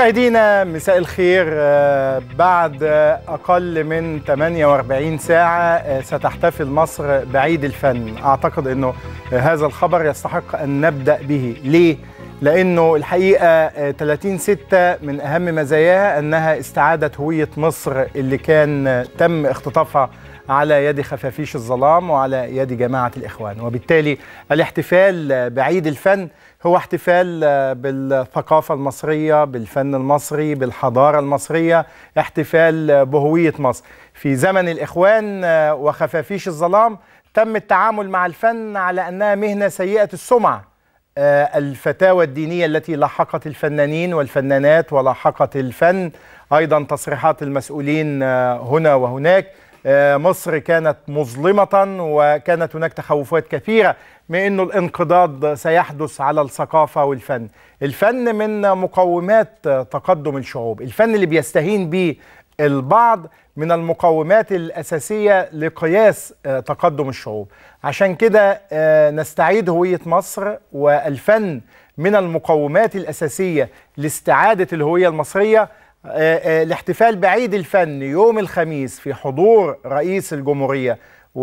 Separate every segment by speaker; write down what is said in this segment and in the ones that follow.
Speaker 1: مشاهدينا مساء الخير بعد أقل من 48 ساعة ستحتفل مصر بعيد الفن أعتقد أنه هذا الخبر يستحق أن نبدأ به ليه؟ لأنه الحقيقة 30 ستة من أهم مزاياها أنها استعادت هوية مصر اللي كان تم اختطافها على يد خفافيش الظلام وعلى يد جماعة الإخوان وبالتالي الاحتفال بعيد الفن هو احتفال بالثقافة المصرية بالفن المصري بالحضارة المصرية احتفال بهوية مصر في زمن الإخوان وخفافيش الظلام تم التعامل مع الفن على أنها مهنة سيئة السمعة الفتاوى الدينية التي لاحقت الفنانين والفنانات ولاحقت الفن أيضا تصريحات المسؤولين هنا وهناك مصر كانت مظلمة وكانت هناك تخوفات كثيرة من أنه الانقضاض سيحدث على الثقافة والفن الفن من مقومات تقدم الشعوب الفن اللي بيستهين به البعض من المقومات الأساسية لقياس تقدم الشعوب عشان كده نستعيد هوية مصر والفن من المقومات الأساسية لاستعادة الهوية المصرية الاحتفال بعيد الفن يوم الخميس في حضور رئيس الجمهورية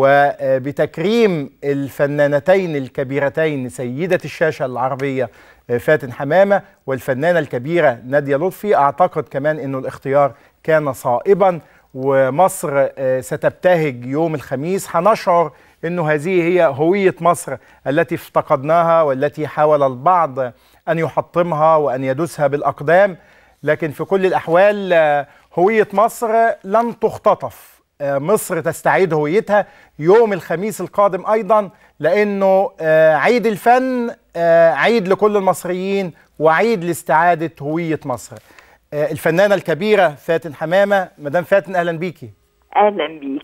Speaker 1: وبتكريم الفنانتين الكبيرتين سيدة الشاشة العربية فاتن حمامة والفنانة الكبيرة نادية لطفي أعتقد كمان أنه الاختيار كان صائبا ومصر ستبتهج يوم الخميس هنشعر أنه هذه هي هوية مصر التي افتقدناها والتي حاول البعض أن يحطمها وأن يدسها بالأقدام لكن في كل الأحوال هوية مصر لن تختطف مصر تستعيد هويتها يوم الخميس القادم أيضا لأنه عيد الفن عيد لكل المصريين وعيد لاستعادة هوية مصر الفنانة الكبيرة فاتن حمامة مدام فاتن أهلا بيكي
Speaker 2: أهلا بيك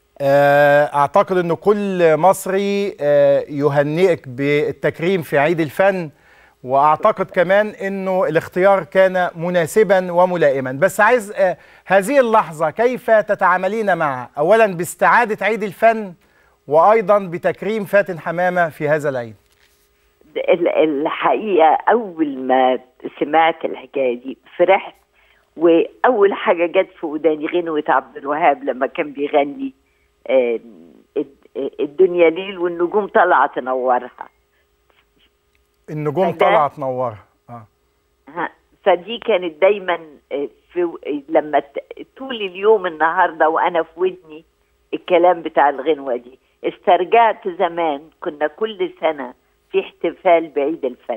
Speaker 1: أعتقد أنه كل مصري يهنئك بالتكريم في عيد الفن واعتقد كمان انه الاختيار كان مناسبا وملائما بس عايز آه هذه اللحظه كيف تتعاملين مع اولا باستعاده عيد الفن وايضا بتكريم فاتن حمامه في هذا العيد
Speaker 2: الحقيقه اول ما سمعت الحكايه دي فرحت واول حاجه جت في وداني غنوه عبد الوهاب لما كان بيغني آه الدنيا ليل والنجوم طالعه تنورها
Speaker 1: النجوم طالعه تنورها
Speaker 2: اه فدي كانت دايما في لما طول اليوم النهارده وانا في ودني الكلام بتاع الغنوه دي استرجعت زمان كنا كل سنه في احتفال بعيد الفن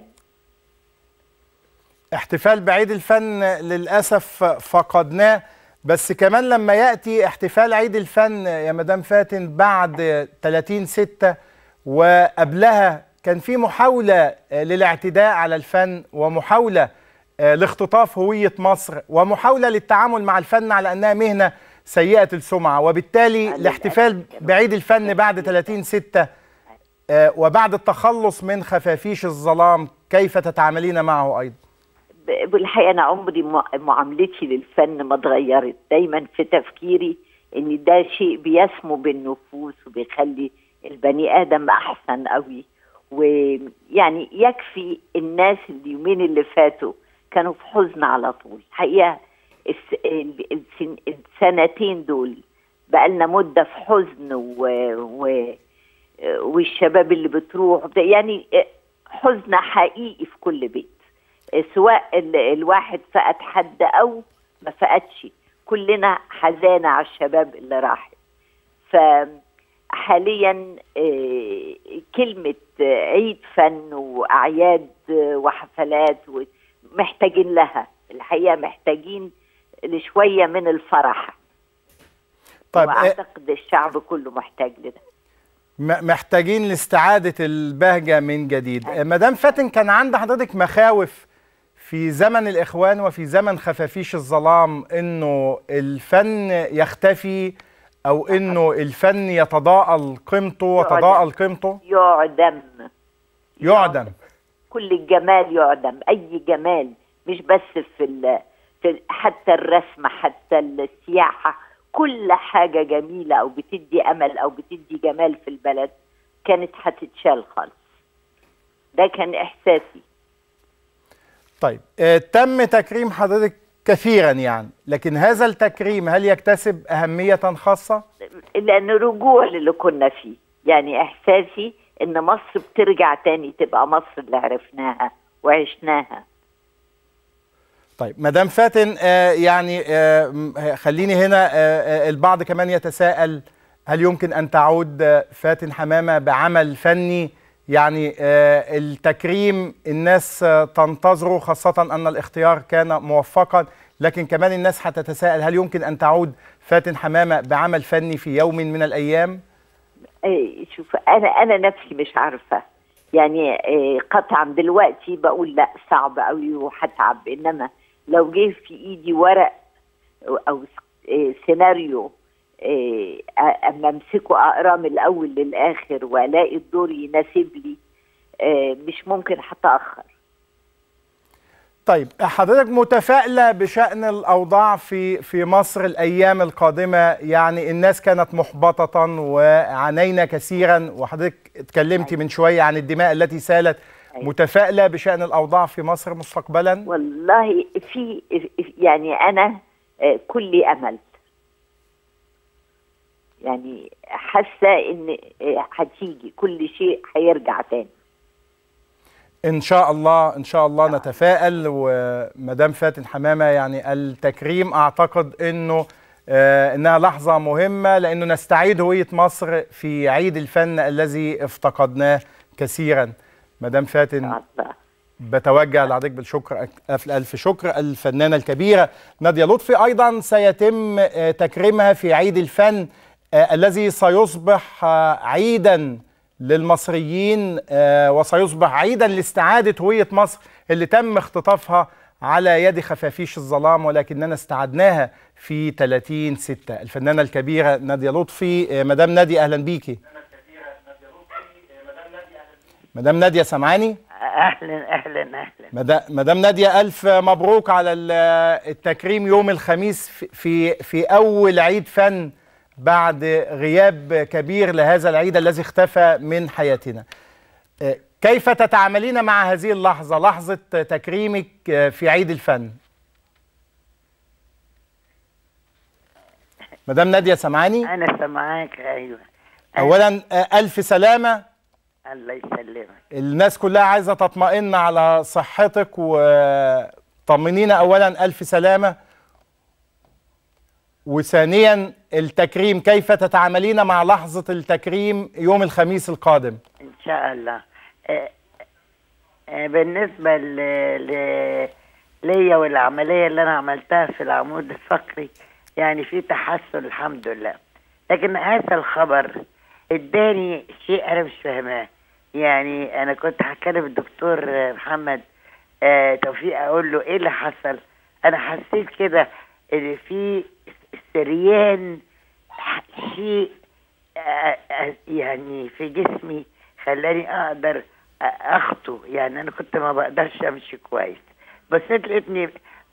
Speaker 1: احتفال بعيد الفن للاسف فقدناه بس كمان لما ياتي احتفال عيد الفن يا مدام فاتن بعد 30 6 وقبلها كان في محاولة للاعتداء على الفن ومحاولة لاختطاف هوية مصر ومحاولة للتعامل مع الفن على أنها مهنة سيئة السمعة وبالتالي الاحتفال بعيد الفن بعد 30 ستة وبعد التخلص من خفافيش الظلام كيف تتعاملين معه أيضا؟
Speaker 2: بالحقيقة أنا عمري معاملتي للفن ما اتغيرت دايما في تفكيري إن ده شيء بيسمو بالنفوس وبيخلي البني آدم أحسن قوي ويعني يكفي الناس اليومين اللي فاتوا كانوا في حزن على طول حقيقه السنتين دول بقالنا مده في حزن و... و... والشباب اللي بتروح يعني حزن حقيقي في كل بيت سواء ال... الواحد فقد حد او ما فقدش كلنا حزانه على الشباب اللي راحت ف حاليا كلمة عيد فن وأعياد وحفلات محتاجين لها الحقيقة محتاجين لشوية من الفرح طيب وأعتقد الشعب كله محتاج لده
Speaker 1: محتاجين لاستعادة البهجة من جديد مدام فاتن كان عند حضرتك مخاوف في زمن الإخوان وفي زمن خفافيش الظلام إنه الفن يختفي او انه الفن يتضاءل قيمته وتضاءل قيمته
Speaker 2: يعدم
Speaker 1: يعدم
Speaker 2: كل الجمال يعدم اي جمال مش بس في, ال... في حتى الرسم حتى السياحه كل حاجه جميله او بتدي امل او بتدي جمال في البلد كانت هتتشال خالص ده كان احساسي
Speaker 1: طيب آه، تم تكريم حضرتك كثيرا يعني لكن هذا التكريم هل يكتسب أهمية خاصة؟
Speaker 2: لأن رجوع للي كنا فيه يعني إحساسي إن مصر بترجع تاني تبقى مصر اللي عرفناها وعشناها
Speaker 1: طيب مدام فاتن آه يعني آه م- خليني هنا آه آه البعض كمان يتساءل هل يمكن ان تعود آه، فاتن حمامه بعمل فني يعني آه التكريم الناس آه تنتظره خاصه ان الاختيار كان موفقا لكن كمان الناس هتتساءل هل يمكن ان تعود فاتن حمامه بعمل فني في يوم من الايام؟
Speaker 2: إيه، شوف انا انا نفسي مش عارفه يعني إيه، قطعا دلوقتي بقول لا صعب قوي وهتعب انما لو جه في ايدي ورق او س- إيه، سيناريو إيه، أ- اما امسكه اقراه من الاول للاخر والاقي الدور يناسب لي إيه، مش ممكن هتاخر
Speaker 1: طيب حضرتك متفائلة بشأن الأوضاع في في مصر الأيام القادمة يعني الناس كانت محبطة وعانينا كثيرا وحضرتك اتكلمتي من شوية عن الدماء التي سالت
Speaker 2: أيوة.
Speaker 1: متفائلة بشأن الأوضاع في مصر مستقبلا
Speaker 2: والله في يعني انا آه، كلي امل يعني حاسه ان آه، هتيجي كل شيء هيرجع تاني
Speaker 1: إن شاء الله إن شاء الله نتفائل ومدام فاتن حمامة يعني التكريم أعتقد إنه آه إنها لحظة مهمة لأنه نستعيد هوية مصر في عيد الفن الذي افتقدناه كثيرا مدام فاتن
Speaker 2: الله
Speaker 1: بتوجه لحضرتك بالشكر ألف ألف شكر الفنانة الكبيرة نادية لطفي أيضا سيتم آه، تكريمها في عيد الفن آه، الذي سيصبح آه، عيدا للمصريين آه، وسيصبح عيدا لاستعادة هوية مصر اللي تم اختطافها على يد خفافيش الظلام ولكننا استعدناها في 30 6 الفنانة الكبيرة نادية لطفي آه، مدام نادية أهلا بيكي مدام نادية سامعاني؟
Speaker 3: اهلا اهلا اهلا
Speaker 1: مدا- مدام نادية ألف مبروك على ال- التكريم يوم الخميس في- في في أول عيد فن بعد غياب كبير لهذا العيد الذي اختفى من حياتنا آه، كيف تتعاملين مع هذه اللحظة لحظة تكريمك آه، في عيد الفن مدام نادية سمعاني
Speaker 3: انا سامعاك ايوه
Speaker 1: أولا آه، ألف سلامة
Speaker 3: الله يسلمك
Speaker 1: الناس كلها عايزة تطمئن على صحتك وطمنينا أولا ألف سلامة وثانيا التكريم كيف تتعاملين مع لحظة التكريم يوم الخميس القادم
Speaker 3: ان شاء الله آه، آه، بالنسبه ل... ل... ليا والعمليه اللي انا عملتها في العمود الفقري يعني في تحسن الحمد لله لكن هذا الخبر اداني شيء انا مش فاهماه يعني انا كنت هكلم الدكتور آه، محمد آه، توفيق اقول له ايه اللي حصل انا حسيت كده ان في سريان شيء آه، آه، يعني في جسمي خلاني اقدر آه، اخطو يعني انا كنت ما بقدرش امشي كويس بس لقيتني ب-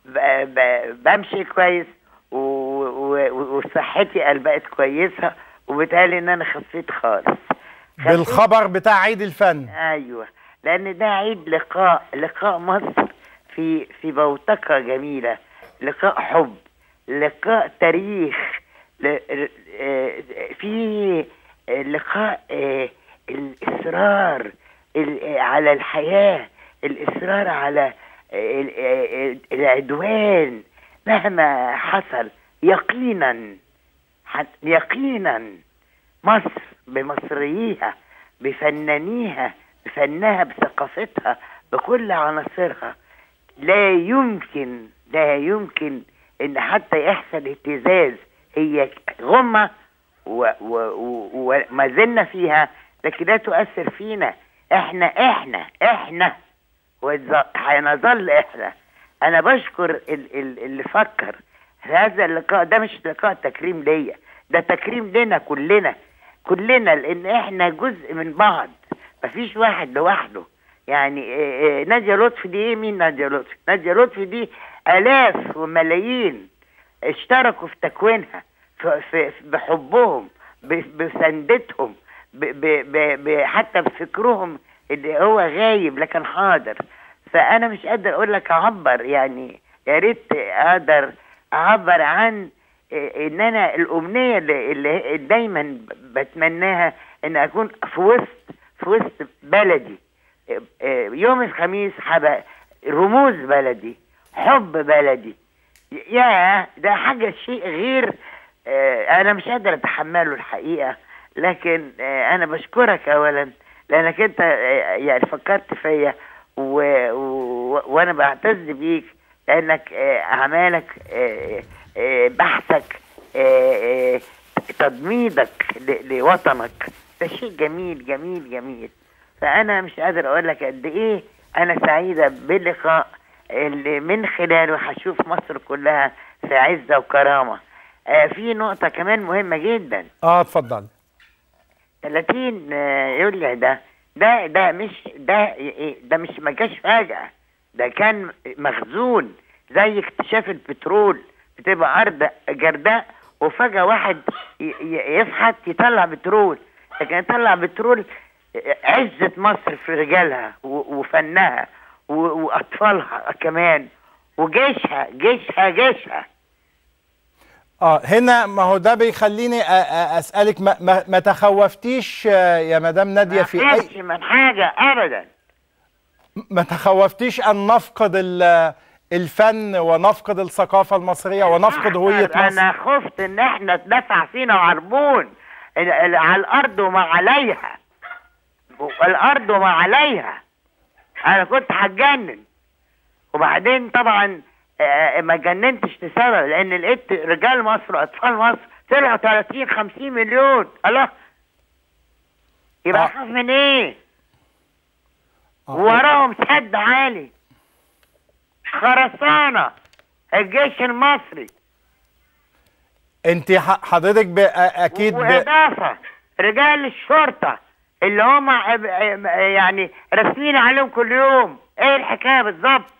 Speaker 3: ب- بمشي كويس و- و- وصحتي بقت كويسه وبالتالي ان انا خفيت خالص خفيت-
Speaker 1: بالخبر بتاع عيد الفن
Speaker 3: ايوه لان ده عيد لقاء لقاء مصر في في بوتقه جميله لقاء حب لقاء تاريخ ل- آه، في لقاء آه، الاصرار ال- آه، على الحياه الاصرار على آه، ال- آه، العدوان مهما حصل يقينا حت- يقينا مصر بمصريها بفنانيها بفنها بثقافتها بكل عناصرها لا يمكن لا يمكن ان حتى يحصل اهتزاز هي غمة و- و- و- وما زلنا فيها لكن لا تؤثر فينا احنا احنا احنا والز- هنظل احنا انا بشكر ال- ال- اللي فكر في هذا اللقاء ده مش لقاء تكريم ليا ده تكريم لنا كلنا كلنا لان احنا جزء من بعض مفيش واحد لوحده يعني إيه إيه نادية لطفي دي ايه مين نادية لطفي نادية لطفي دي الاف وملايين اشتركوا في تكوينها في في في- بحبهم ب- بسندتهم ب ب ب ب حتى بفكرهم اللي هو غايب لكن حاضر فانا مش قادر اقول لك اعبر يعني يا ريت اقدر اعبر عن إيه ان انا الامنيه اللي, اللي دايما بتمناها ان اكون في وسط في وسط بلدي إيه إيه يوم الخميس هبقى رموز بلدي حب بلدي يا ده حاجه شيء غير آه، انا مش قادر اتحمله الحقيقه لكن آه، انا بشكرك اولا لانك انت آه، يعني فكرت فيا و... و... وانا بعتز بيك لانك آه، اعمالك آه، آه، بحثك آه، آه، تضميدك ل... لوطنك ده شيء جميل جميل جميل فانا مش قادر اقول لك قد ايه انا سعيده باللقاء اللي من خلاله هشوف مصر كلها في عزه وكرامه آه في نقطه كمان مهمه جدا
Speaker 1: اه اتفضل
Speaker 3: 30 آه، يوليو ده ده ده مش ده ده مش ما جاش فجأة ده كان مخزون زي اكتشاف البترول بتبقى أرض جرداء وفجأة واحد ي- ي- يفحت يطلع بترول لكن يطلع بترول عزة مصر في رجالها و- وفنها و- وأطفالها كمان وجيشها جيشها جيشها
Speaker 1: اه هنا ما هو ده بيخليني أ- أ- اسالك ما, ما, ما تخوفتيش آه، يا مدام ناديه
Speaker 3: ما
Speaker 1: في
Speaker 3: خافش
Speaker 1: اي
Speaker 3: من حاجة أبدا
Speaker 1: ما تخوفتيش ان نفقد ال- الفن ونفقد الثقافه المصريه ونفقد هويه
Speaker 3: أكتر
Speaker 1: مصر
Speaker 3: انا خفت ان احنا اتدفع فينا عربون ال- ال- على الارض وما عليها الارض وما عليها انا كنت هتجنن وبعدين طبعا آه، ما جننتش لسبب لان لقيت رجال مصر واطفال مصر طلعوا 30 50 مليون الله يبقى
Speaker 1: آه.
Speaker 3: اخاف من ايه
Speaker 1: آه.
Speaker 3: وراهم سد عالي خرسانة الجيش المصري
Speaker 1: انت ح- حضرتك ب- أ- اكيد ب...
Speaker 3: وإضافة رجال الشرطة اللي هم يعني راسمين عليهم كل يوم ايه الحكاية بالظبط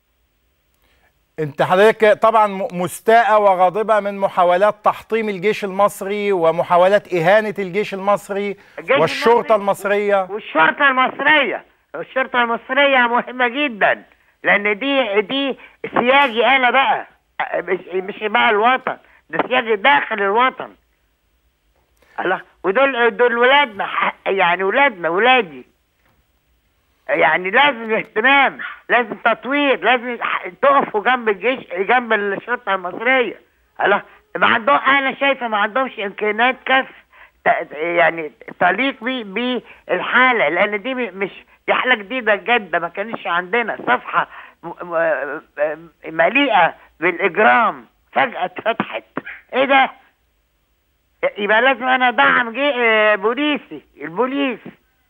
Speaker 1: انت حضرتك طبعا م- مستاءة وغاضبة من محاولات تحطيم الجيش المصري ومحاولات إهانة الجيش المصري
Speaker 3: الجيش
Speaker 1: والشرطة
Speaker 3: المصري
Speaker 1: المصرية
Speaker 3: والشرطة المصرية الشرطة المصرية مهمة جدا لأن دي دي سياجي أنا بقى مش مش بقى الوطن ده سياجي داخل الوطن الله ودول دول ولادنا ح- يعني ولادنا ولادي يعني لازم اهتمام لازم تطوير لازم ح- تقفوا جنب الجيش جنب الشرطة المصرية الله ما عندهم انا شايفه ما عندهمش امكانيات كف ت- يعني تليق بي بالحاله لان دي م- مش دي حاله جديده جدا ما كانش عندنا صفحه م- م- م- مليئه بالاجرام فجاه اتفتحت ايه ده يبقى لازم انا ادعم جي آه، بوليسي البوليس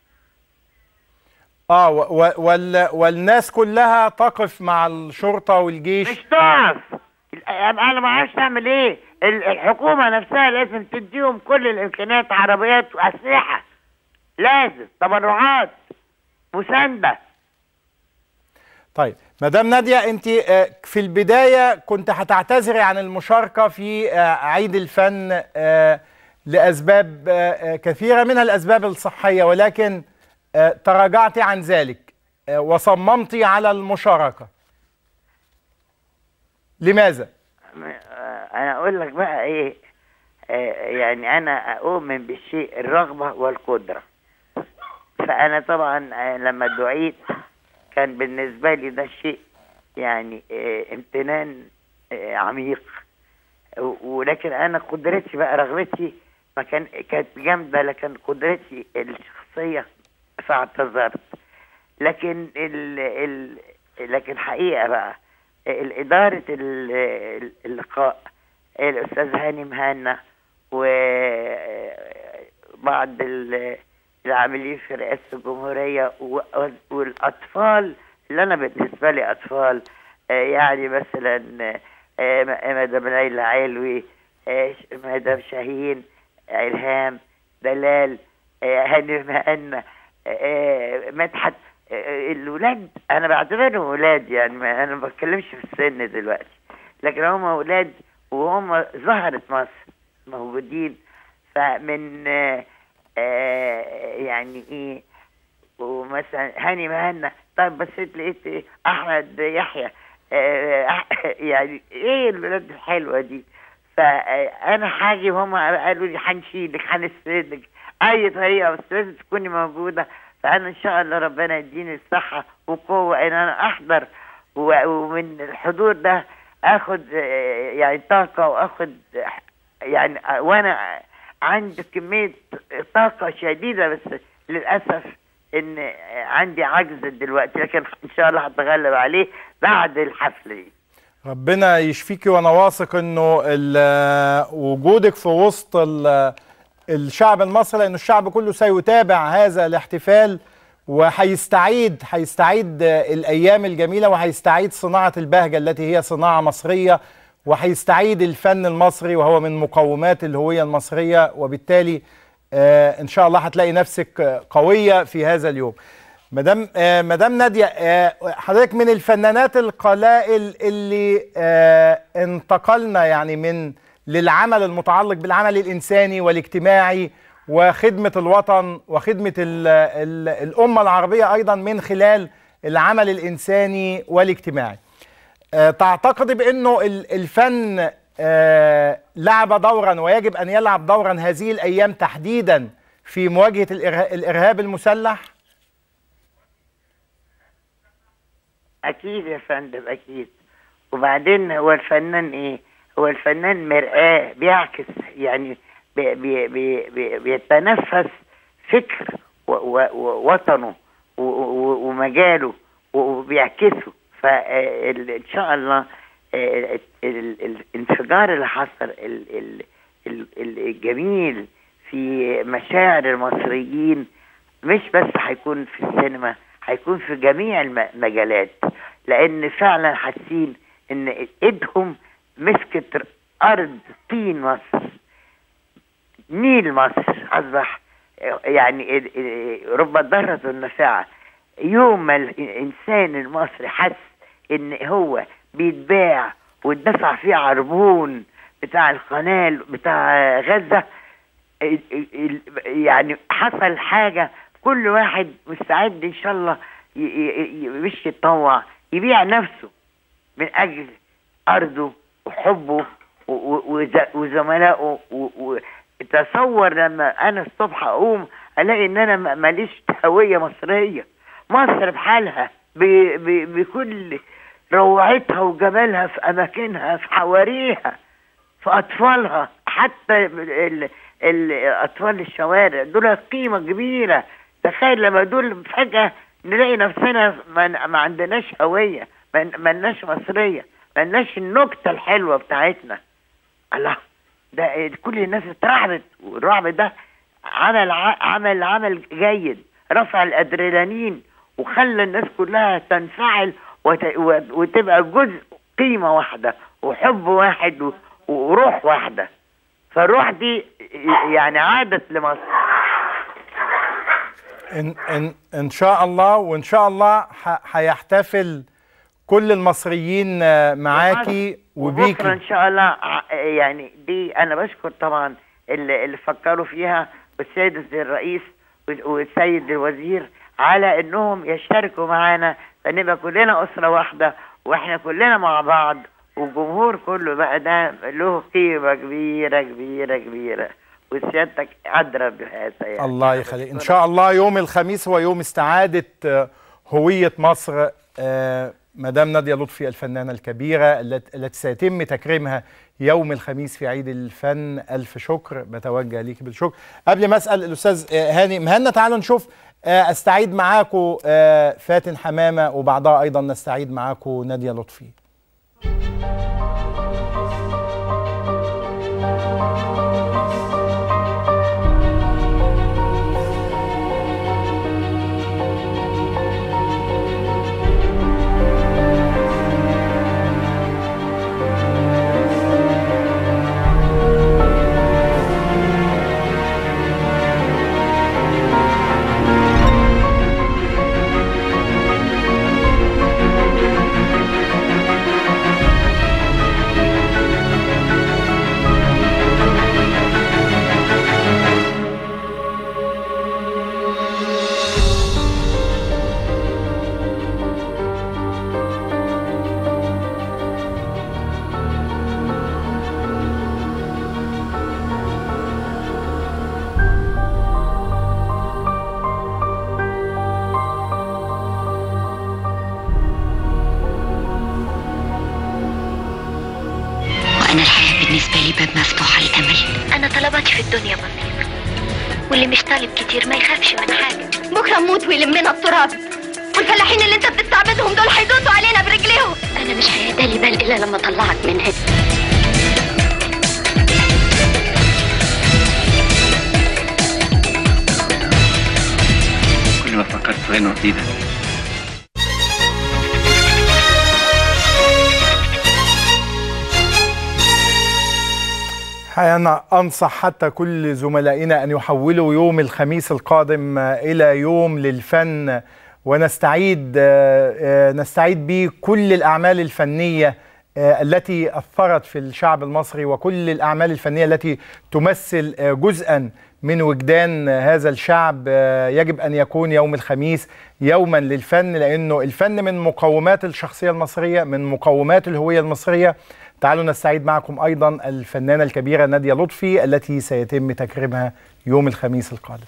Speaker 1: اه و- و- وال... والناس كلها تقف مع الشرطة والجيش
Speaker 3: مش تقف انا ما اعرفش اعمل ايه ال- الحكومه نفسها لازم تديهم كل الامكانيات عربيات واسلحه لازم تبرعات مسانده
Speaker 1: طيب مدام نادية انت آه، في البداية كنت هتعتذري عن المشاركة في آه، عيد الفن آه، لأسباب آه، آه، كثيرة منها الأسباب الصحية ولكن آه، تراجعتي عن ذلك آه، وصممتي على المشاركة لماذا؟
Speaker 3: انا اقول لك بقى ايه آه، يعني انا اؤمن بالشيء الرغبه والقدره فانا طبعا آه، لما دعيت كان بالنسبه لي ده شيء يعني آه، امتنان آه، عميق و- ولكن انا قدرتي بقى رغبتي ما كان كانت جامده لكن قدرتي الشخصيه فاعتذرت لكن ال ال لكن حقيقه بقى الإدارة ال- ال- اللقاء الأستاذ هاني مهنا وبعض ال- العاملين في رئاسة الجمهورية و- والأطفال اللي أنا بالنسبة لي أطفال آه، يعني مثلا آه، م- مدام ليلى علوي آه، ش- مدام شاهين إلهام دلال آه، هاني مهنا آه، مدحت آه، الولاد انا بعتبرهم ولاد يعني ما انا ما بتكلمش في السن دلوقتي لكن هم ولاد وهم ظهرت مصر موجودين فمن آه، آه، يعني ايه ومثلا هاني مهنا طيب بصيت لقيت إيه؟ احمد يحيى آه، يعني ايه الولاد الحلوه دي فانا حاجي وهم قالوا لي هنشيلك هنسندك اي طريقه بس لازم تكوني موجوده فانا ان شاء الله ربنا يديني الصحه وقوه ان انا احضر و- ومن الحضور ده اخد آه، يعني طاقه واخد يعني آه، وانا عندي كميه طاقه شديده بس للاسف ان عندي عجز دلوقتي لكن ان شاء الله هتغلب عليه بعد الحفله دي
Speaker 1: ربنا يشفيكي وانا واثق انه ال- وجودك في وسط ال- الشعب المصري لانه الشعب كله سيتابع هذا الاحتفال وهيستعيد هيستعيد الايام الجميله وهيستعيد صناعه البهجه التي هي صناعه مصريه وهيستعيد الفن المصري وهو من مقومات الهويه المصريه وبالتالي آه، ان شاء الله هتلاقي نفسك آه، قويه في هذا اليوم مدام آه، مدام ناديه آه، حضرتك من الفنانات القلائل اللي آه، انتقلنا يعني من للعمل المتعلق بالعمل الانساني والاجتماعي وخدمه الوطن وخدمه ال ال الامه العربيه ايضا من خلال العمل الانساني والاجتماعي. آه، تعتقد بانه ال- الفن آه، لعب دورا ويجب ان يلعب دورا هذه الايام تحديدا في مواجهه الإره- الارهاب المسلح؟
Speaker 3: اكيد يا فندم اكيد وبعدين هو الفنان ايه هو الفنان مرآة بيعكس يعني بي بي بي بي بيتنفس فكر و- و- ووطنه و- و- ومجاله و- وبيعكسه فان شاء الله آه، ال- ال- الانفجار اللي حصل ال- ال- ال- ال- الجميل في مشاعر المصريين مش بس هيكون في السينما هيكون في جميع الم- المجالات لان فعلا حاسين ان ايدهم مسكت ارض طين مصر نيل مصر اصبح يعني ال- ال- رب ضارة نافعة يوم ما الانسان المصري حس ان هو بيتباع واتدفع فيه عربون بتاع القناه بتاع غزه ال- ال- يعني حصل حاجه كل واحد مستعد ان شاء الله ي- ي- ي- مش يتطوع يبيع نفسه من اجل ارضه وحبه و- و- وز- وزملائه و- و- تصور لما انا الصبح اقوم الاقي ان انا م- ماليش هويه مصريه مصر بحالها ب- ب- بكل روعتها وجمالها في اماكنها في حواريها في اطفالها حتى ال- ال- اطفال الشوارع دول قيمه كبيره تخيل لما دول فجاه نلاقي نفسنا ما, ما عندناش هويه ما ما لناش مصريه ما لناش النكته الحلوه بتاعتنا الله ده كل الناس اترعبت والرعب ده عمل ع- عمل عمل جيد رفع الادرينالين وخلى الناس كلها تنفعل وت... و- وتبقى جزء قيمه واحده وحب واحد و... وروح واحده فالروح دي يعني عادت لمصر
Speaker 1: إن, إن, إن شاء الله وإن شاء الله ح- هيحتفل كل المصريين آه، معاكي
Speaker 3: وبكره
Speaker 1: وبيكي
Speaker 3: ان شاء الله ع- يعني دي انا بشكر طبعا اللي, اللي فكروا فيها والسيد الرئيس وال- والسيد الوزير على انهم يشتركوا معانا فنبقى كلنا اسره واحده واحنا كلنا مع بعض والجمهور كله بقى ده له قيمه كبيره كبيره كبيره وسيادتك ادرى بهذا يعني
Speaker 1: الله يخليك إن شاء الله يوم الخميس هو يوم استعادة آه، هوية مصر آه، مدام نادية لطفي الفنانة الكبيرة الت- التي سيتم تكريمها يوم الخميس في عيد الفن ألف شكر بتوجه ليك بالشكر قبل ما أسأل الأستاذ آه، هاني مهنا تعالوا نشوف آه، أستعيد معاكم آه، فاتن حمامة وبعدها أيضا نستعيد معاكم نادية لطفي
Speaker 4: طلباتي في الدنيا بسيطة واللي مش طالب كتير ما يخافش من حاجة بكرة نموت ويلمنا التراب والفلاحين اللي انت بتستعبدهم دول هيدوسوا علينا برجليهم انا مش هيدالي بال الا لما اطلعك من هنا
Speaker 5: كل ما فكرت في غنوة جديدة
Speaker 1: أنا أنصح حتى كل زملائنا أن يحولوا يوم الخميس القادم إلى يوم للفن ونستعيد نستعيد به كل الأعمال الفنية التي أثرت في الشعب المصري وكل الأعمال الفنية التي تمثل جزءا من وجدان هذا الشعب يجب أن يكون يوم الخميس يوما للفن لأنه الفن من مقومات الشخصية المصرية من مقومات الهوية المصرية تعالوا نستعيد معكم أيضا الفنانة الكبيرة نادية لطفي التي سيتم تكريمها يوم الخميس القادم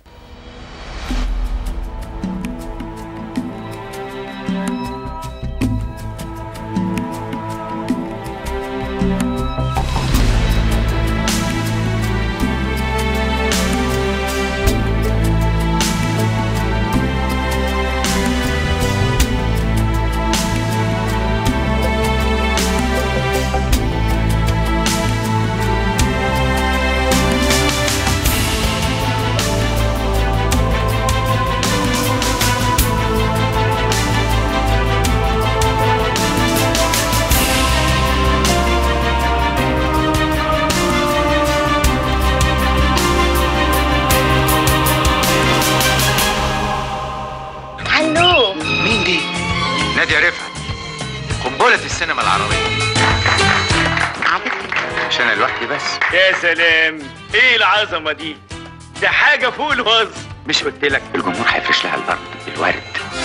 Speaker 4: هلو
Speaker 6: مين دي؟ نادية رفعت قنبلة السينما العربية عشان أنا لوحدي بس
Speaker 7: يا سلام ايه العظمه دي ده حاجه فوق الوصف
Speaker 6: مش قلت لك الجمهور هيفرش لها الأرض بالورد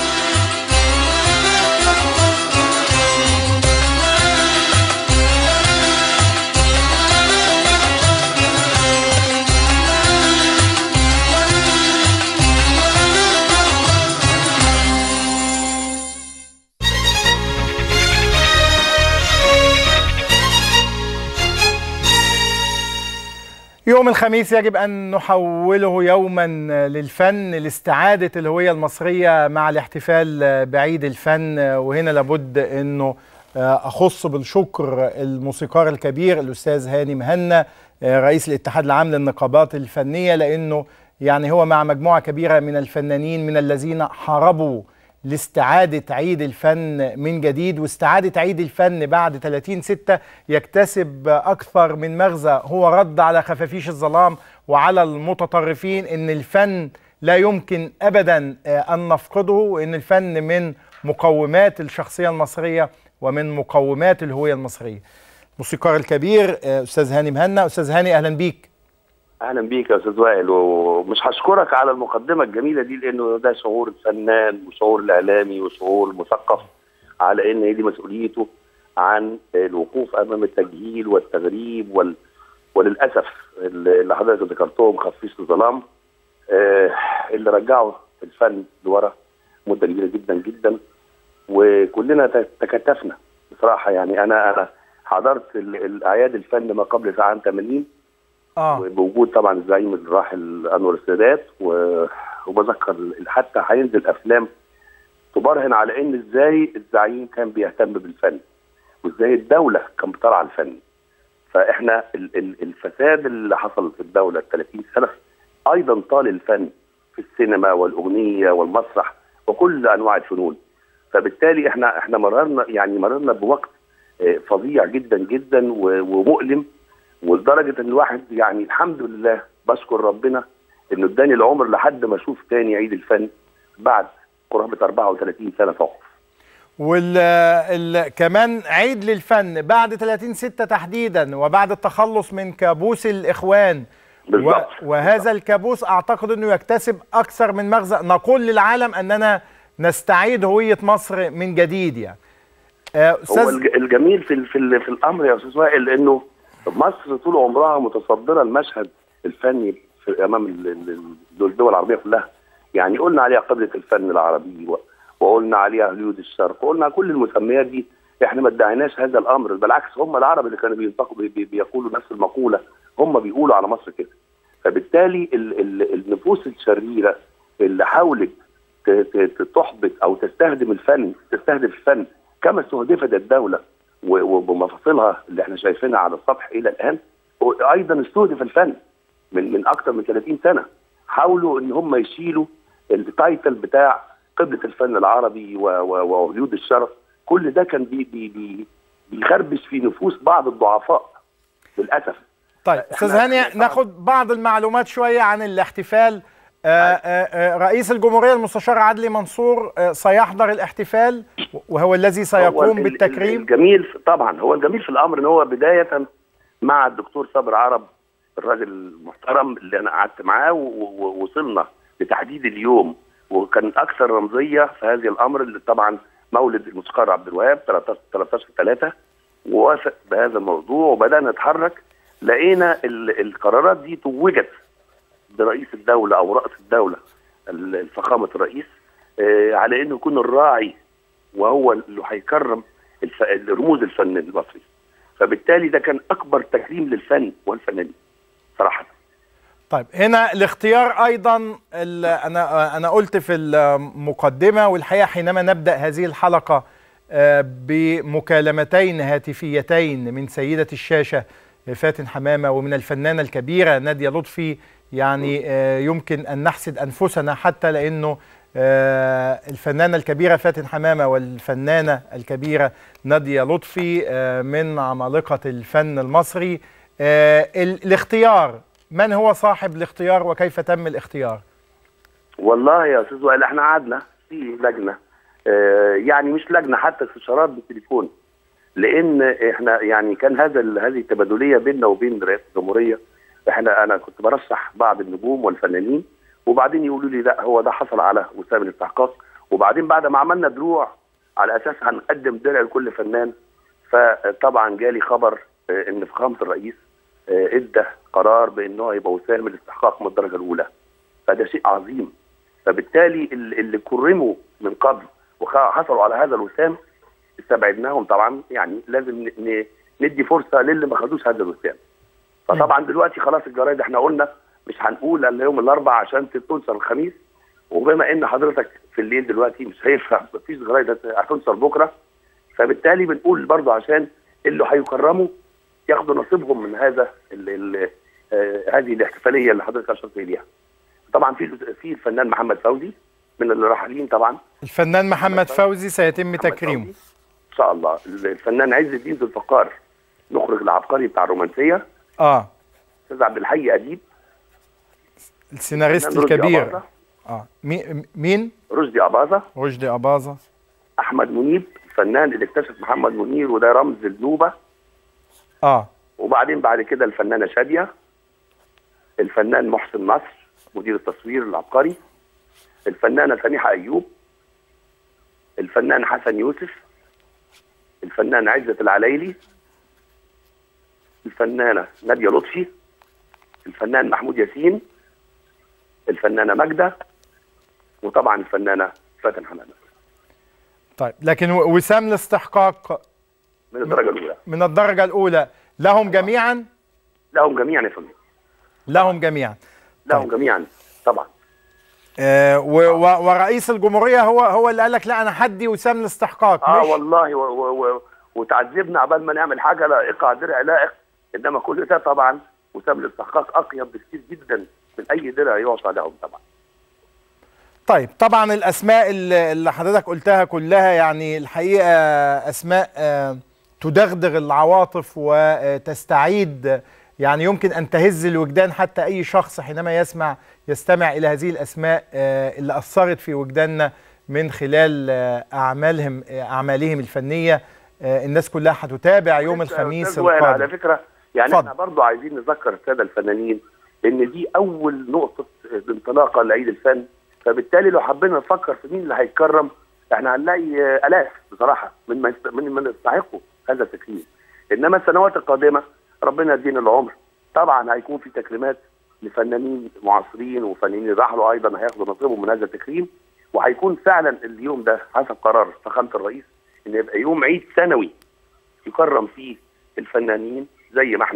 Speaker 1: يوم الخميس يجب أن نحوله يوما للفن لاستعادة الهوية المصرية مع الاحتفال بعيد الفن وهنا لابد أنه أخص بالشكر الموسيقار الكبير الأستاذ هاني مهنا رئيس الاتحاد العام للنقابات الفنية لأنه يعني هو مع مجموعة كبيرة من الفنانين من الذين حاربوا لاستعادة عيد الفن من جديد واستعادة عيد الفن بعد 30 ستة يكتسب أكثر من مغزى هو رد على خفافيش الظلام وعلى المتطرفين إن الفن لا يمكن أبدا أن نفقده وإن الفن من مقومات الشخصية المصرية ومن مقومات الهوية المصرية موسيقار الكبير أستاذ هاني مهنا أستاذ هاني أهلا بيك
Speaker 8: اهلا بيك يا استاذ وائل ومش هشكرك على المقدمه الجميله دي لانه ده شعور الفنان وشعور الاعلامي وشعور المثقف على ان هي دي مسؤوليته عن الوقوف امام التجهيل والتغريب وال... وللاسف اللي حضرتك ذكرتهم خفيش الظلام آه اللي رجعوا الفن لورا مده كبيره جدا جدا وكلنا تكاتفنا بصراحه يعني انا انا حضرت الاعياد الفن ما قبل عام 80
Speaker 1: اه
Speaker 8: بوجود طبعا الزعيم الراحل انور السادات و... وبذكر حتى هينزل افلام تبرهن على ان ازاي الزعيم كان بيهتم بالفن وازاي الدوله كان بترعى الفن فاحنا ال... ال... الفساد اللي حصل في الدوله 30 سنه ايضا طال الفن في السينما والاغنيه والمسرح وكل انواع الفنون فبالتالي احنا احنا مررنا يعني مررنا بوقت فظيع جدا جدا ومؤلم ولدرجه ان الواحد يعني الحمد لله بشكر ربنا انه اداني العمر لحد ما اشوف تاني عيد الفن بعد قرابه 34 سنه توقف.
Speaker 1: وال ال... كمان عيد للفن بعد 30 6 تحديدا وبعد التخلص من كابوس الاخوان
Speaker 8: بالظبط
Speaker 1: و... وهذا الكابوس اعتقد انه يكتسب اكثر من مغزى نقول للعالم اننا نستعيد هويه مصر من جديد يعني.
Speaker 8: أستاذ هو الجميل في في, في الامر يا استاذ وائل انه مصر طول عمرها متصدره المشهد الفني في امام الدول العربيه كلها يعني قلنا عليها قبله الفن العربي وقلنا عليها هوليود الشرق وقلنا كل المسميات دي احنا ما ادعيناش هذا الامر بالعكس هم العرب اللي كانوا بينطقوا بي بيقولوا نفس المقوله هم بيقولوا على مصر كده فبالتالي ال ال النفوس الشريره اللي حاولت ت- ت- تحبط او تستهدم الفن تستهدف الفن كما استهدفت الدوله و- وبمفاصلها اللي احنا شايفينها على السطح الى الان ايضا استهدف الفن من من اكثر من 30 سنه حاولوا ان هم يشيلوا التايتل بتاع قبله الفن العربي و- و- وعيود الشرف كل ده كان بي بي بي بيخربش في نفوس بعض الضعفاء للاسف
Speaker 1: طيب استاذ هاني ناخد بعض المعلومات شويه عن الاحتفال آه، آه، آه، رئيس الجمهوريه المستشار عدلي منصور آه، سيحضر الاحتفال وهو الذي
Speaker 8: هو
Speaker 1: سيقوم
Speaker 8: ال-
Speaker 1: بالتكريم
Speaker 8: الجميل في- طبعا هو الجميل في الامر ان هو بدايه مع الدكتور صابر عرب الراجل المحترم اللي انا قعدت معاه و- و- ووصلنا لتحديد اليوم وكان اكثر رمزيه في هذه الامر اللي طبعا مولد الموسيقار عبد الوهاب 13 13 3 ووافق بهذا الموضوع وبدانا نتحرك لقينا ال- القرارات دي توجت برئيس الدوله او رئيس الدوله ال- فخامه الرئيس آه، على انه يكون الراعي وهو اللي هيكرم الف... رموز الفن المصري فبالتالي ده كان اكبر تكريم للفن والفنانين صراحه
Speaker 1: طيب هنا الاختيار ايضا ال- انا انا قلت في المقدمه والحقيقه حينما نبدا هذه الحلقه آه، بمكالمتين هاتفيتين من سيده الشاشه فاتن حمامه ومن الفنانه الكبيره ناديه لطفي يعني آه، يمكن ان نحسد انفسنا حتى لانه آه، الفنانه الكبيره فاتن حمامه والفنانه الكبيره ناديه لطفي آه، من عمالقه الفن المصري آه، ال- الاختيار من هو صاحب الاختيار وكيف تم الاختيار
Speaker 8: والله يا استاذ وائل احنا قعدنا في لجنه آه، يعني مش لجنه حتى استشارات بالتليفون لان احنا يعني كان هذا ال- هذه التبادليه بيننا وبين رئاسه الجمهوريه احنا انا كنت برشح بعض النجوم والفنانين وبعدين يقولوا لي لا هو ده حصل على وسام الاستحقاق وبعدين بعد ما عملنا دروع على اساس هنقدم درع لكل فنان فطبعا جالي خبر آه، ان فخامه الرئيس آه، ادى قرار بانه يبقى وسام الاستحقاق من الدرجه الاولى فده شيء عظيم فبالتالي ال- اللي كرموا من قبل وحصلوا على هذا الوسام استبعدناهم طبعا يعني لازم ن- ن- ندي فرصه للي ما خدوش هذا الوسام فطبعا دلوقتي خلاص الجرايد احنا قلنا مش هنقول الا يوم الاربعاء عشان تنشر الخميس وبما ان حضرتك في الليل دلوقتي مش هينفع مفيش جرايد هت- هتنشر بكره فبالتالي بنقول برضو عشان اللي هيكرموا ياخدوا نصيبهم من هذا ال ال آه هذه الاحتفاليه اللي حضرتك اشرت اليها. طبعا في في الفنان محمد فوزي من الراحلين طبعا
Speaker 1: الفنان محمد فوزي سيتم تكريمه
Speaker 8: ان شاء الله الفنان عز الدين ذو الفقار مخرج العبقري بتاع الرومانسيه
Speaker 1: اه
Speaker 8: استاذ عبد الحي اديب
Speaker 1: السيناريست
Speaker 8: الفنان رشدي
Speaker 1: الكبير
Speaker 8: أباظة.
Speaker 1: اه مي- مين
Speaker 8: رشدي اباظه
Speaker 1: رشدي اباظه
Speaker 8: احمد منيب الفنان اللي اكتشف محمد منير وده رمز النوبه
Speaker 1: اه
Speaker 8: وبعدين بعد كده الفنانه شاديه الفنان محسن نصر مدير التصوير العبقري الفنانه سميحه ايوب الفنان حسن يوسف الفنان عزت العلايلي الفنانه ناديه لطفي الفنان محمود ياسين الفنانه ماجده وطبعا الفنانه فاتن حمامه
Speaker 1: طيب لكن و- وسام الاستحقاق
Speaker 8: من الدرجه الاولى
Speaker 1: من الدرجه الاولى لهم جميعا
Speaker 8: لهم جميعا يا فندم
Speaker 1: لهم جميعا
Speaker 8: لهم جميعا طبعا
Speaker 1: آه و و ورئيس الجمهوريه هو هو اللي قال لك لا انا هدي وسام الاستحقاق
Speaker 8: اه
Speaker 1: مش
Speaker 8: والله و و و وتعذبنا عبال ما نعمل حاجه لائقه على درع لائق انما كل ده طبعا وسام الاستحقاق اقيم بكثير جدا من اي درع يعطى لهم طبعا
Speaker 1: طيب طبعا الاسماء اللي اللي حضرتك قلتها كلها يعني الحقيقه اسماء آه، تدغدغ العواطف وتستعيد يعني يمكن ان تهز الوجدان حتى اي شخص حينما يسمع يستمع الى هذه الاسماء آه، اللي اثرت في وجداننا من خلال آه، اعمالهم آه، اعمالهم الفنيه آه، الناس كلها هتتابع يوم الخميس
Speaker 8: أستاذ وائل، على
Speaker 1: القادم
Speaker 8: فكره يعني
Speaker 1: اتفضل.
Speaker 8: احنا برضو عايزين نذكر الساده الفنانين ان دي اول نقطه انطلاقه لعيد الفن فبالتالي لو حبينا نفكر في مين اللي هيتكرم احنا هنلاقي آه، الاف بصراحه من من يست- من من يستحقوا هذا التكريم انما السنوات القادمه ربنا يدينا العمر طبعا هيكون في تكريمات لفنانين معاصرين وفنانين رحلوا ايضا هياخدوا نصيبهم من هذا التكريم وهيكون فعلا اليوم ده حسب قرار فخامه الرئيس ان يبقى يوم عيد سنوي يكرم فيه الفنانين زي ما احنا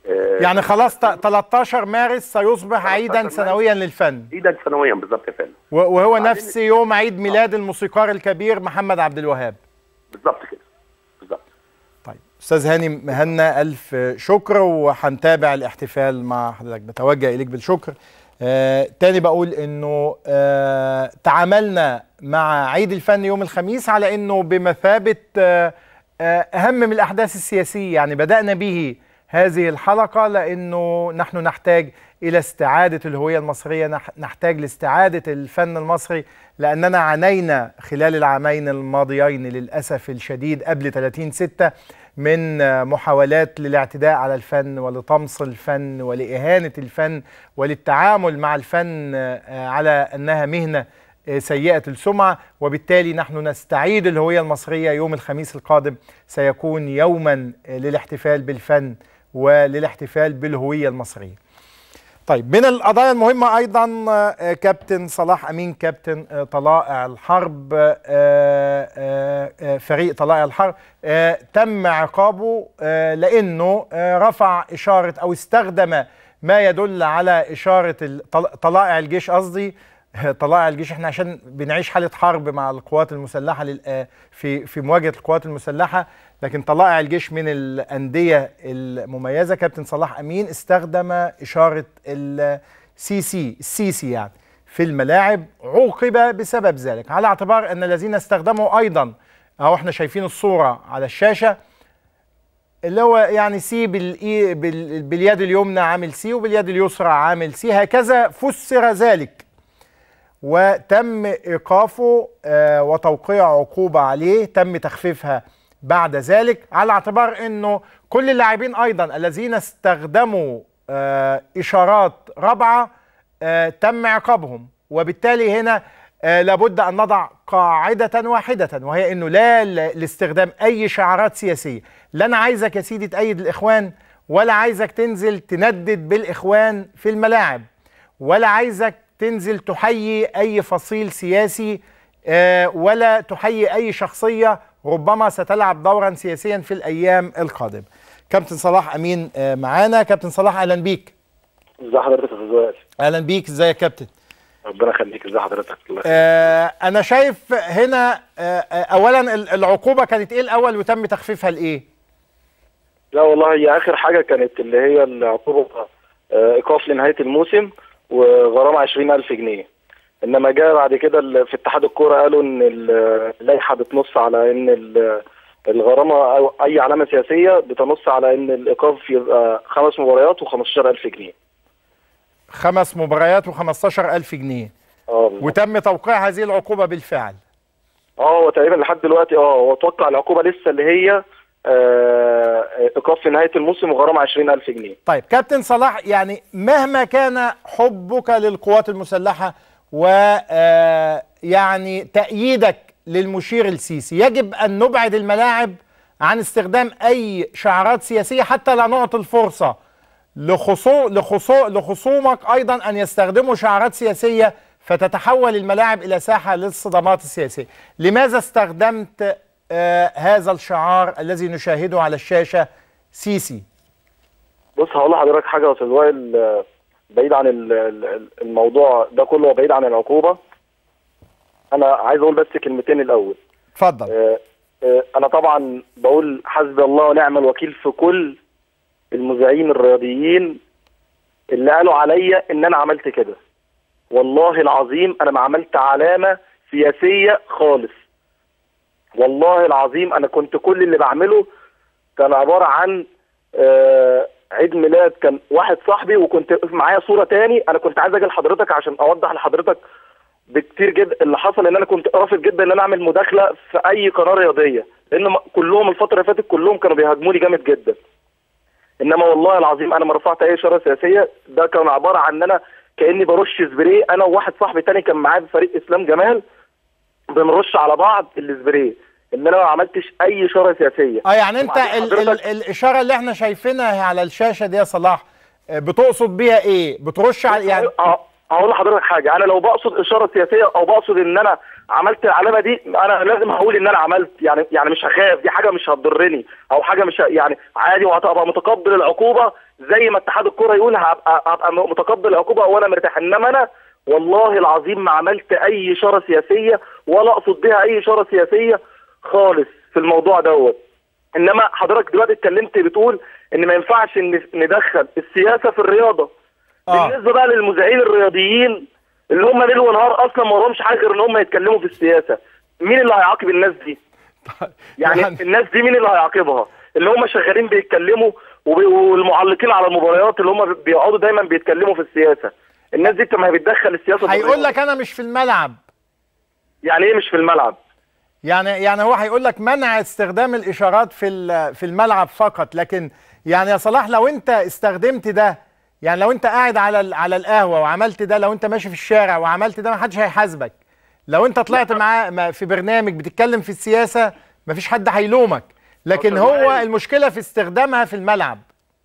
Speaker 8: آه،
Speaker 1: يعني خلاص ت- 13 مارس سيصبح
Speaker 8: 13
Speaker 1: عيدا
Speaker 8: مارس.
Speaker 1: سنويا للفن
Speaker 8: عيدا سنويا بالظبط يا فندم
Speaker 1: و- وهو
Speaker 8: وبعدين-
Speaker 1: نفس يوم عيد ميلاد الموسيقار الكبير محمد عبد الوهاب
Speaker 8: بالظبط كده بالظبط
Speaker 1: طيب استاذ هاني مهنا الف شكر وهنتابع الاحتفال مع حضرتك بتوجه اليك بالشكر آه تاني بقول انه آه تعاملنا مع عيد الفن يوم الخميس على انه بمثابه آه آه اهم من الاحداث السياسيه يعني بدانا به هذه الحلقه لانه نحن نحتاج الى استعاده الهويه المصريه نح- نحتاج لاستعاده الفن المصري لاننا عانينا خلال العامين الماضيين للاسف الشديد قبل 30 6 من محاولات للاعتداء على الفن ولطمس الفن ولاهانه الفن وللتعامل مع الفن آه، على انها مهنه آه، سيئه السمعه وبالتالي نحن نستعيد الهويه المصريه يوم الخميس القادم سيكون يوما آه، للاحتفال بالفن وللاحتفال بالهويه المصريه. طيب من القضايا المهمة أيضا آه، كابتن صلاح أمين كابتن آه، طلائع الحرب آه، آه، آه، فريق طلائع الحرب آه، تم عقابه آه، لأنه آه، رفع إشارة أو استخدم ما يدل على إشارة ال- طل- طلائع الجيش قصدي طلائع الجيش احنا عشان بنعيش حالة حرب مع القوات المسلحة لل- آه، في في مواجهة القوات المسلحة لكن طلائع الجيش من الأندية المميزة كابتن صلاح أمين استخدم إشارة السي سي السي سي يعني في الملاعب عوقب بسبب ذلك على اعتبار أن الذين استخدموا أيضا أهو احنا شايفين الصورة على الشاشة اللي هو يعني سي بالإي بال- باليد اليمنى عامل سي وباليد اليسرى عامل سي هكذا فسر ذلك وتم ايقافه آه، وتوقيع عقوبه عليه تم تخفيفها بعد ذلك على اعتبار انه كل اللاعبين ايضا الذين استخدموا آه، اشارات رابعه آه، تم عقابهم وبالتالي هنا آه، لابد ان نضع قاعده واحده وهي انه لا ل- لاستخدام اي شعارات سياسيه لا انا عايزك يا سيدي تأيد الاخوان ولا عايزك تنزل تندد بالاخوان في الملاعب ولا عايزك تنزل تحيي اي فصيل سياسي آه، ولا تحيي اي شخصيه ربما ستلعب دورا سياسيا في الايام القادمه. كابتن صلاح امين آه، معانا، كابتن صلاح اهلا بيك.
Speaker 9: ازي حضرتك يا استاذ وائل
Speaker 1: اهلا بيك ازيك يا كابتن؟
Speaker 9: ربنا يخليك ازي حضرتك الله يخليك.
Speaker 1: آه انا شايف هنا آه آه، اولا ال- العقوبه كانت ايه الاول وتم تخفيفها لايه؟
Speaker 9: لا والله هي اخر حاجه كانت اللي هي العقوبه آه، ايقاف لنهايه الموسم وغرامه 20000 جنيه انما جاء بعد كده ال- في اتحاد الكوره قالوا ان ال- اللائحه بتنص على ان ال- الغرامه او اي علامه سياسيه بتنص على ان الايقاف يبقى خمس مباريات و15000 جنيه
Speaker 1: خمس مباريات و15000 جنيه
Speaker 9: اه
Speaker 1: وتم توقيع هذه العقوبه بالفعل.
Speaker 9: اه هو تقريبا لحد دلوقتي اه هو اتوقع العقوبه لسه اللي هي آه، ايقاف في نهايه الموسم وغرامه 20000 جنيه
Speaker 1: طيب كابتن صلاح يعني مهما كان حبك للقوات المسلحة ويعني تأييدك للمشير السيسي يجب أن نبعد الملاعب عن استخدام أي شعارات سياسية حتى لا نعطي الفرصة لخصو لخصو لخصومك أيضا أن يستخدموا شعارات سياسية فتتحول الملاعب إلى ساحة للصدمات السياسية لماذا استخدمت آه هذا الشعار الذي نشاهده على الشاشة سيسي
Speaker 9: بص هقول لحضرتك حاجه يا استاذ وائل آه، بعيد عن ال- ال- الموضوع ده كله وبعيد عن العقوبه انا عايز اقول بس كلمتين الاول
Speaker 1: اتفضل
Speaker 9: آه، آه، انا طبعا بقول حسبي الله ونعم الوكيل في كل المذيعين الرياضيين اللي قالوا عليا ان انا عملت كده والله العظيم انا ما عملت علامه سياسيه خالص والله العظيم انا كنت كل اللي بعمله كان عباره عن آه، عيد ميلاد كان واحد صاحبي وكنت معايا صوره تاني انا كنت عايز اجي لحضرتك عشان اوضح لحضرتك بكتير جدا اللي حصل ان انا كنت رافض جدا ان انا اعمل مداخله في اي قناه رياضيه لان م- كلهم الفتره اللي فاتت كلهم كانوا بيهاجموني جامد جدا انما والله العظيم انا ما رفعت اي اشاره سياسيه ده كان عباره عن ان انا كاني برش سبراي انا وواحد صاحبي تاني كان معايا بفريق اسلام جمال بنرش على بعض السبراي ان انا ما عملتش اي اشاره سياسيه
Speaker 1: اه يعني انت
Speaker 9: وبعدين
Speaker 1: ال ال
Speaker 9: حضرتك-
Speaker 1: الاشاره اللي احنا شايفينها على الشاشه دي يا صلاح آه، بتقصد بيها ايه بترش على يعني
Speaker 9: اه هقول لحضرتك حاجه انا لو بقصد اشاره سياسيه او بقصد ان انا عملت العلامه دي انا لازم هقول ان انا عملت يعني يعني مش هخاف دي حاجه مش هتضرني او حاجه مش ه- يعني عادي وهتبقى متقبل العقوبه زي ما اتحاد الكوره يقول هبقى هبقى متقبل العقوبه وانا مرتاح انما انا والله العظيم ما عملت اي اشاره سياسيه ولا اقصد بها اي اشاره سياسيه خالص في الموضوع دوت انما حضرتك دلوقتي اتكلمت بتقول ان ما ينفعش ان ندخل السياسه في الرياضه
Speaker 1: آه.
Speaker 9: بالنسبه بقى للمذيعين الرياضيين اللي هم ليل ونهار اصلا ما وراهمش حاجه غير ان هم يتكلموا في السياسه مين اللي هيعاقب الناس دي يعني, يعني الناس دي مين اللي هيعاقبها اللي هم شغالين بيتكلموا وبي- والمعلقين على المباريات اللي هم بيقعدوا دايما بيتكلموا في السياسه الناس دي ما هي بتدخل السياسه في
Speaker 1: هيقول
Speaker 9: الرياضة.
Speaker 1: لك انا مش في الملعب
Speaker 9: يعني ايه مش في الملعب
Speaker 1: يعني يعني هو هيقول لك منع استخدام الاشارات في ال- في الملعب فقط لكن يعني يا صلاح لو انت استخدمت ده يعني لو انت قاعد على ال- على القهوه وعملت ده لو انت ماشي في الشارع وعملت ده ما حدش هيحاسبك لو انت طلعت معاه ما- في برنامج بتتكلم في السياسه ما فيش حد هيلومك لكن
Speaker 9: أستاذ
Speaker 1: هو
Speaker 9: وائل.
Speaker 1: المشكله في استخدامها في الملعب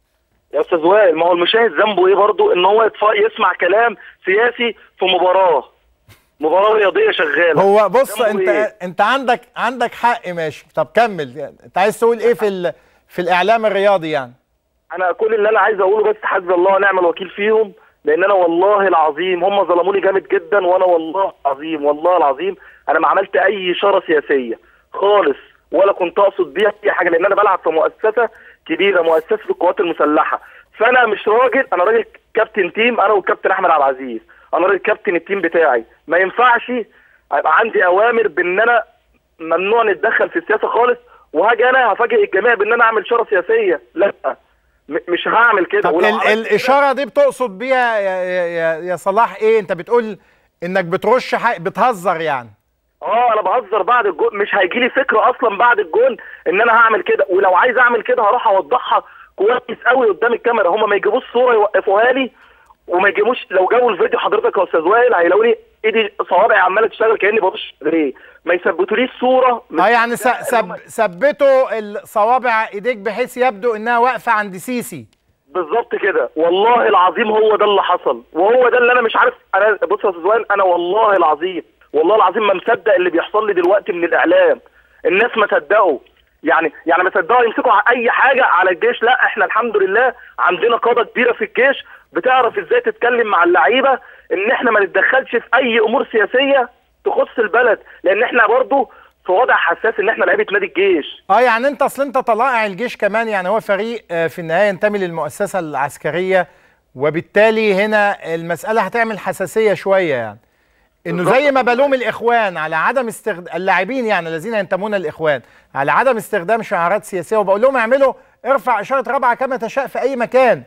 Speaker 9: يا استاذ وائل ما هو المشاهد ذنبه ايه برضه ان هو يتف- يسمع كلام سياسي في مباراه مباراه رياضيه شغاله
Speaker 1: هو بص
Speaker 9: ذنبه
Speaker 1: انت
Speaker 9: إيه؟
Speaker 1: انت عندك عندك حق ماشي طب كمل يعني انت عايز تقول ايه في ال- في الاعلام الرياضي يعني
Speaker 9: انا كل اللي انا عايز اقوله بس حسبي الله ونعم الوكيل فيهم لان انا والله العظيم هم ظلموني جامد جدا وانا والله العظيم والله العظيم انا ما عملت اي اشاره سياسيه خالص ولا كنت اقصد بيها اي حاجه لان انا بلعب في مؤسسه كبيره مؤسسه القوات المسلحه فانا مش راجل انا راجل كابتن تيم انا والكابتن احمد عبد العزيز انا راجل كابتن التيم بتاعي ما ينفعش هيبقى عندي اوامر بان انا ممنوع نتدخل في السياسه خالص وهاجي انا هفاجئ الجميع بان انا اعمل اشاره سياسيه لا م- مش هعمل كده
Speaker 1: طب
Speaker 9: ولو
Speaker 1: ال
Speaker 9: عملت كده-
Speaker 1: الاشاره دي بتقصد بيها يا, يا, يا, يا صلاح ايه انت بتقول انك بترش حق بتهزر يعني
Speaker 9: اه انا بهزر بعد الجون مش هيجي لي فكره اصلا بعد الجون ان انا هعمل كده ولو عايز اعمل كده هروح اوضحها كويس قوي قدام الكاميرا هما ما يجيبوش صوره يوقفوها لي وما يجيبوش لو جابوا الفيديو حضرتك يا استاذ وائل هيلاقوني ايدي صوابعي عماله تشتغل كاني برش رجليه ما يثبتوليش صوره
Speaker 1: اه يعني س- سب ثبتوا الصوابع ايديك بحيث يبدو انها واقفه عند سيسي
Speaker 9: بالظبط كده والله العظيم هو ده اللي حصل وهو ده اللي انا مش عارف انا بص يا استاذ وائل انا والله العظيم والله العظيم ما مصدق اللي بيحصل لي دلوقتي من الاعلام الناس ما صدقوا يعني يعني ما صدقوا يمسكوا ع- اي حاجه على الجيش لا احنا الحمد لله عندنا قاده كبيره في الجيش بتعرف ازاي تتكلم مع اللعيبه ان احنا ما نتدخلش في اي امور سياسيه تخص البلد لان احنا برضو في وضع حساس ان احنا لعيبه نادي الجيش
Speaker 1: اه يعني انت اصل انت طلائع الجيش كمان يعني هو فريق آه، في النهايه ينتمي للمؤسسه العسكريه وبالتالي هنا المساله هتعمل حساسيه شويه يعني انه زي ما بلوم الاخوان على عدم استخدام اللاعبين يعني الذين ينتمون للاخوان على عدم استخدام شعارات سياسيه وبقول لهم اعملوا ارفع اشاره رابعه كما تشاء في اي مكان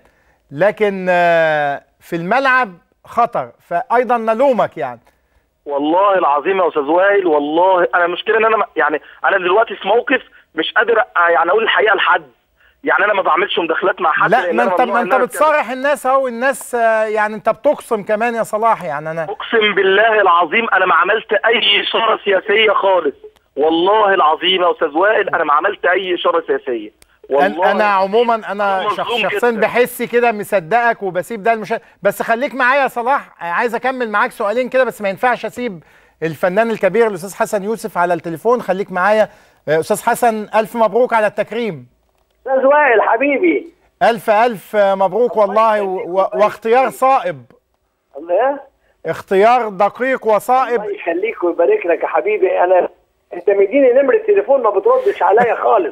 Speaker 1: لكن آه، في الملعب خطر فايضا نلومك يعني
Speaker 9: والله العظيم يا استاذ وائل والله انا المشكله ان انا ما- يعني انا دلوقتي في موقف مش قادر أ- يعني اقول الحقيقه لحد يعني انا ما بعملش مداخلات مع حد
Speaker 1: لا
Speaker 9: لأن
Speaker 1: ما
Speaker 9: أنا
Speaker 1: انت
Speaker 9: ممنوع
Speaker 1: ما
Speaker 9: إن
Speaker 1: انت
Speaker 9: أنا
Speaker 1: بتصارح الناس اهو الناس آه، يعني انت بتقسم كمان يا صلاح يعني انا
Speaker 9: اقسم بالله العظيم انا ما عملت اي اشاره سياسيه خالص والله العظيم يا استاذ وائل انا ما عملت اي اشاره سياسيه
Speaker 1: انا انا عموما انا
Speaker 9: أنا
Speaker 1: شخص
Speaker 9: مظلوم
Speaker 1: شخصيا
Speaker 9: جداً.
Speaker 1: بحسي كده مصدقك وبسيب ده المشا... بس خليك معايا يا صلاح آه، عايز اكمل معاك سؤالين كده بس ما ينفعش اسيب الفنان الكبير الاستاذ حسن يوسف على التليفون خليك معايا آه، استاذ حسن الف مبروك على التكريم
Speaker 10: استاذ وائل حبيبي
Speaker 1: الف الف آه، مبروك والله و... و... واختيار صائب
Speaker 10: الله
Speaker 1: اختيار دقيق وصائب
Speaker 10: الله يخليك ويبارك لك يا حبيبي انا انت مديني نمره تليفون ما بتردش عليا خالص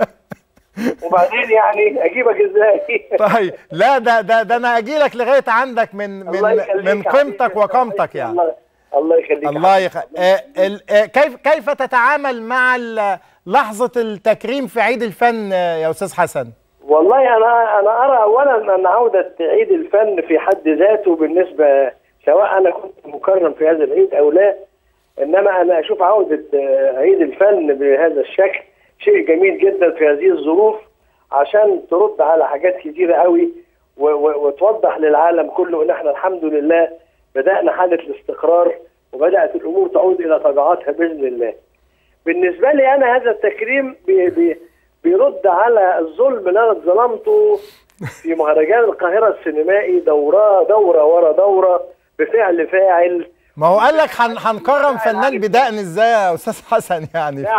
Speaker 10: وبعدين يعني اجيبك ازاي
Speaker 1: طيب لا ده ده ده انا اجي لك لغايه عندك من
Speaker 10: الله
Speaker 1: من
Speaker 10: يخليك
Speaker 1: من
Speaker 10: يا
Speaker 1: قيمتك
Speaker 10: حبيبي.
Speaker 1: وقامتك يعني
Speaker 10: الله الله يخليك
Speaker 1: الله يخ... آه ال... آه كيف كيف تتعامل مع ال- لحظة التكريم في عيد الفن آه، يا أستاذ حسن؟
Speaker 10: والله انا انا ارى اولا ان عوده عيد الفن في حد ذاته بالنسبه سواء انا كنت مكرم في هذا العيد او لا انما انا اشوف عوده آه، عيد الفن بهذا الشكل شيء جميل جدا في هذه الظروف عشان ترد على حاجات كتيره قوي و- و- وتوضح للعالم كله ان احنا الحمد لله بدانا حاله الاستقرار وبدات الامور تعود الى طبيعتها باذن الله. بالنسبه لي انا هذا التكريم بي بي بيرد على الظلم اللي انا اتظلمته في مهرجان القاهره السينمائي دوره دوره ورا دوره بفعل فاعل
Speaker 1: ما هو قال لك هن... هنكرم فنان بدقن ازاي يا أستاذ حسن يعني؟
Speaker 10: نعم يا حبيبي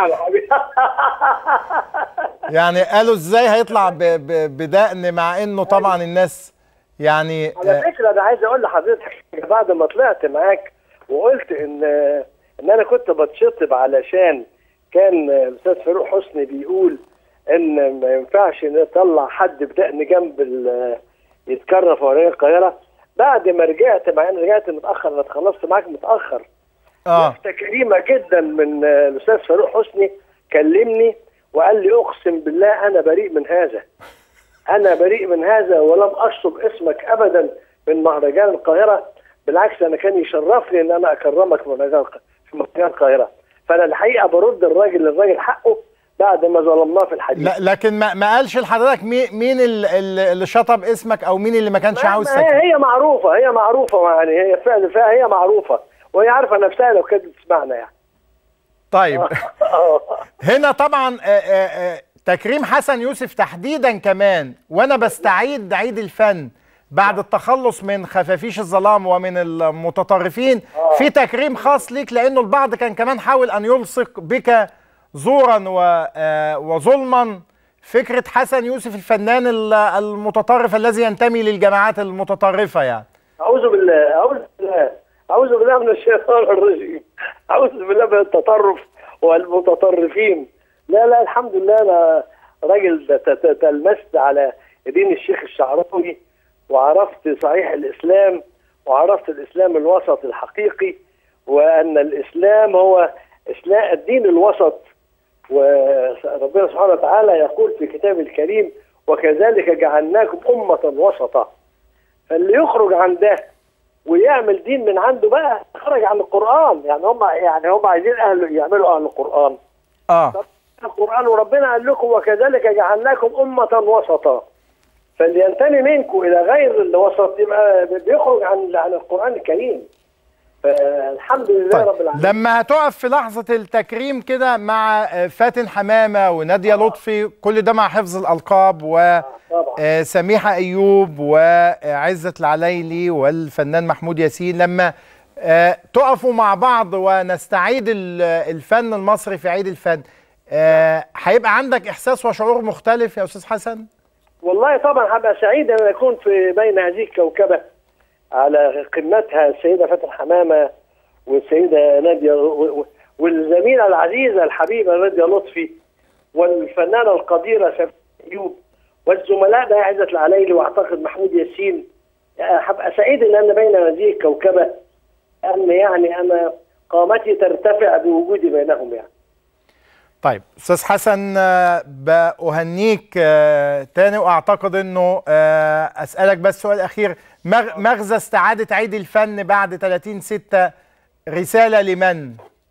Speaker 1: يعني قالوا ازاي هيطلع ب- ب- بدقن مع انه طبعا الناس يعني
Speaker 10: على
Speaker 1: آه،
Speaker 10: فكره انا عايز اقول لحضرتك بعد ما طلعت معاك وقلت ان ان انا كنت بتشطب علشان كان الاستاذ فاروق حسني بيقول ان ما ينفعش نطلع حد بدقن جنب ال- يتكرر في ورقه القاهره بعد ما رجعت مع ان رجعت متاخر انا اتخلصت معاك متاخر
Speaker 1: اه
Speaker 10: لفتة كريمة جدا من آه، الأستاذ فاروق حسني كلمني وقال لي أقسم بالله أنا بريء من هذا أنا بريء من هذا ولم أشطب اسمك أبدا من مهرجان القاهرة بالعكس أنا كان يشرفني إن أنا أكرمك في مهرجان الق- في مهرجان القاهرة فأنا الحقيقة برد الراجل للراجل حقه بعد ما ظلمناه في الحديث
Speaker 1: لا لكن ما, ما قالش لحضرتك مين مين ال- ال- اللي شطب اسمك او مين اللي ما كانش
Speaker 10: ما-
Speaker 1: عاوز
Speaker 10: ما هي
Speaker 1: سكن
Speaker 10: هي معروفة هي معروفة يعني هي فعلا فيها هي معروفة وهي عارفة نفسها لو كانت بتسمعنا يعني
Speaker 1: طيب هنا طبعا آه، آه، آه، تكريم حسن يوسف تحديدا كمان وانا بستعيد عيد الفن بعد التخلص من خفافيش الظلام ومن المتطرفين في تكريم خاص ليك لانه البعض كان كمان حاول ان يلصق بك زورا و- آه، وظلما فكره حسن يوسف الفنان ال- المتطرف الذي ينتمي للجماعات المتطرفه يعني
Speaker 10: أعوذ بالله أعوذ بالله أعوذ بالله من الشيطان الرجيم أعوذ بالله من التطرف والمتطرفين لا لا الحمد لله أنا راجل ت- ت- تلمست على دين الشيخ الشعراوي وعرفت صحيح الإسلام وعرفت الإسلام الوسط الحقيقي وأن الإسلام هو إسلام الدين الوسط وربنا سبحانه وتعالى يقول في كتابه الكريم وكذلك جعلناكم أمة وسطا فاللي يخرج عن ده ويعمل دين من عنده بقى خرج عن القرآن يعني هم يعني هم عايزين أهل يعملوا أهل القرآن
Speaker 1: اه
Speaker 10: القرآن وربنا قال لكم وكذلك جعلناكم أمة وسطا فاللي ينتمي منكم إلى غير الوسط يبقى بيخرج عن عن القرآن الكريم فالحمد لله رب العالمين
Speaker 1: لما هتقف في لحظة التكريم كده مع آه، فاتن حمامة ونادية لطفي كل ده مع حفظ الألقاب وسميحة أيوب وعزة العليلي والفنان محمود ياسين لما آه، تقفوا مع بعض ونستعيد ال- الفن المصري في عيد الفن آه، هيبقى عندك إحساس وشعور مختلف يا أستاذ حسن؟
Speaker 10: والله طبعا هبقى سعيد ان اكون في بين هذه الكوكبه على قمتها السيده فاتن حمامه والسيده ناديه و- و- والزميله العزيزه الحبيبه ناديه لطفي والفنانه القديره سمية ايوب والزملاء ده عزت العلايلي واعتقد محمود ياسين آه، هبقى سعيد ان انا بين هذه الكوكبه ان يعني انا قامتي ترتفع بوجودي بينهم يعني
Speaker 1: طيب استاذ حسن آه، بأهنيك آه، تاني واعتقد انه آه، اسالك بس سؤال اخير مغ- مغزى استعاده عيد الفن بعد 30 6 رساله لمن؟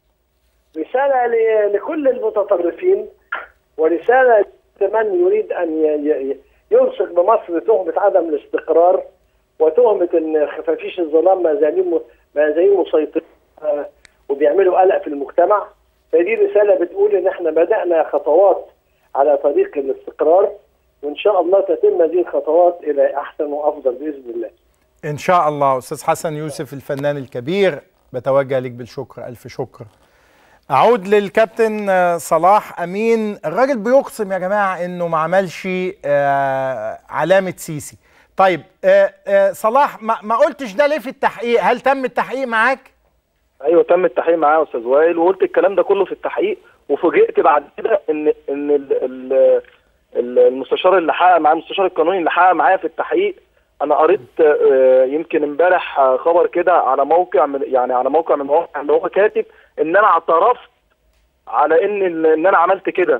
Speaker 10: رسالة ل- لكل المتطرفين ورسالة لمن يريد أن ي- ي- يلصق بمصر تهمة عدم الاستقرار وتهمة أن خفافيش الظلام ما زالين ما زالين مسيطرين آه، وبيعملوا قلق في المجتمع فدي رسالة بتقول إن إحنا بدأنا خطوات على طريق الاستقرار وإن شاء الله تتم هذه الخطوات إلى أحسن وأفضل بإذن الله
Speaker 1: ان شاء الله استاذ حسن يوسف الفنان الكبير بتوجه لك بالشكر الف شكر اعود للكابتن آه، صلاح امين الراجل بيقسم يا جماعه انه ما عملش آه، علامه سيسي طيب آه، آه، صلاح ما ما قلتش ده ليه في التحقيق هل تم التحقيق معاك
Speaker 9: ايوه تم التحقيق معاه يا استاذ وائل وقلت الكلام ده كله في التحقيق وفوجئت بعد كده ان ان ال ال ال- المستشار اللي حقق معاه المستشار القانوني اللي حقق معايا في التحقيق انا قريت آه، يمكن امبارح آه، خبر كده على موقع من يعني على موقع من المواقع اللي هو كاتب ان انا اعترفت على ان ال- ان انا عملت كده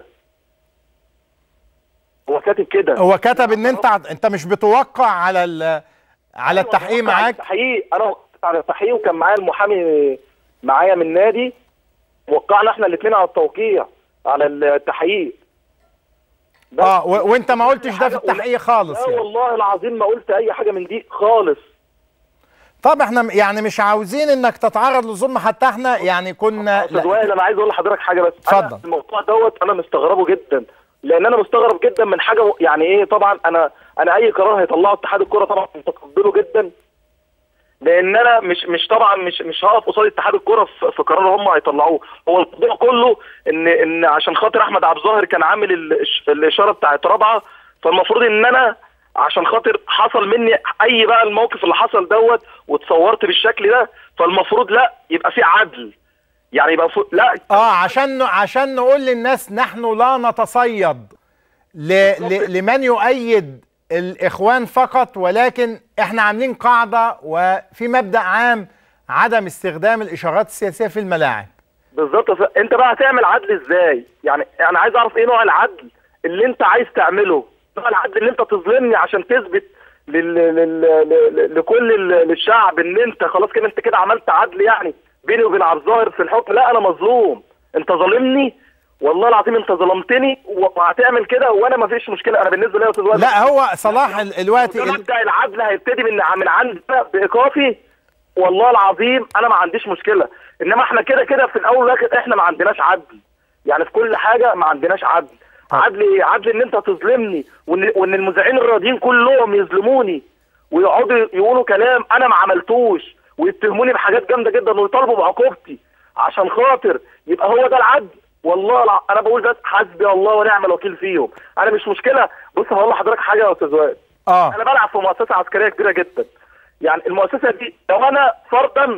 Speaker 9: هو كاتب كده
Speaker 1: هو كتب ان انت انت مش بتوقع على ال- على التحقيق معاك
Speaker 9: التحقيق انا وقفت على التحقيق وكان معايا المحامي معايا من نادي وقعنا احنا الاثنين على التوقيع على التحقيق
Speaker 1: اه و- وانت ما قلتش ده في التحقيق خالص
Speaker 9: لا
Speaker 1: يعني
Speaker 9: والله العظيم ما قلت اي حاجه من دي خالص
Speaker 1: طب احنا م- يعني مش عاوزين انك تتعرض للظلم حتى احنا يعني كنا
Speaker 9: استاذ وائل انا عايز اقول لحضرتك حاجه بس
Speaker 1: اتفضل.
Speaker 9: أنا الموضوع دوت انا مستغربه جدا لان انا مستغرب جدا من حاجه يعني ايه طبعا انا انا اي قرار هيطلعه اتحاد الكوره طبعا متقبله جدا لان انا مش مش طبعا مش مش هقف قصاد اتحاد الكوره في في قرار هم هيطلعوه هو الموضوع كله ان ان عشان خاطر احمد عبد الظاهر كان عامل ال- الاشاره بتاعت رابعه فالمفروض ان انا عشان خاطر حصل مني اي بقى الموقف اللي حصل دوت واتصورت بالشكل ده فالمفروض لا يبقى في عدل يعني يبقى فو... لا
Speaker 1: اه عشان عشان نقول للناس نحن لا نتصيد ل... ل... لمن يؤيد الاخوان فقط ولكن احنا عاملين قاعده وفي مبدا عام عدم استخدام الاشارات السياسيه في الملاعب
Speaker 9: بالظبط ف- انت بقى هتعمل عدل ازاي يعني انا عايز اعرف ايه نوع العدل اللي انت عايز تعمله نوع العدل اللي انت تظلمني عشان تثبت لل... لل... لل... لكل ال- الشعب ان انت خلاص كده انت كده عملت عدل يعني بيني وبين عبد الظاهر في الحكم لا انا مظلوم انت ظالمني والله العظيم انت ظلمتني وهتعمل كده وانا ما فيش مشكله انا بالنسبه لي يا استاذ وائل
Speaker 1: لا هو صلاح ال- الوقت
Speaker 9: ده
Speaker 1: ال-
Speaker 9: مبدا العدل هيبتدي من من عندنا بايقافي والله العظيم انا ما عنديش مشكله انما احنا كده كده في الاول والاخر احنا ما عندناش عدل يعني في كل حاجه ما عندناش عدل عدل ايه عدل ان انت تظلمني وان وان المذيعين الرياضيين كلهم يظلموني ويقعدوا يقولوا كلام انا ما عملتوش ويتهموني بحاجات جامده جدا ويطالبوا بعقوبتي عشان خاطر يبقى هو ده العدل والله الع... انا بقول بس حسبي الله ونعم الوكيل فيهم انا مش مشكله بص هقول لحضرتك حاجه يا استاذ وائل
Speaker 1: اه
Speaker 9: انا بلعب في مؤسسه عسكريه كبيره جدا يعني المؤسسه دي لو انا فرضا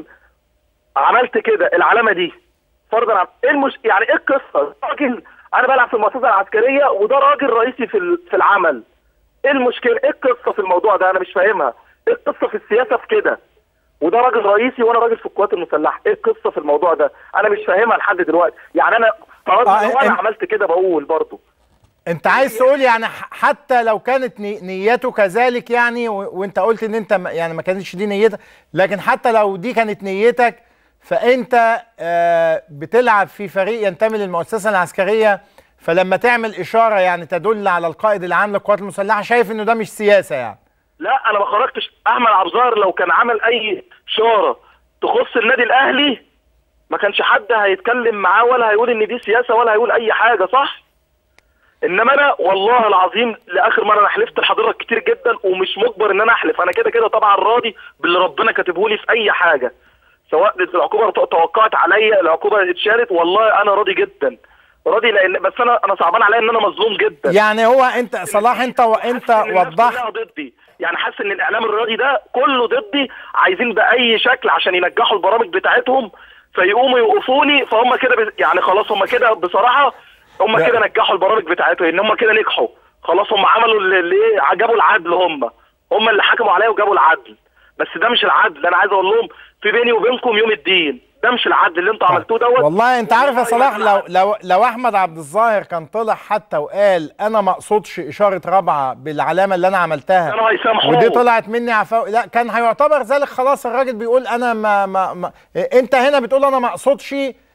Speaker 9: عملت كده العلامه دي فرضا عم... ايه المش... يعني ايه القصه راجل انا بلعب في المؤسسه العسكريه وده راجل رئيسي في ال- في العمل ايه المشكله ايه القصه في الموضوع ده انا مش فاهمها ايه القصه في السياسه في كده وده راجل رئيسي وانا راجل في القوات المسلحه ايه القصه في الموضوع ده انا مش فاهمها لحد دلوقتي يعني انا فرضا
Speaker 1: آه،
Speaker 9: لو انا
Speaker 1: إن-
Speaker 9: عملت كده بقول برضه
Speaker 1: انت عايز تقول يعني ح- حتى لو كانت ني- نيته كذلك يعني و- وانت قلت ان انت م- يعني ما كانتش دي نيتك لكن حتى لو دي كانت نيتك فانت آه، بتلعب في فريق ينتمي للمؤسسه العسكريه فلما تعمل اشاره يعني تدل على القائد العام للقوات المسلحه شايف انه ده مش سياسه يعني
Speaker 9: لا انا ما خرجتش احمد عبد الظاهر لو كان عمل اي اشاره تخص النادي الاهلي ما كانش حد هيتكلم معاه ولا هيقول ان دي سياسه ولا هيقول اي حاجه صح انما انا والله العظيم لاخر مره انا حلفت لحضرتك كتير جدا ومش مجبر ان انا احلف انا كده كده طبعا راضي باللي ربنا كاتبه لي في اي حاجه سواء العقوبه توقعت عليا العقوبه اتشالت والله انا راضي جدا راضي لان بس انا انا صعبان عليا ان انا مظلوم جدا
Speaker 1: يعني هو انت صلاح انت وانت
Speaker 9: إن الناس
Speaker 1: وضحت
Speaker 9: كلها ضدي يعني حاسس ان الاعلام الرياضي ده كله ضدي عايزين باي شكل عشان ينجحوا البرامج بتاعتهم فيقوموا يوقفوني فهم كده بز... يعني خلاص هم كده بصراحه هم
Speaker 1: لا.
Speaker 9: كده نجحوا البرامج بتاعتهم ان هم كده نجحوا خلاص هم عملوا اللي اللي جابوا العدل هم هم اللي حكموا عليا وجابوا العدل بس ده مش العدل انا عايز اقول لهم في بيني وبينكم يوم الدين ده مش العدل اللي انتوا عملتوه دوت
Speaker 1: والله انت عارف يا
Speaker 9: والله
Speaker 1: صلاح
Speaker 9: ما
Speaker 1: لو لو لو احمد عبد الظاهر كان طلع حتى وقال انا ما اقصدش اشاره رابعه بالعلامه اللي انا عملتها
Speaker 9: كانوا هيسامحوه.
Speaker 1: ودي طلعت مني عفو لا كان هيعتبر ذلك خلاص الراجل بيقول انا ما, ما, ما انت هنا بتقول انا ما اقصدش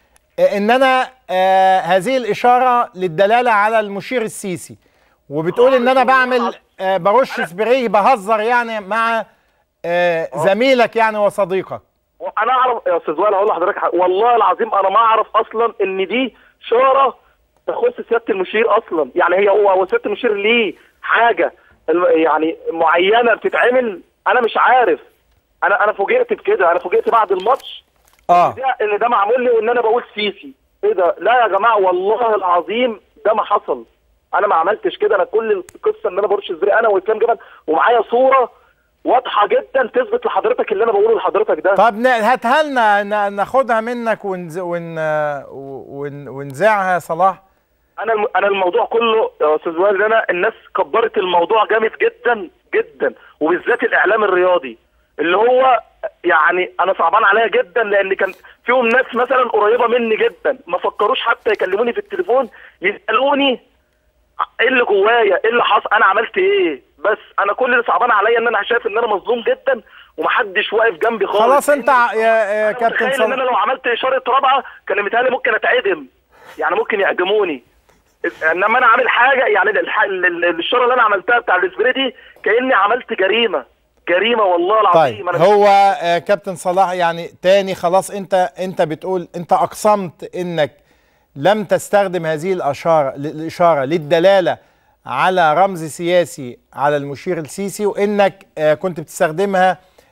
Speaker 1: ان انا آه هذه الاشاره للدلاله على المشير السيسي وبتقول ان انا بعمل آه برش سبراي بهزر يعني مع آه زميلك يعني وصديقك
Speaker 9: انا اعرف يا استاذ وائل هقول لحضرتك حاجة. والله العظيم انا ما اعرف اصلا ان دي شاره تخص سياده المشير اصلا يعني هي هو هو سياده المشير ليه حاجه الم- يعني معينه بتتعمل انا مش عارف انا انا فوجئت بكده انا فوجئت بعد الماتش
Speaker 1: اه
Speaker 9: ده ان ده معمول لي وان انا بقول سيسي ايه ده لا يا جماعه والله العظيم ده ما حصل انا ما عملتش كده انا كل القصه ان انا برش ازاي انا واسلام جبل ومعايا صوره واضحه جدا تثبت لحضرتك اللي انا بقوله لحضرتك ده
Speaker 1: طب ن- هاتها لنا ن- ناخدها منك ونز... ون... ون... ونذاعها يا صلاح
Speaker 9: انا الم... انا الموضوع كله يا استاذ وائل إن انا الناس كبرت الموضوع جامد جدا جدا وبالذات الاعلام الرياضي اللي هو يعني انا صعبان عليا جدا لان كان فيهم ناس مثلا قريبه مني جدا ما فكروش حتى يكلموني في التليفون يسالوني ايه اللي جوايا ايه اللي حصل انا عملت ايه بس انا كل اللي صعبان عليا ان انا شايف ان انا مظلوم جدا ومحدش واقف جنبي خالص
Speaker 1: خلاص انت ع- يا, يا كابتن
Speaker 9: متخيل ان انا
Speaker 1: صلاح
Speaker 9: لو عملت اشاره رابعه كان متهيألي ممكن اتعدم يعني ممكن يعدموني انما انا عامل حاجه يعني الح- ال- ال- الاشاره اللي انا عملتها بتاع الاسبري دي كاني عملت جريمه جريمه والله العظيم
Speaker 1: طيب
Speaker 9: انا
Speaker 1: هو آه، كابتن صلاح يعني تاني خلاص انت انت بتقول انت اقسمت انك لم تستخدم هذه الاشاره الاشاره للدلاله على رمز سياسي على المشير السيسي وانك آه، كنت بتستخدمها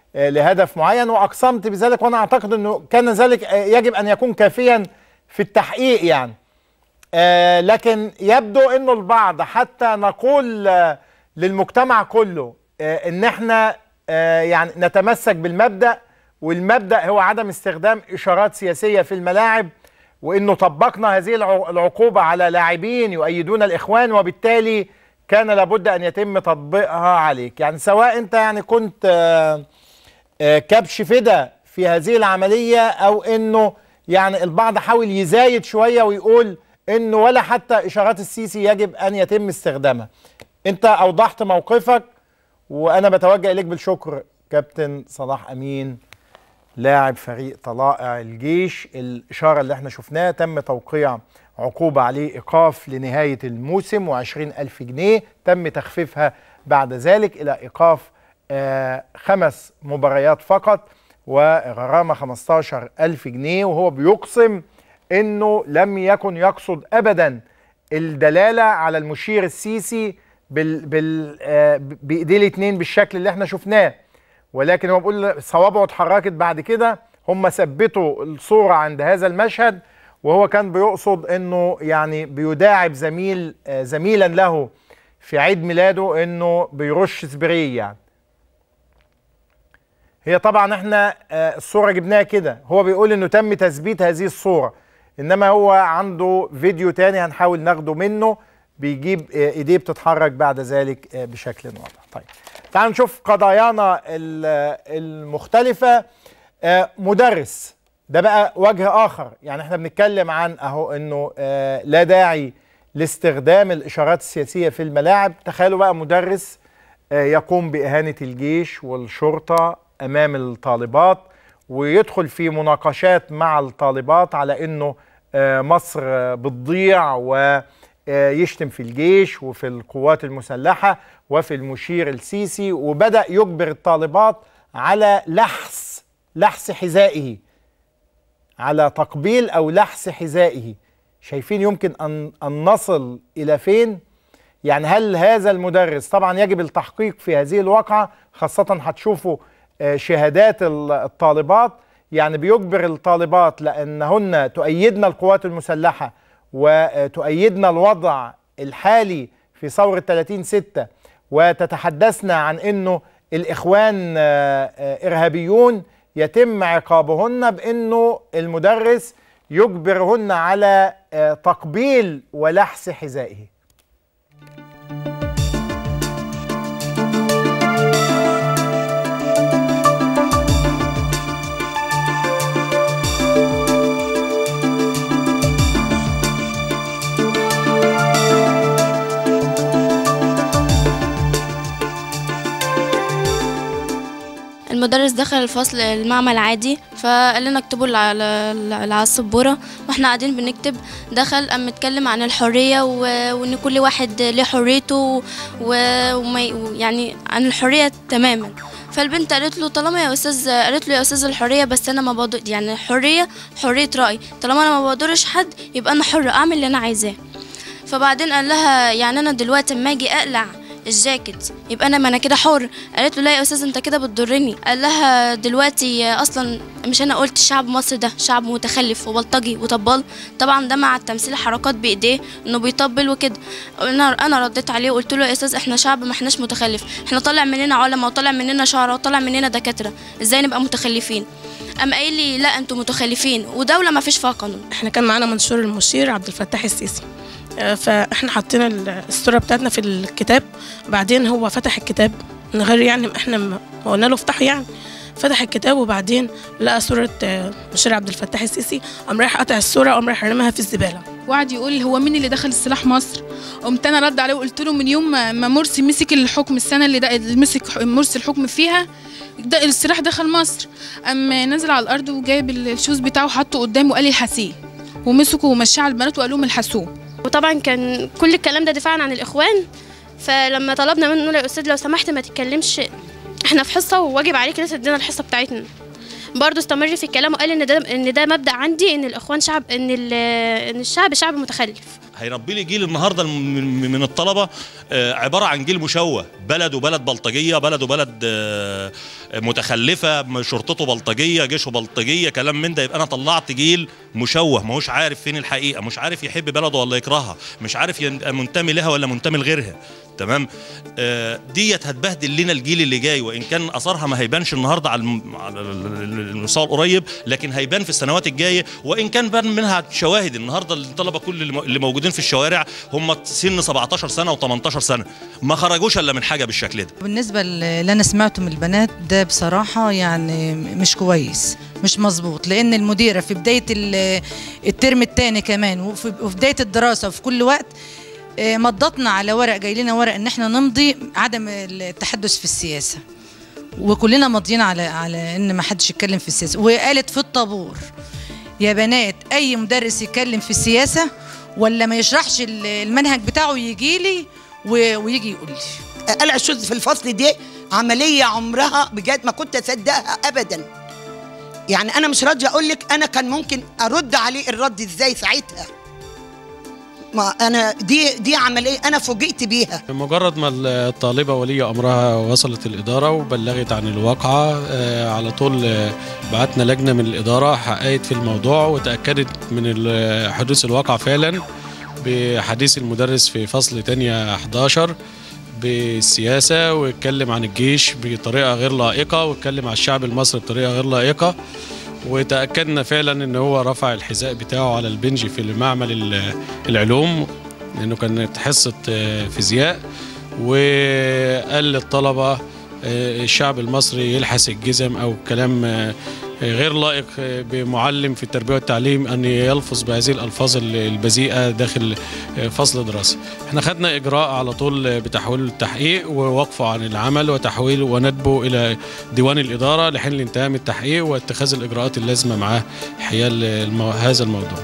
Speaker 1: آه، لهدف معين واقسمت بذلك وانا اعتقد انه كان ذلك آه، يجب ان يكون كافيا في التحقيق يعني آه، لكن يبدو انه البعض حتى نقول آه، للمجتمع كله آه، ان احنا آه، يعني نتمسك بالمبدا والمبدا هو عدم استخدام اشارات سياسيه في الملاعب وانه طبقنا هذه الع- العقوبه على لاعبين يؤيدون الاخوان وبالتالي كان لابد ان يتم تطبيقها عليك يعني سواء انت يعني كنت آه، آه، كبش فدا في هذه العمليه او انه يعني البعض حاول يزايد شويه ويقول انه ولا حتى اشارات السيسي يجب ان يتم استخدامها انت اوضحت موقفك وانا بتوجه اليك بالشكر كابتن صلاح امين لاعب فريق طلائع الجيش الإشارة اللي احنا شفناها تم توقيع عقوبة عليه إيقاف لنهاية الموسم وعشرين ألف جنيه تم تخفيفها بعد ذلك إلى إيقاف آه خمس مباريات فقط وغرامة 15 ألف جنيه وهو بيقسم أنه لم يكن يقصد أبدا الدلالة على المشير السيسي بال بال آه بإيديه الاتنين بالشكل اللي احنا شفناه ولكن هو بيقول صوابعه اتحركت بعد كده هم ثبتوا الصورة عند هذا المشهد وهو كان بيقصد انه يعني بيداعب زميل آه، زميلا له في عيد ميلاده انه بيرش سبراي يعني هي طبعا احنا آه، الصورة جبناها كده هو بيقول انه تم تثبيت هذه الصورة انما هو عنده فيديو تاني هنحاول ناخده منه بيجيب آه، ايديه بتتحرك بعد ذلك آه، بشكل واضح طيب تعالوا نشوف قضايانا ال- المختلفة آه، مدرس ده بقى وجه آخر يعني احنا بنتكلم عن اهو انه آه، لا داعي لاستخدام الإشارات السياسية في الملاعب تخيلوا بقى مدرس آه، يقوم بإهانة الجيش والشرطة أمام الطالبات ويدخل في مناقشات مع الطالبات على انه آه، مصر آه، بتضيع ويشتم في الجيش وفي القوات المسلحة وفي المشير السيسي وبدأ يجبر الطالبات على لحس لحس حذائه على تقبيل أو لحس حذائه شايفين يمكن أن, أن نصل إلى فين؟ يعني هل هذا المدرس طبعا يجب التحقيق في هذه الواقعة خاصة هتشوفوا آه، شهادات ال- الطالبات يعني بيجبر الطالبات لأنهن تؤيدن القوات المسلحة وتؤيدن الوضع الحالي في ثورة 30 ستة وتتحدثنا عن أنه الإخوان آه، آه، إرهابيون يتم عقابهن بأنه المدرس يجبرهن على آه، تقبيل ولحس حذائه
Speaker 11: المدرس دخل الفصل المعمل عادي فقال لنا اكتبوا اللي على اللي على السبوره واحنا قاعدين بنكتب دخل قام متكلم عن الحريه و... وان كل واحد ليه حريته و... وما... يعني عن الحريه تماما فالبنت قالت له طالما يا استاذ قالت له يا استاذ الحريه بس انا ما بضر يعني الحريه حريه راي طالما انا ما بضرش حد يبقى انا حره اعمل اللي انا عايزاه فبعدين قال لها يعني انا دلوقتي اما اجي اقلع الجاكيت يبقى انا ما انا كده حر قالت له لا يا استاذ انت كده بتضرني قال لها دلوقتي اصلا مش انا قلت شعب مصر ده شعب متخلف وبلطجي وطبال طبعا ده مع التمثيل حركات بايديه انه بيطبل وكده انا انا رديت عليه وقلت له يا استاذ احنا شعب ما احناش متخلف احنا طالع مننا علماء وطالع مننا شعراء وطالع مننا دكاتره ازاي نبقى متخلفين قام قايل لي لا انتوا متخلفين ودوله ما فيش فيها قانون
Speaker 12: احنا كان معانا منشور المشير عبد الفتاح السيسي آه، فاحنا حطينا ال- الصوره بتاعتنا في الكتاب بعدين هو فتح الكتاب من غير يعني احنا ما ما قلنا له افتحه يعني فتح الكتاب وبعدين لقى صورة آه، مشير عبد الفتاح السيسي قام رايح قاطع الصورة وقام رايح رماها في الزبالة
Speaker 13: وقعد يقول هو مين اللي دخل السلاح مصر قمت انا رد عليه وقلت له من يوم ما ما مرسي مسك الحكم السنه اللي ده اللي مسك مرسي الحكم فيها ده السلاح دخل مصر قام نزل على الارض وجايب الشوز بتاعه وحطه قدامه وقال لي الحسيه ومسكوا ومشاه على البنات وقال لهم الحسوه
Speaker 11: وطبعا كان كل الكلام ده دفاعا عن الاخوان فلما طلبنا منه يا استاذ لو سمحت ما تتكلمش احنا في حصه وواجب عليك ان تدينا الحصه بتاعتنا برضه استمر في الكلام وقال ان ده ان ده مبدا عندي ان الاخوان شعب ان ال- ان الشعب شعب متخلف
Speaker 14: هيربي لي جيل النهارده من من الطلبه آه، عباره عن جيل مشوه بلد وبلد بلطجيه بلد وبلد آه، متخلفه شرطته بلطجيه جيشه بلطجيه كلام من ده يبقى انا طلعت جيل مشوه ما هوش عارف فين الحقيقه مش عارف يحب بلده ولا يكرهها مش عارف يبقى منتمي لها ولا منتمي لغيرها تمام آه، ديت هتبهدل لنا الجيل اللي جاي وان كان اثرها ما هيبانش النهارده على الم- على ال- ال- المستوى القريب لكن هيبان في السنوات الجايه وان كان بان منها شواهد النهارده الطلبه كل اللي م- اللي موجودين في الشوارع هم سن 17 سنه و18 سنه ما خرجوش الا من حاجه بالشكل ده
Speaker 15: بالنسبة اللي أنا سمعته من البنات ده بصراحة يعني مش كويس مش مظبوط لأن المديرة في بداية ال- الترم الثاني كمان وفي وفي بداية الدراسة وفي كل وقت آه، مضتنا على ورق جاي لنا ورق إن إحنا نمضي عدم التحدث في السياسة وكلنا ماضيين على على إن ما حدش يتكلم في السياسة وقالت في الطابور يا بنات أي مدرس يتكلم في السياسة ولا ما يشرحش ال- المنهج بتاعه يجي لي ويجي يقول لي
Speaker 16: قلع الشذ في الفصل دي عمليه عمرها بجد ما كنت اصدقها ابدا يعني انا مش راضيه اقول لك انا كان ممكن ارد عليه الرد ازاي ساعتها ما انا دي دي عمليه انا فوجئت بيها
Speaker 17: مجرد ما الطالبة ولي أمرها وصلت الإدارة وبلغت عن الواقعة آه، على طول آه، بعتنا لجنة من الإدارة حققت في الموضوع وتأكدت من ال- حدوث الواقعة فعلا بحديث المدرس في فصل تانية 11 بالسياسة واتكلم عن الجيش بطريقة غير لائقة واتكلم عن الشعب المصري بطريقة غير لائقة وتأكدنا فعلا ان هو رفع الحذاء بتاعه على البنج في معمل ال- العلوم لانه كانت حصة آه، فيزياء وقال للطلبة آه، الشعب المصري يلحس الجزم او كلام آه، غير لائق آه، بمعلم في التربية والتعليم ان يلفظ بهذه الالفاظ ال- البذيئة داخل آه، فصل دراسي احنا خدنا اجراء على طول آه، بتحويل التحقيق ووقفه عن العمل وتحويله وندبه الى ديوان الاداره لحين الانتهاء من التحقيق واتخاذ الاجراءات اللازمه معاه حيال المو... هذا الموضوع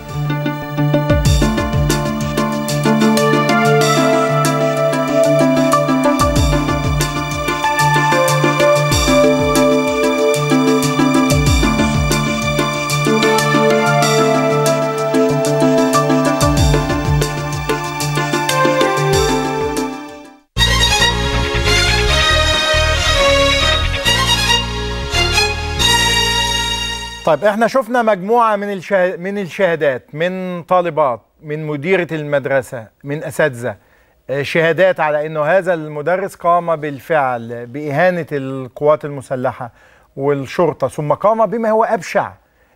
Speaker 1: طيب احنا شفنا مجموعة من الشه... من الشهادات من طالبات من مديرة المدرسة من أساتذة آه، شهادات على انه هذا المدرس قام بالفعل بإهانة القوات المسلحة والشرطة ثم قام بما هو أبشع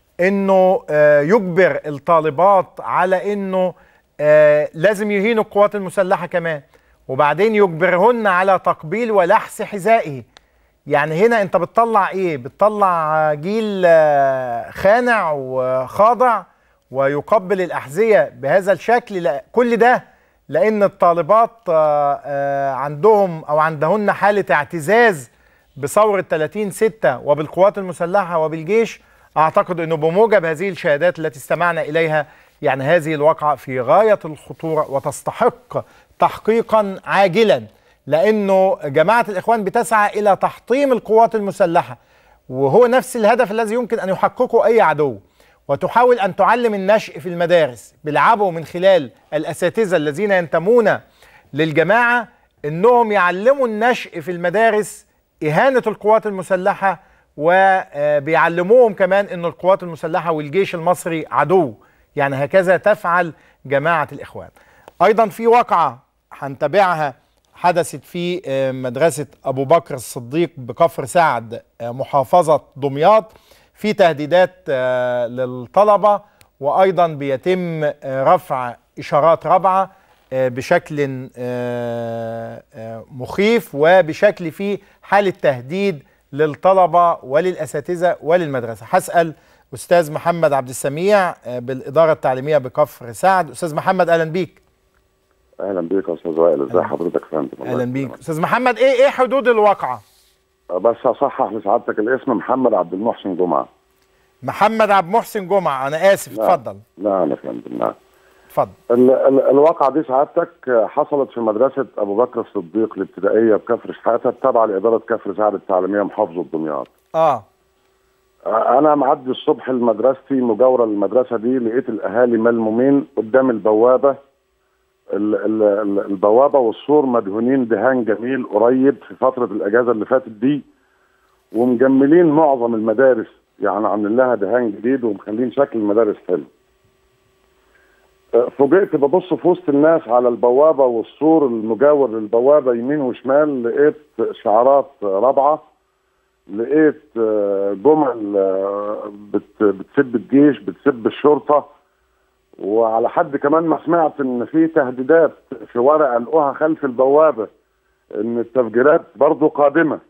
Speaker 1: انه آه، يجبر الطالبات على انه آه، لازم يهينوا القوات المسلحة كمان وبعدين يجبرهن على تقبيل ولحس حذائه يعني هنا انت بتطلع ايه بتطلع جيل آه، خانع وخاضع ويقبل الاحذيه بهذا الشكل لا كل ده لان الطالبات آه، آه، عندهم او عندهن حاله اعتزاز بثوره 30 6 وبالقوات المسلحه وبالجيش اعتقد انه بموجب هذه الشهادات التي استمعنا اليها يعني هذه الواقعه في غايه الخطوره وتستحق تحقيقا عاجلا لانه جماعه الاخوان بتسعى الى تحطيم القوات المسلحه وهو نفس الهدف الذي يمكن ان يحققه اي عدو وتحاول ان تعلم النشء في المدارس بيلعبوا من خلال الاساتذه الذين ينتمون للجماعه انهم يعلموا النشء في المدارس اهانه القوات المسلحه وبيعلموهم كمان ان القوات المسلحه والجيش المصري عدو يعني هكذا تفعل جماعه الاخوان ايضا في واقعه هنتابعها حدثت في آه، مدرسة أبو بكر الصديق بكفر سعد آه، محافظة دمياط في تهديدات آه، للطلبة وأيضا بيتم آه، رفع إشارات رابعة آه، بشكل آه، آه، مخيف وبشكل فيه حالة تهديد للطلبة وللأساتذة وللمدرسة هسأل أستاذ محمد عبد السميع آه، بالإدارة التعليمية بكفر سعد أستاذ محمد أهلا بيك
Speaker 18: اهلا بيك يا استاذ وائل ازي حضرتك يا فندم الله
Speaker 1: اهلا بيك استاذ محمد ايه ايه حدود الواقعه
Speaker 18: بس اصحح لسعادتك الاسم محمد عبد المحسن جمعه
Speaker 1: محمد عبد المحسن جمعه انا اسف
Speaker 18: نعم.
Speaker 1: اتفضل
Speaker 18: نعم يا فندم نعم
Speaker 1: اتفضل
Speaker 18: ال- ال- الواقعه دي سعادتك حصلت في مدرسه ابو بكر الصديق الابتدائيه بكفر شحاته تابعه لاداره كفر سعد التعليميه محافظه دمياط
Speaker 1: اه
Speaker 18: انا معدي الصبح لمدرستي مجاوره للمدرسه دي لقيت الاهالي ملمومين قدام البوابه ال- ال- ال- البوابه والسور مدهونين دهان جميل قريب في فتره الاجازه اللي فاتت دي ومجملين معظم المدارس يعني عاملين لها دهان جديد ومخلين شكل المدارس حلو آه، فوجئت ببص في وسط الناس على البوابه والسور المجاور للبوابه يمين وشمال لقيت شعارات رابعه لقيت آه، جمل آه، بت- بتسب الجيش بتسب الشرطه وعلى حد كمان ما سمعت ان في تهديدات في ورقه لقوها خلف البوابه ان التفجيرات برضو قادمه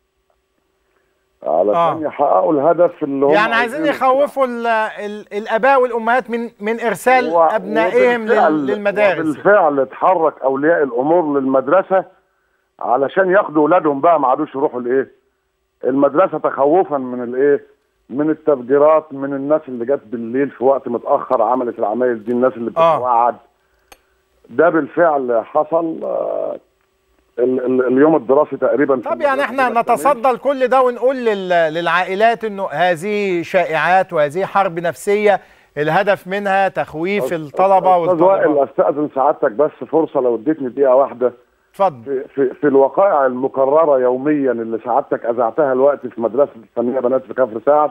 Speaker 18: علشان
Speaker 1: آه.
Speaker 18: يحققوا الهدف اللي هم
Speaker 1: يعني عايزين يخوفوا ال ال الاباء والامهات من من ارسال
Speaker 18: و-
Speaker 1: ابنائهم
Speaker 18: وبالفعل-
Speaker 1: لل- للمدارس
Speaker 18: وبالفعل اتحرك اولياء الامور للمدرسه علشان ياخدوا اولادهم بقى ما عادوش يروحوا الايه المدرسه تخوفا من الايه من التفجيرات من الناس اللي جت بالليل في وقت متاخر عملت العمايل دي الناس اللي بتتوعد ده بالفعل حصل آه، ال- ال- اليوم الدراسي تقريبا في
Speaker 1: طب يعني احنا نتصدى لكل ده ونقول لل- للعائلات انه هذه شائعات وهذه حرب نفسيه الهدف منها تخويف الطلبه
Speaker 18: استاذ وائل
Speaker 1: والطالبات
Speaker 18: استاذن سعادتك بس فرصه لو اديتني دقيقه واحده
Speaker 1: اتفضل
Speaker 18: في, في, في الوقائع المكرره يوميا اللي سعادتك اذعتها الوقت في مدرسه الفنيه بنات في كفر سعد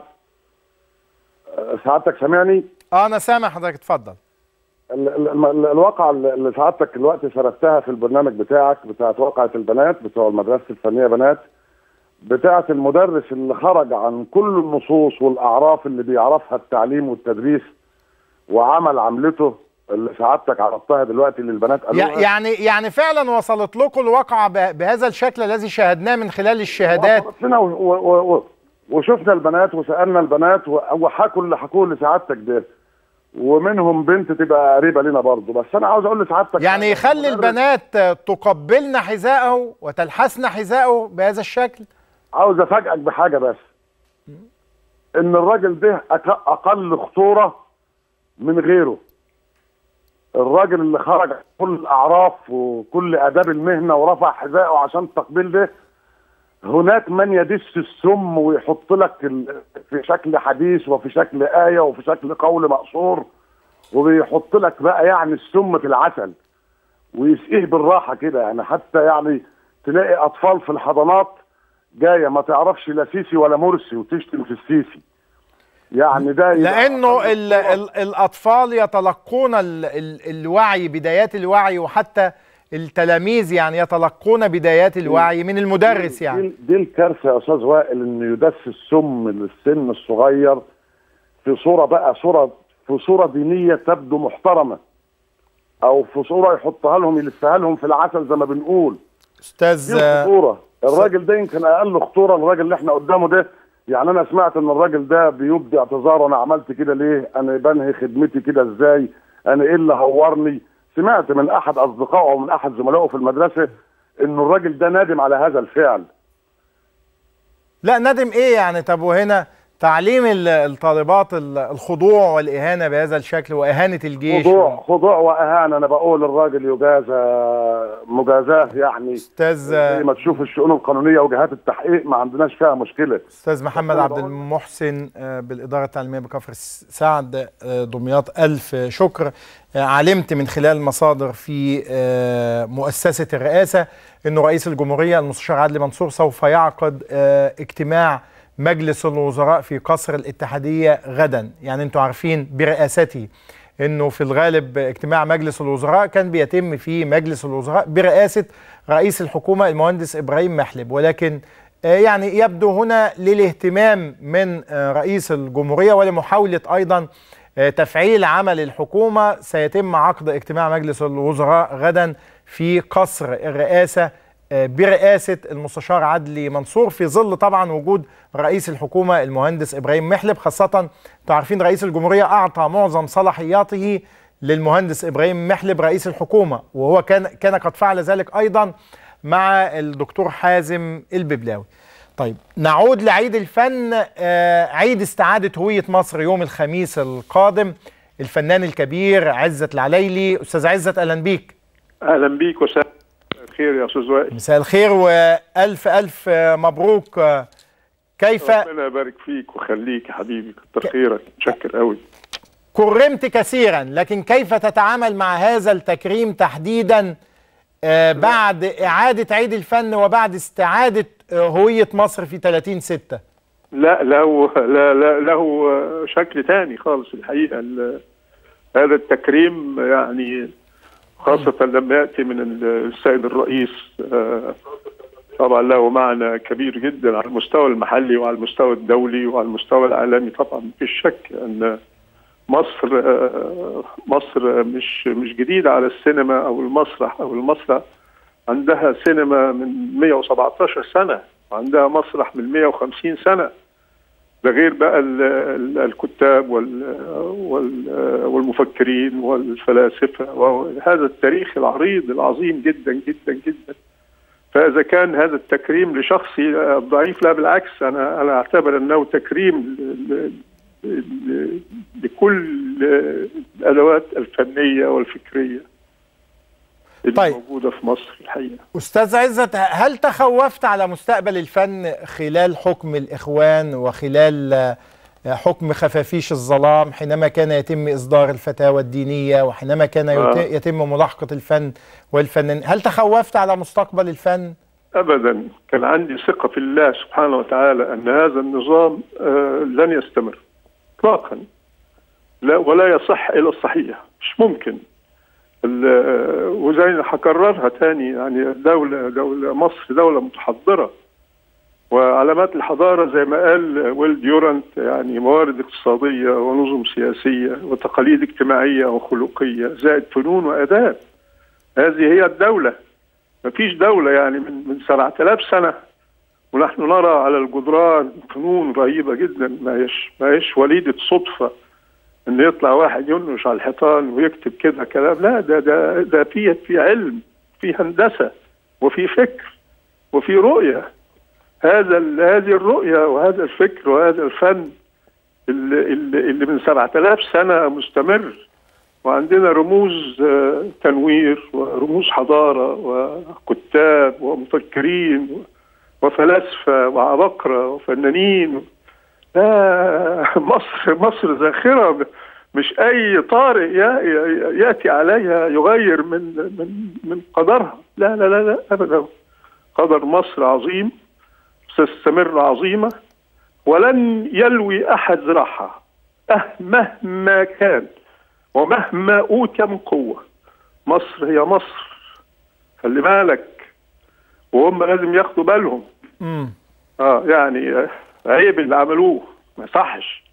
Speaker 18: آه، سعادتك سامعني
Speaker 1: اه انا سامع حضرتك اتفضل
Speaker 18: ال- ال- الم- ال- الواقعة اللي اللي سعادتك الوقت سردتها في البرنامج بتاعك بتاعت واقعة البنات بتوع المدرسة الفنية بنات بتاعت المدرس اللي خرج عن كل النصوص والأعراف اللي بيعرفها التعليم والتدريس وعمل عملته اللي سعادتك عرضتها دلوقتي للبنات
Speaker 1: يع-
Speaker 18: قالوها
Speaker 1: يعني يعني فعلا وصلت لكم الواقعه ب- بهذا الشكل الذي شاهدناه من خلال الشهادات
Speaker 18: وصلتنا و- و- و- وشفنا البنات وسالنا البنات و- وحكوا اللي حكوه لسعادتك ده ومنهم بنت تبقى قريبه لنا برضه بس انا عاوز اقول لسعادتك
Speaker 1: يعني يخلي البنات تقبلن حذائه وتلحسن حذائه بهذا الشكل
Speaker 18: عاوز افاجئك بحاجه بس ان الراجل ده أك- اقل خطوره من غيره الراجل اللي خرج عن كل الاعراف وكل اداب المهنه ورفع حذائه عشان التقبيل ده هناك من يدس السم ويحط لك ال- في شكل حديث وفي شكل ايه وفي شكل قول مقصور وبيحط لك بقى يعني السم في العسل ويسقيه بالراحه كده يعني حتى يعني تلاقي اطفال في الحضانات جايه ما تعرفش لا سيسي ولا مرسي وتشتم في السيسي يعني ده يبقى
Speaker 1: لانه ال ال الاطفال يتلقون ال ال الوعي بدايات الوعي وحتى التلاميذ يعني يتلقون بدايات الوعي من المدرس يعني
Speaker 18: دي, دي الكارثه يا استاذ وائل انه يدس السم للسن الصغير في صوره بقى صوره في صوره دينيه تبدو محترمه او في صوره يحطها لهم يلفها لهم في العسل زي ما بنقول
Speaker 1: استاذ
Speaker 18: دي الخطوره الراجل ده يمكن اقل خطوره الراجل اللي احنا قدامه ده يعني انا سمعت ان الراجل ده بيبدي اعتذار انا عملت كده ليه انا بنهي خدمتي كده ازاي انا ايه اللي هورني سمعت من احد اصدقائه ومن احد زملائه في المدرسه ان الراجل ده نادم على هذا الفعل
Speaker 1: لا ندم ايه يعني طب وهنا تعليم ال- الطالبات ال- الخضوع والاهانه بهذا الشكل واهانه الجيش
Speaker 18: خضوع خضوع واهانه انا بقول الراجل يجازى مجازاه يعني
Speaker 1: استاذ
Speaker 18: زي ما تشوف الشؤون القانونيه وجهات التحقيق ما عندناش فيها مشكله
Speaker 1: استاذ محمد عبد المحسن آه، بالاداره التعليميه بكفر س- سعد آه، دمياط الف شكر آه، علمت من خلال مصادر في آه، مؤسسه الرئاسه انه رئيس الجمهوريه المستشار عدلي منصور سوف يعقد آه، اجتماع مجلس الوزراء في قصر الاتحاديه غدا يعني انتوا عارفين برئاسته انه في الغالب اجتماع مجلس الوزراء كان بيتم في مجلس الوزراء برئاسه رئيس الحكومه المهندس ابراهيم محلب ولكن آه، يعني يبدو هنا للاهتمام من آه، رئيس الجمهوريه ولمحاوله ايضا آه، تفعيل عمل الحكومه سيتم عقد اجتماع مجلس الوزراء غدا في قصر الرئاسه آه، برئاسه المستشار عدلي منصور في ظل طبعا وجود رئيس الحكومه المهندس ابراهيم محلب خاصه انتوا عارفين رئيس الجمهوريه اعطى معظم صلاحياته للمهندس ابراهيم محلب رئيس الحكومه وهو كان كان قد فعل ذلك ايضا مع الدكتور حازم الببلاوي. طيب نعود لعيد الفن آه، عيد استعاده هويه مصر يوم الخميس القادم الفنان الكبير عزت العليلي استاذ عزت اهلا بيك
Speaker 19: اهلا بيك وسهلا خير يا استاذ وائل
Speaker 1: مساء الخير والف الف آه، مبروك آه، كيف
Speaker 19: ربنا يبارك فيك ويخليك يا حبيبي كتر خيرك متشكر قوي
Speaker 1: كرمت كثيرا لكن كيف تتعامل مع هذا التكريم تحديدا آه، بعد إعادة عيد الفن وبعد استعادة آه، هوية مصر في 30 ستة
Speaker 19: لا له لا لا له شكل تاني خالص الحقيقه ال- هذا التكريم يعني خاصة لما يأتي من السيد الرئيس آه، طبعا له معنى كبير جدا على المستوى المحلي وعلى المستوى الدولي وعلى المستوى العالمي طبعا مفيش شك أن مصر آه، مصر مش مش جديدة على السينما أو المسرح أو المسرح عندها سينما من 117 سنة وعندها مسرح من 150 سنة ده غير بقى ال- ال- الكتاب وال وال والمفكرين والفلاسفة وهذا التاريخ العريض العظيم جدا جدا جدا فإذا كان هذا التكريم لشخصي ضعيف لا بالعكس أنا أنا أعتبر أنه تكريم ل- ل- ل- لكل الأدوات الفنية والفكرية اللي
Speaker 1: طيب.
Speaker 19: موجودة في مصر الحقيقة
Speaker 1: أستاذ عزت هل تخوفت على مستقبل الفن خلال حكم الإخوان وخلال آه، حكم خفافيش الظلام حينما كان يتم إصدار الفتاوى الدينية وحينما كان يت-
Speaker 19: آه.
Speaker 1: يتم ملاحقة الفن والفنان هل تخوفت على مستقبل الفن؟
Speaker 19: ابدا كان عندي ثقه في الله سبحانه وتعالى ان هذا النظام آه، لن يستمر اطلاقا لا ولا يصح الى الصحيح مش ممكن ال- آه، وزي ما هكررها تاني يعني الدوله دوله مصر دوله متحضره وعلامات الحضاره زي ما قال ويل ديورانت يعني موارد اقتصاديه ونظم سياسيه وتقاليد اجتماعيه وخلقيه زائد فنون واداب هذه هي الدوله مفيش دولة يعني من من 7000 سنة ونحن نرى على الجدران فنون رهيبة جدا ما هيش ما هيش وليدة صدفة إن يطلع واحد ينقش على الحيطان ويكتب كده كلام لا ده ده ده في في علم في هندسة وفي فكر وفي رؤية هذا ال- هذه الرؤية وهذا الفكر وهذا الفن اللي, اللي, اللي من 7000 سنة مستمر وعندنا رموز آه، تنوير ورموز حضارة وكتاب ومفكرين وفلاسفة وعبقرة وفنانين لا مصر مصر ذاخرة مش أي طارئ ي- ي- يأتي عليها يغير من من من قدرها لا لا لا لا أبدا قدر مصر عظيم ستستمر عظيمة ولن يلوي أحد ذراعها أه مهما كان ومهما أوتي من قوة مصر هي مصر خلي بالك وهم لازم ياخدوا بالهم
Speaker 1: مم.
Speaker 19: اه يعني آه، عيب اللي عملوه ما يصحش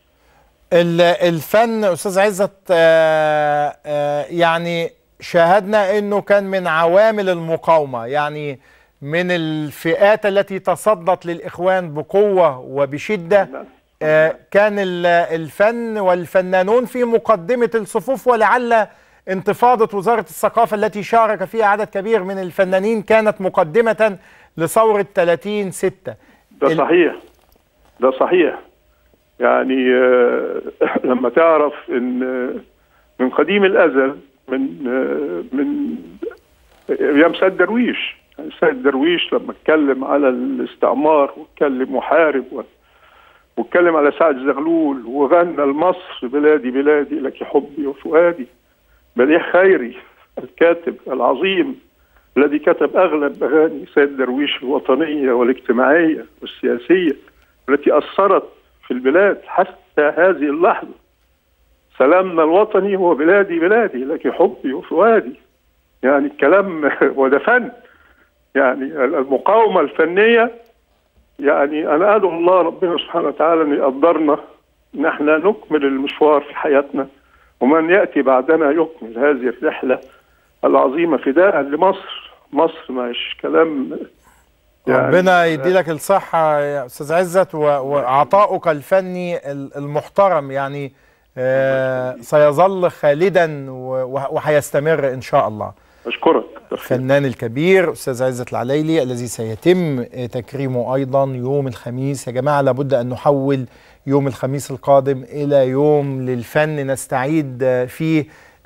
Speaker 1: ال- الفن استاذ عزت آه، آه، يعني شاهدنا انه كان من عوامل المقاومه يعني من الفئات التي تصدت للاخوان بقوه وبشده آه، كان ال- الفن والفنانون في مقدمه الصفوف ولعل انتفاضه وزاره الثقافه التي شارك فيها عدد كبير من الفنانين كانت مقدمه لثوره 30 6
Speaker 19: ده صحيح ده صحيح يعني آه، لما تعرف ان آه، من قديم الازل من آه، من ايام سيد درويش يعني سيد درويش لما اتكلم على الاستعمار واتكلم محارب و- واتكلم على سعد زغلول وغنى لمصر بلادي بلادي لك حبي وفؤادي مليح خيري الكاتب العظيم الذي كتب اغلب اغاني سيد درويش الوطنيه والاجتماعيه والسياسيه التي اثرت في البلاد حتى هذه اللحظه سلامنا الوطني هو بلادي بلادي لك حبي وفؤادي يعني الكلام وده فن يعني المقاومه الفنيه يعني انا ادعو الله ربنا سبحانه وتعالى ان يقدرنا ان احنا نكمل المشوار في حياتنا ومن ياتي بعدنا يكمل هذه الرحله العظيمه فداء لمصر مصر مش كلام
Speaker 1: ربنا يدي لك الصحة يا أستاذ عزت و- وعطاؤك الفني ال- المحترم يعني آه، سيظل خالدا و- و- وهيستمر إن شاء الله
Speaker 19: اشكرك
Speaker 1: الفنان الكبير أستاذ عزت العليلي الذي سيتم تكريمه أيضا يوم الخميس يا جماعة لابد أن نحول يوم الخميس القادم إلى يوم للفن نستعيد فيه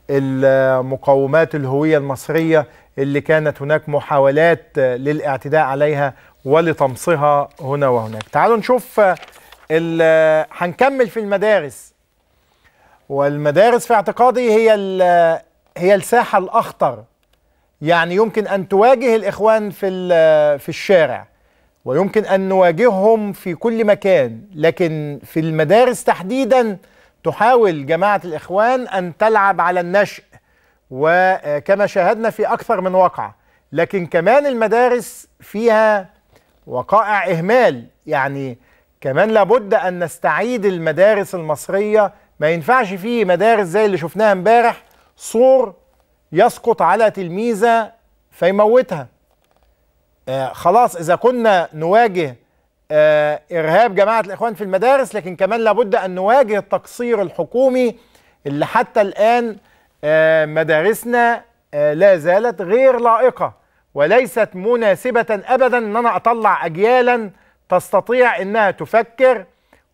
Speaker 1: المقومات الهوية المصرية اللي كانت هناك محاولات للاعتداء عليها ولطمسها هنا وهناك تعالوا نشوف ال- هنكمل في المدارس والمدارس في اعتقادي هي ال- هي الساحه الاخطر يعني يمكن ان تواجه الاخوان في ال- في الشارع ويمكن ان نواجههم في كل مكان لكن في المدارس تحديدا تحاول جماعه الاخوان ان تلعب على النشء وكما شاهدنا في اكثر من واقعه لكن كمان المدارس فيها وقائع اهمال يعني كمان لابد ان نستعيد المدارس المصريه ما ينفعش فيه مدارس زي اللي شفناها امبارح سور يسقط على تلميذه فيموتها آه خلاص اذا كنا نواجه آه ارهاب جماعه الاخوان في المدارس لكن كمان لابد ان نواجه التقصير الحكومي اللي حتى الان آه مدارسنا آه لا زالت غير لائقه وليست مناسبه ابدا ان انا اطلع اجيالا تستطيع انها تفكر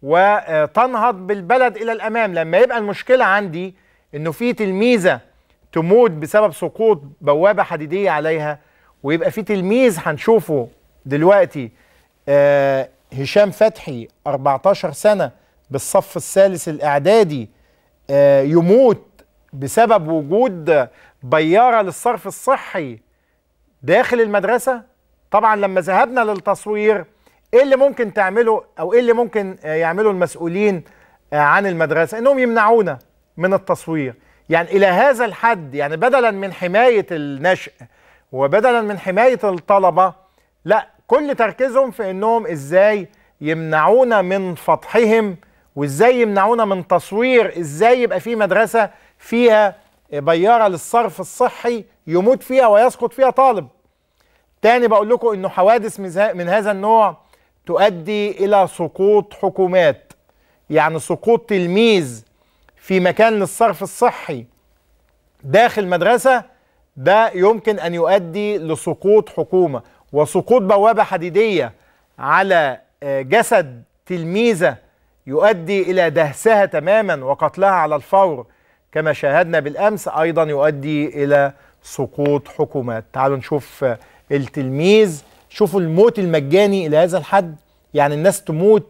Speaker 1: وتنهض بالبلد الى الامام لما يبقى المشكله عندي انه في تلميذه تموت بسبب سقوط بوابه حديديه عليها ويبقى في تلميذ هنشوفه دلوقتي آه هشام فتحي 14 سنه بالصف الثالث الاعدادي آه يموت بسبب وجود بياره للصرف الصحي داخل المدرسه طبعا لما ذهبنا للتصوير ايه اللي ممكن تعمله او ايه اللي ممكن آه، يعمله المسؤولين آه، عن المدرسه انهم يمنعونا من التصوير يعني الى هذا الحد يعني بدلا من حمايه النشء وبدلا من حمايه الطلبه لا كل تركيزهم في انهم ازاي يمنعونا من فتحهم وازاي يمنعونا من تصوير ازاي يبقى في مدرسه فيها بياره للصرف الصحي يموت فيها ويسقط فيها طالب تاني بقول لكم انه حوادث مزا- من هذا النوع تؤدي الى سقوط حكومات يعني سقوط تلميذ في مكان للصرف الصحي داخل مدرسه ده يمكن ان يؤدي لسقوط حكومه وسقوط بوابه حديديه على آه، جسد تلميذه يؤدي الى دهسها تماما وقتلها على الفور كما شاهدنا بالامس ايضا يؤدي الى سقوط حكومات تعالوا نشوف آه، التلميذ شوفوا الموت المجاني الى هذا الحد يعني الناس تموت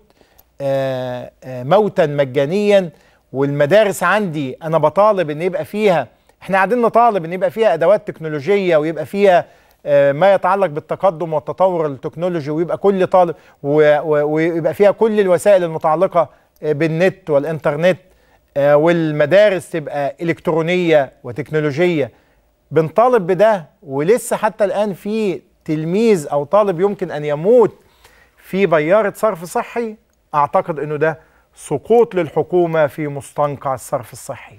Speaker 1: آه، آه، موتا مجانيا والمدارس عندي انا بطالب ان يبقى فيها احنا قاعدين نطالب ان يبقى فيها ادوات تكنولوجيه ويبقى فيها آه، ما يتعلق بالتقدم والتطور التكنولوجي ويبقى كل طالب و- و- ويبقى فيها كل الوسائل المتعلقه آه، بالنت والانترنت آه، والمدارس تبقى الكترونيه وتكنولوجيه بنطالب بده ولسه حتى الان في تلميذ او طالب يمكن ان يموت في بياره صرف صحي اعتقد انه ده سقوط للحكومه في مستنقع الصرف الصحي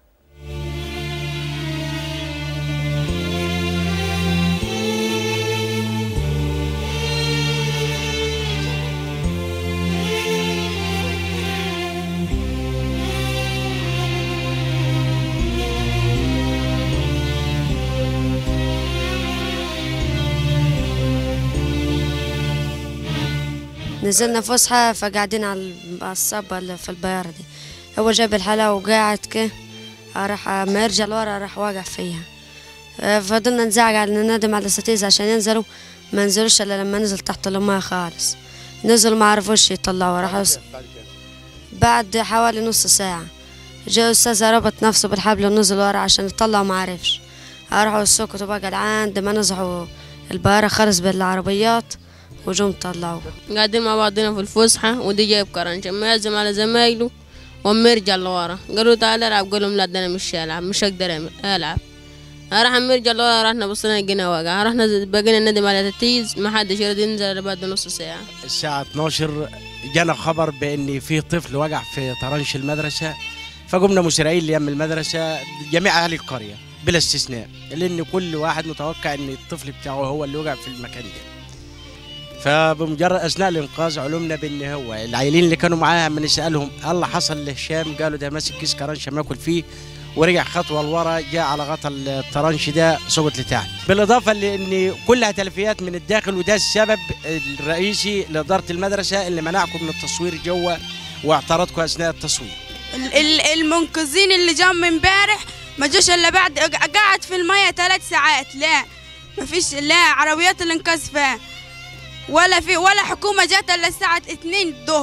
Speaker 20: نزلنا فسحة فقاعدين على على الصبة اللي في البيارة دي هو جاب الحلا وقاعد كه راح ما يرجع لورا راح واقع فيها آه، فضلنا نزعق على ننادم على الستيز عشان ينزلوا ما نزلوش الا لما نزل تحت الماء خالص نزلوا ما عرفوش يطلعوا راح بعد حوالي نص ساعة جاء أستاذ ربط نفسه بالحبل ونزل ورا عشان يطلع ما عرفش راحوا السكت وبقى لعند ما نزحوا البارة خلص بالعربيات وجم طلعوه
Speaker 21: قاعدين مع بعضنا في الفسحة ودي جايب كرنشة معزم على زمايله وأما يرجع لورا قالوا تعال العب قال لهم لا ده انا مش هلعب مش هقدر أعمل- العب راح أما يرجع لورا رحنا بصينا لقينا واقع رحنا ز- بقينا ندم على تتيز ما حدش يرضى ينزل إلا بعد نص ساعة
Speaker 22: الساعة 12 جانا خبر بأن في طفل وقع في طرنش المدرسة فقمنا مسرعين ليم المدرسة جميع أهل القرية بلا استثناء لأن كل واحد متوقع أن الطفل بتاعه هو اللي وقع في المكان ده فبمجرد أثناء الإنقاذ علمنا بأن هو العيلين اللي كانوا معاه من نسألهم هل اللي حصل لهشام قالوا ده ماسك كيس كرنشة ماكل فيه ورجع خطوة لورا جاء على غطا الطرنش ده سقط لتحت بالإضافة لأن كلها تلفيات من الداخل وده السبب الرئيسي لإدارة المدرسة اللي منعكم من التصوير جوه واعترضكم أثناء التصوير
Speaker 23: ال- ال- المنقذين اللي جم من امبارح ما جوش الا بعد قعد في المية ثلاث ساعات لا ما فيش لا عربيات الانقاذ فيها ولا في ولا حكومه جت الا الساعه 2 الظهر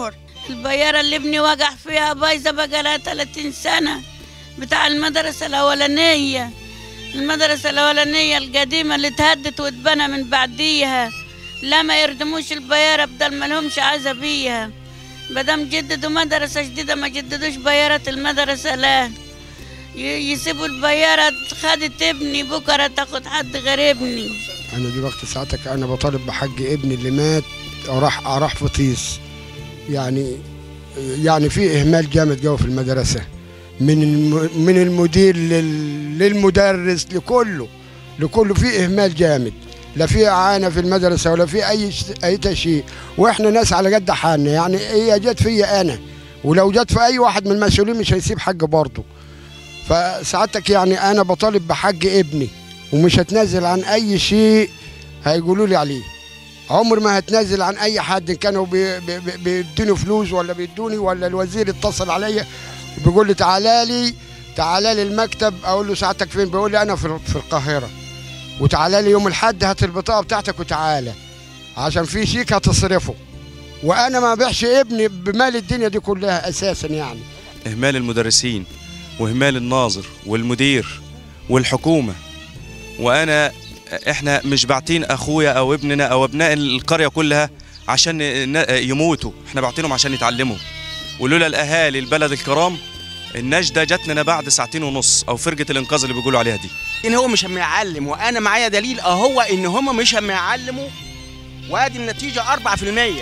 Speaker 2: البيارة اللي ابني وقع فيها بايظة بقى لها 30 سنة بتاع المدرسة الأولانية المدرسة الأولانية القديمة اللي اتهدت واتبنى من بعديها لا ما يردموش البيارة بدل ما لهمش عزا بيها بدم جددوا مدرسة جديدة ما جددوش بيارة المدرسة لا ي- يسيبوا البيارة خدت ابني بكرة تاخد حد غير ابني
Speaker 3: انا دلوقتي ساعتك انا بطالب بحق ابني اللي مات راح راح في طيس يعني يعني في اهمال جامد جوه في المدرسه من الم من المدير لل للمدرس لكله لكله في اهمال جامد لا في اعانه في المدرسه ولا في اي ش- اي شيء واحنا ناس على قد حالنا يعني هي جت فيا انا ولو جت في اي واحد من المسؤولين مش هيسيب حق برضه فسعادتك يعني انا بطالب بحق ابني ومش هتنازل عن اي شيء هيقولوا لي عليه عمر ما هتنازل عن اي حد إن كانوا بي- بي- بي- بيدوني فلوس ولا بيدوني ولا الوزير اتصل عليا بيقول لي تعالى لي تعالى لي المكتب اقول له ساعتك فين بيقول لي انا في في القاهره وتعالى لي يوم الاحد هات البطاقه بتاعتك وتعالى عشان في شيك هتصرفه وانا ما بيعش ابني بمال الدنيا دي كلها اساسا يعني
Speaker 5: إهمال المدرسين وإهمال الناظر والمدير والحكومة وأنا إحنا مش باعتين أخويا أو ابننا أو أبناء القرية كلها عشان ن- يموتوا إحنا باعتينهم عشان يتعلموا ولولا الأهالي البلد الكرام النجدة جاتنا بعد ساعتين ونص أو فرقة الإنقاذ اللي بيقولوا عليها دي
Speaker 22: ان هو مش هم يعلم وانا معايا دليل اهو ان هم مش هم يعلموا وادي النتيجه 4%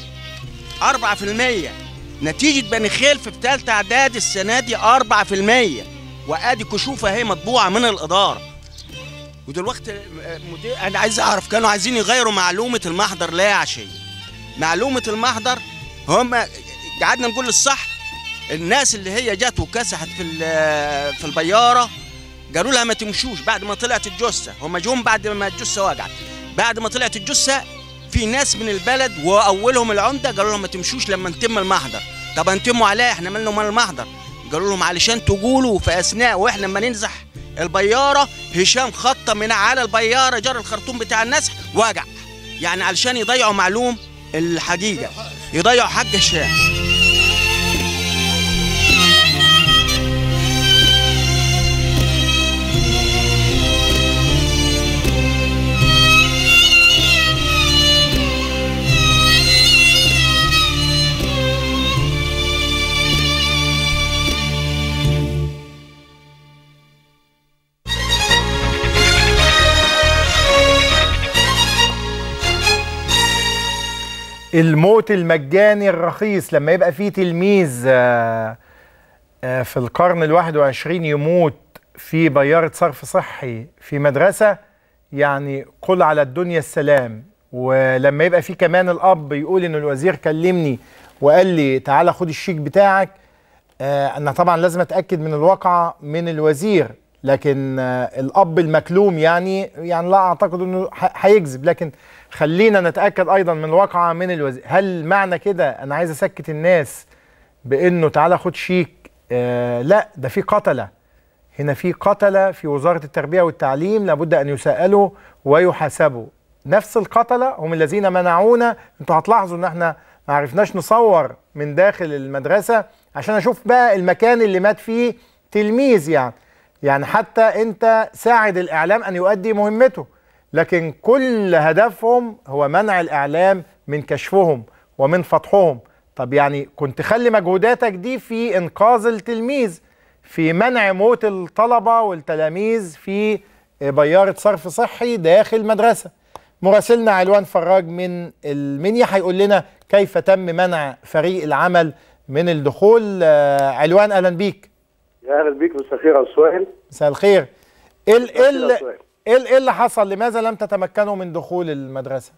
Speaker 22: 4% نتيجه بني خلف في ثالثه اعداد السنه دي 4% وادي كشوفه اهي مطبوعه من الاداره ودلوقتي مدير انا عايز اعرف كانوا عايزين يغيروا معلومه المحضر لا يا عشيه معلومه المحضر هم قعدنا نقول الصح الناس اللي هي جت وكسحت في ال- في البياره قالوا لها ما تمشوش بعد ما طلعت الجثه هم جم بعد ما الجثه وقعت بعد ما طلعت الجثه في ناس من البلد واولهم العمده قالوا لهم ما تمشوش لما نتم المحضر طب انتموا عليه احنا مالنا ومال المحضر قالوا لهم علشان تقولوا في اثناء واحنا لما ننزح البياره هشام خط من على البياره جر الخرطوم بتاع النسح وقع يعني علشان يضيعوا معلوم الحقيقه يضيعوا حق هشام
Speaker 1: الموت المجاني الرخيص لما يبقى فيه تلميذ آه، آه، في القرن الواحد وعشرين يموت في بيارة صرف صحي في مدرسة يعني قل على الدنيا السلام ولما يبقى في كمان الأب يقول إن الوزير كلمني وقال لي تعالى خد الشيك بتاعك آه، أنا طبعا لازم أتأكد من الواقعة من الوزير لكن آه، الأب المكلوم يعني يعني لا أعتقد إنه ح- هيكذب لكن خلينا نتأكد أيضا من الواقعة من الوزير هل معنى كده أنا عايز أسكت الناس بإنه تعالى خد شيك آه لا ده في قتلة هنا في قتلة في وزارة التربية والتعليم لابد أن يسألوا ويحاسبوا نفس القتلة هم الذين منعونا انتوا هتلاحظوا ان احنا ما عرفناش نصور من داخل المدرسة عشان اشوف بقى المكان اللي مات فيه تلميذ يعني يعني حتى انت ساعد الاعلام ان يؤدي مهمته لكن كل هدفهم هو منع الاعلام من كشفهم ومن فضحهم طب يعني كنت خلي مجهوداتك دي في انقاذ التلميذ في منع موت الطلبة والتلاميذ في بيارة صرف صحي داخل مدرسة مراسلنا علوان فراج من المنيا هيقول لنا كيف تم منع فريق العمل من الدخول آه، علوان اهلا بيك
Speaker 10: يا اهلا بيك مساء الخير يا سؤال
Speaker 1: مساء الخير ايه ال- ايه ال-
Speaker 10: سؤال.
Speaker 1: ايه ال- إيه اللي حصل لماذا لم تتمكنوا من دخول المدرسة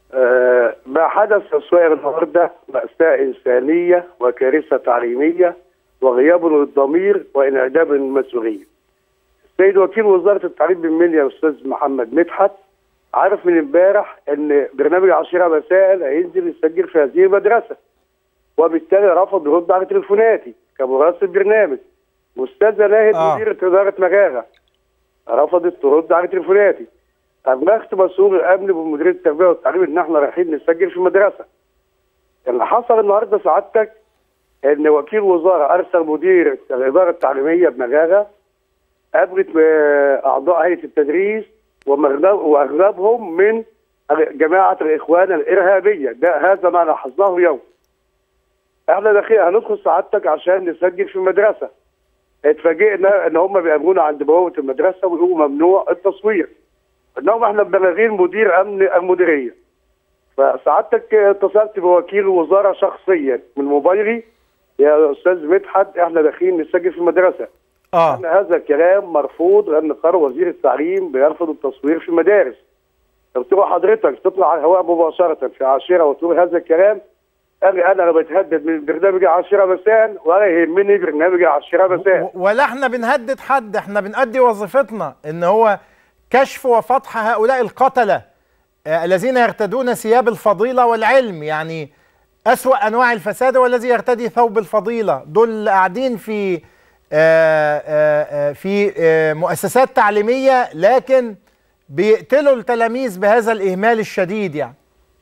Speaker 10: آه ما حدث يا سؤال النهارده مأساة إنسانية وكارثة تعليمية وغياب للضمير وانعدام المسؤولية. السيد وكيل وزارة التعليم بالمنيا الأستاذ محمد مدحت عارف من امبارح إن برنامج عشرة مسائل هينزل يسجل في هذه المدرسة. وبالتالي رفض يرد على تليفوناتي كمراسل برنامج. أستاذة ناهد
Speaker 1: آه.
Speaker 10: مديرة إدارة مجاغة رفضت ترد على تليفوناتي. أبلغت مسؤول الامن بمديريه التربيه والتعليم ان احنا رايحين نسجل في مدرسه.
Speaker 4: اللي حصل النهارده سعادتك ان وكيل وزاره ارسل مدير الاداره التعليميه بمجاغه قابلت آه، اعضاء هيئه التدريس ومغلب- واغلبهم من جماعه الاخوان الارهابيه ده هذا ما لاحظناه اليوم احنا داخلين هندخل سعادتك عشان نسجل في المدرسه اتفاجئنا ان هم بيقابلونا عند بوابه المدرسه ويقولوا ممنوع التصوير انهم احنا مبلغين مدير امن المديريه فسعادتك اتصلت بوكيل الوزاره شخصيا من موبايلي يا استاذ مدحت احنا داخلين نسجل في المدرسه
Speaker 1: اه
Speaker 4: ان هذا الكلام مرفوض لان قرار وزير التعليم بيرفض التصوير في المدارس قلت له حضرتك تطلع على الهواء مباشره في عاشره وتقول هذا الكلام قال لي انا بتهدد من برنامج عاشره مساء ولا يهمني برنامج عاشره مساء
Speaker 1: ولا احنا بنهدد حد احنا بنأدي وظيفتنا ان هو كشف وفتح هؤلاء القتلة آه، الذين يرتدون ثياب الفضيلة والعلم يعني أسوأ أنواع الفساد هو الذي يرتدي ثوب الفضيلة دول قاعدين في آه، آه، آه، في آه، مؤسسات تعليمية لكن بيقتلوا التلاميذ بهذا الإهمال الشديد يعني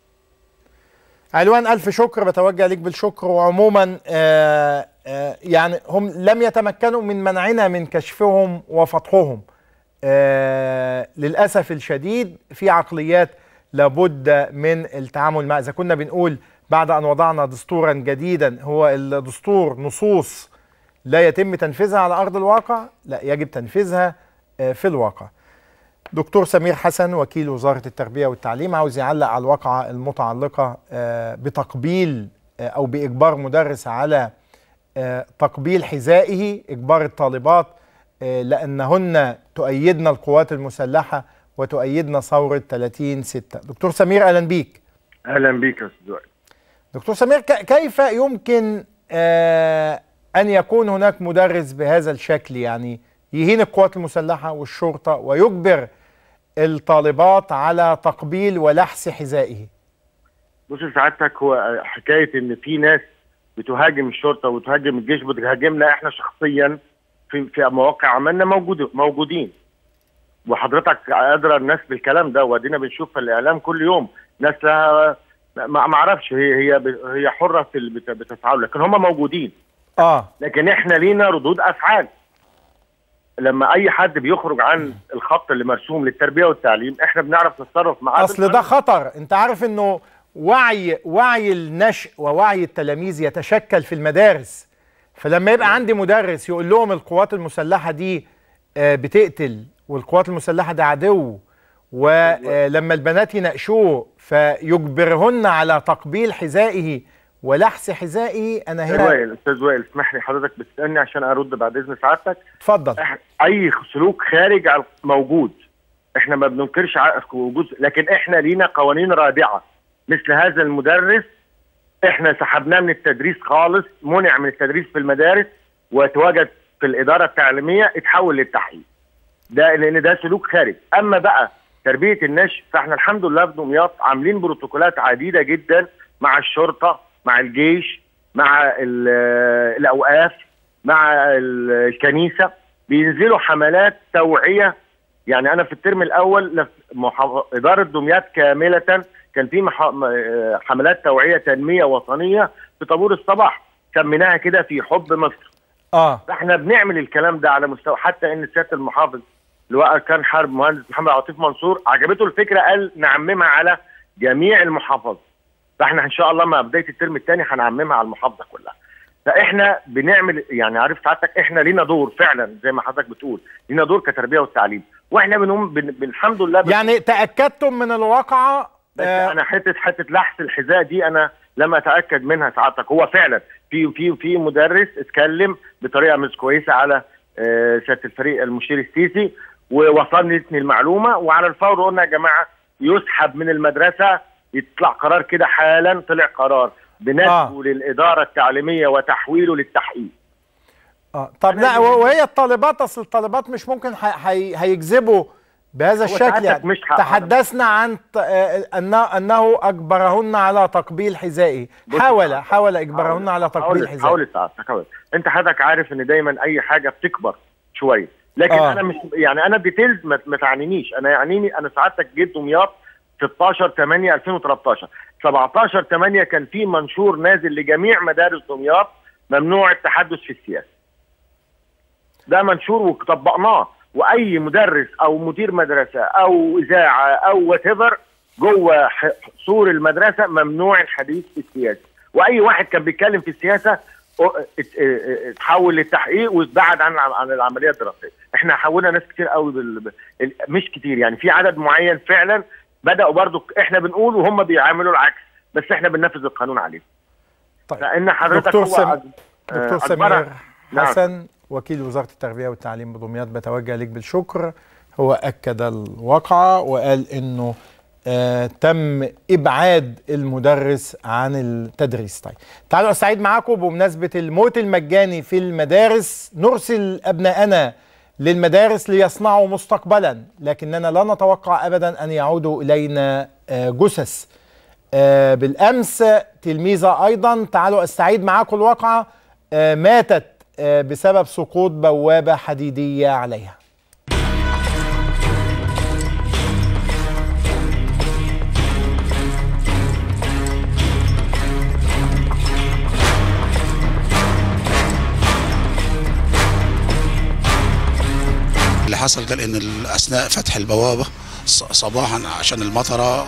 Speaker 1: علوان ألف شكر بتوجه ليك بالشكر وعموما آه، آه، يعني هم لم يتمكنوا من منعنا من كشفهم وفتحهم آه، للأسف الشديد في عقليات لابد من التعامل معها إذا كنا بنقول بعد أن وضعنا دستورا جديدا هو الدستور نصوص لا يتم تنفيذها على أرض الواقع لا يجب تنفيذها آه، في الواقع دكتور سمير حسن وكيل وزارة التربية والتعليم عاوز يعلق على الواقعة المتعلقة آه، بتقبيل آه، أو بإجبار مدرس على آه، تقبيل حذائه إجبار الطالبات آه، لأنهن تؤيدن القوات المسلحة وتؤيدن ثورة 30 6 دكتور سمير أهلا بيك
Speaker 6: اهلا بيك يا استاذ وائل
Speaker 1: دكتور سمير ك- كيف يمكن آه، أن يكون هناك مدرس بهذا الشكل يعني يهين القوات المسلحة والشرطة ويجبر الطالبات على تقبيل ولحس حذائه
Speaker 6: بص سعادتك هو حكايه ان في ناس بتهاجم الشرطه وتهاجم الجيش بتهاجمنا احنا شخصيا في في مواقع عملنا موجود موجودين وحضرتك ادرى الناس بالكلام ده وادينا بنشوف في الاعلام كل يوم ناس لها ما ما اعرفش هي هي ب- هي حره في اللي بت- بتفعله لكن هم موجودين
Speaker 1: اه
Speaker 6: لكن احنا لينا ردود افعال لما اي حد بيخرج عن الخط اللي مرسوم للتربيه والتعليم احنا بنعرف نتصرف معاه
Speaker 1: اصل ده خطر انت عارف انه وعي وعي النشء ووعي التلاميذ يتشكل في المدارس فلما يبقى عندي مدرس يقول لهم القوات المسلحه دي آه، بتقتل والقوات المسلحه ده عدو ولما البنات يناقشوه فيجبرهن على تقبيل حذائه ولحس حذائه انا
Speaker 6: استاذ
Speaker 1: هنا
Speaker 6: وائل استاذ وائل اسمح لي حضرتك بتسالني عشان ارد بعد اذن سعادتك
Speaker 1: اتفضل
Speaker 6: اي سلوك خارج عن موجود احنا ما بننكرش ع- وجود لكن احنا لينا قوانين رادعه مثل هذا المدرس احنا سحبناه من التدريس خالص منع من التدريس في المدارس وتواجد في الاداره التعليميه اتحول للتحقيق ده لان ده سلوك خارج اما بقى تربيه النشء فاحنا الحمد لله في دمياط عاملين بروتوكولات عديده جدا مع الشرطه مع الجيش مع ال- الاوقاف مع ال- الكنيسه بينزلوا حملات توعيه يعني انا في الترم الاول لف- محا- اداره دمياط كامله كان في مح- م- آه، حملات توعيه تنميه وطنيه في طابور الصباح سميناها كده في حب مصر
Speaker 1: اه
Speaker 6: فاحنا بنعمل الكلام ده على مستوى حتى ان سياده المحافظ اللواء كان حرب مهندس محمد عاطف منصور عجبته الفكره قال نعممها على جميع المحافظات فاحنا ان شاء الله مع بدايه الترم الثاني هنعممها على المحافظه كلها فاحنا بنعمل يعني عارف سعادتك احنا لينا دور فعلا زي ما حضرتك بتقول لينا دور كتربيه والتعليم واحنا بنقوم بن بن- الحمد لله بن-
Speaker 1: يعني تاكدتم من الواقعه
Speaker 6: بس انا حته حته لحس الحذاء دي انا لم اتاكد منها سعادتك هو فعلا في في في مدرس اتكلم بطريقه مش كويسه على آه، سياده الفريق المشير السيسي ووصلني المعلومه وعلى الفور قلنا يا جماعه يسحب من المدرسه يطلع قرار كده حالا طلع قرار بنسبه
Speaker 1: آه.
Speaker 6: للاداره التعليميه وتحويله للتحقيق
Speaker 1: اه طب لا و- وهي الطالبات اصل الطالبات مش ممكن ح- هي- هيجذبوا بهذا
Speaker 6: هو
Speaker 1: الشكل
Speaker 6: سعادتك
Speaker 1: يعني
Speaker 6: مش ح-
Speaker 1: تحدثنا عن ط- آه، انه انه اجبرهن على تقبيل حذائه
Speaker 6: بص
Speaker 1: حاول حاول اجبرهن على تقبيل
Speaker 6: حاول
Speaker 1: حذائه
Speaker 6: حاول سعادتك حاول انت حضرتك عارف ان دايما اي حاجه بتكبر شويه لكن
Speaker 1: آه.
Speaker 6: آه. انا مش يعني انا ديتيلز ما, ما تعنينيش انا يعنيني انا سعادتك جيت دمياط 16 8 2013 17 8 كان في منشور نازل لجميع مدارس دمياط ممنوع التحدث في السياسه ده منشور وطبقناه واي مدرس او مدير مدرسه او اذاعه او وات جوه ح- سور المدرسه ممنوع الحديث في السياسه واي واحد كان بيتكلم في السياسه ات- ات- اتحول للتحقيق واتبعد عن عن العمليه الدراسيه احنا حولنا ناس كتير قوي بال... بال- مش كتير يعني في عدد معين فعلا بداوا برضو احنا بنقول وهم بيعملوا العكس بس احنا بننفذ القانون عليهم
Speaker 1: طيب
Speaker 6: لان حضرتك
Speaker 1: دكتور
Speaker 6: هو
Speaker 1: سم...
Speaker 6: أج-
Speaker 1: دكتور
Speaker 6: آه،
Speaker 1: سمير
Speaker 6: أجبرك- نعم.
Speaker 1: حسن وكيل وزارة التربية والتعليم بدمياط بتوجه لك بالشكر هو أكد الواقعة وقال إنه آه تم إبعاد المدرس عن التدريس طيب تعالوا أستعيد معاكم بمناسبة الموت المجاني في المدارس نرسل أبناءنا للمدارس ليصنعوا مستقبلا لكننا لا نتوقع أبدا أن يعودوا إلينا آه جثث آه بالامس تلميذه ايضا تعالوا استعيد معاكم الواقعه آه ماتت آه بسبب سقوط بوابه حديديه عليها
Speaker 7: اللي حصل قال ان ال- اثناء فتح البوابه ص- صباحا عشان المطره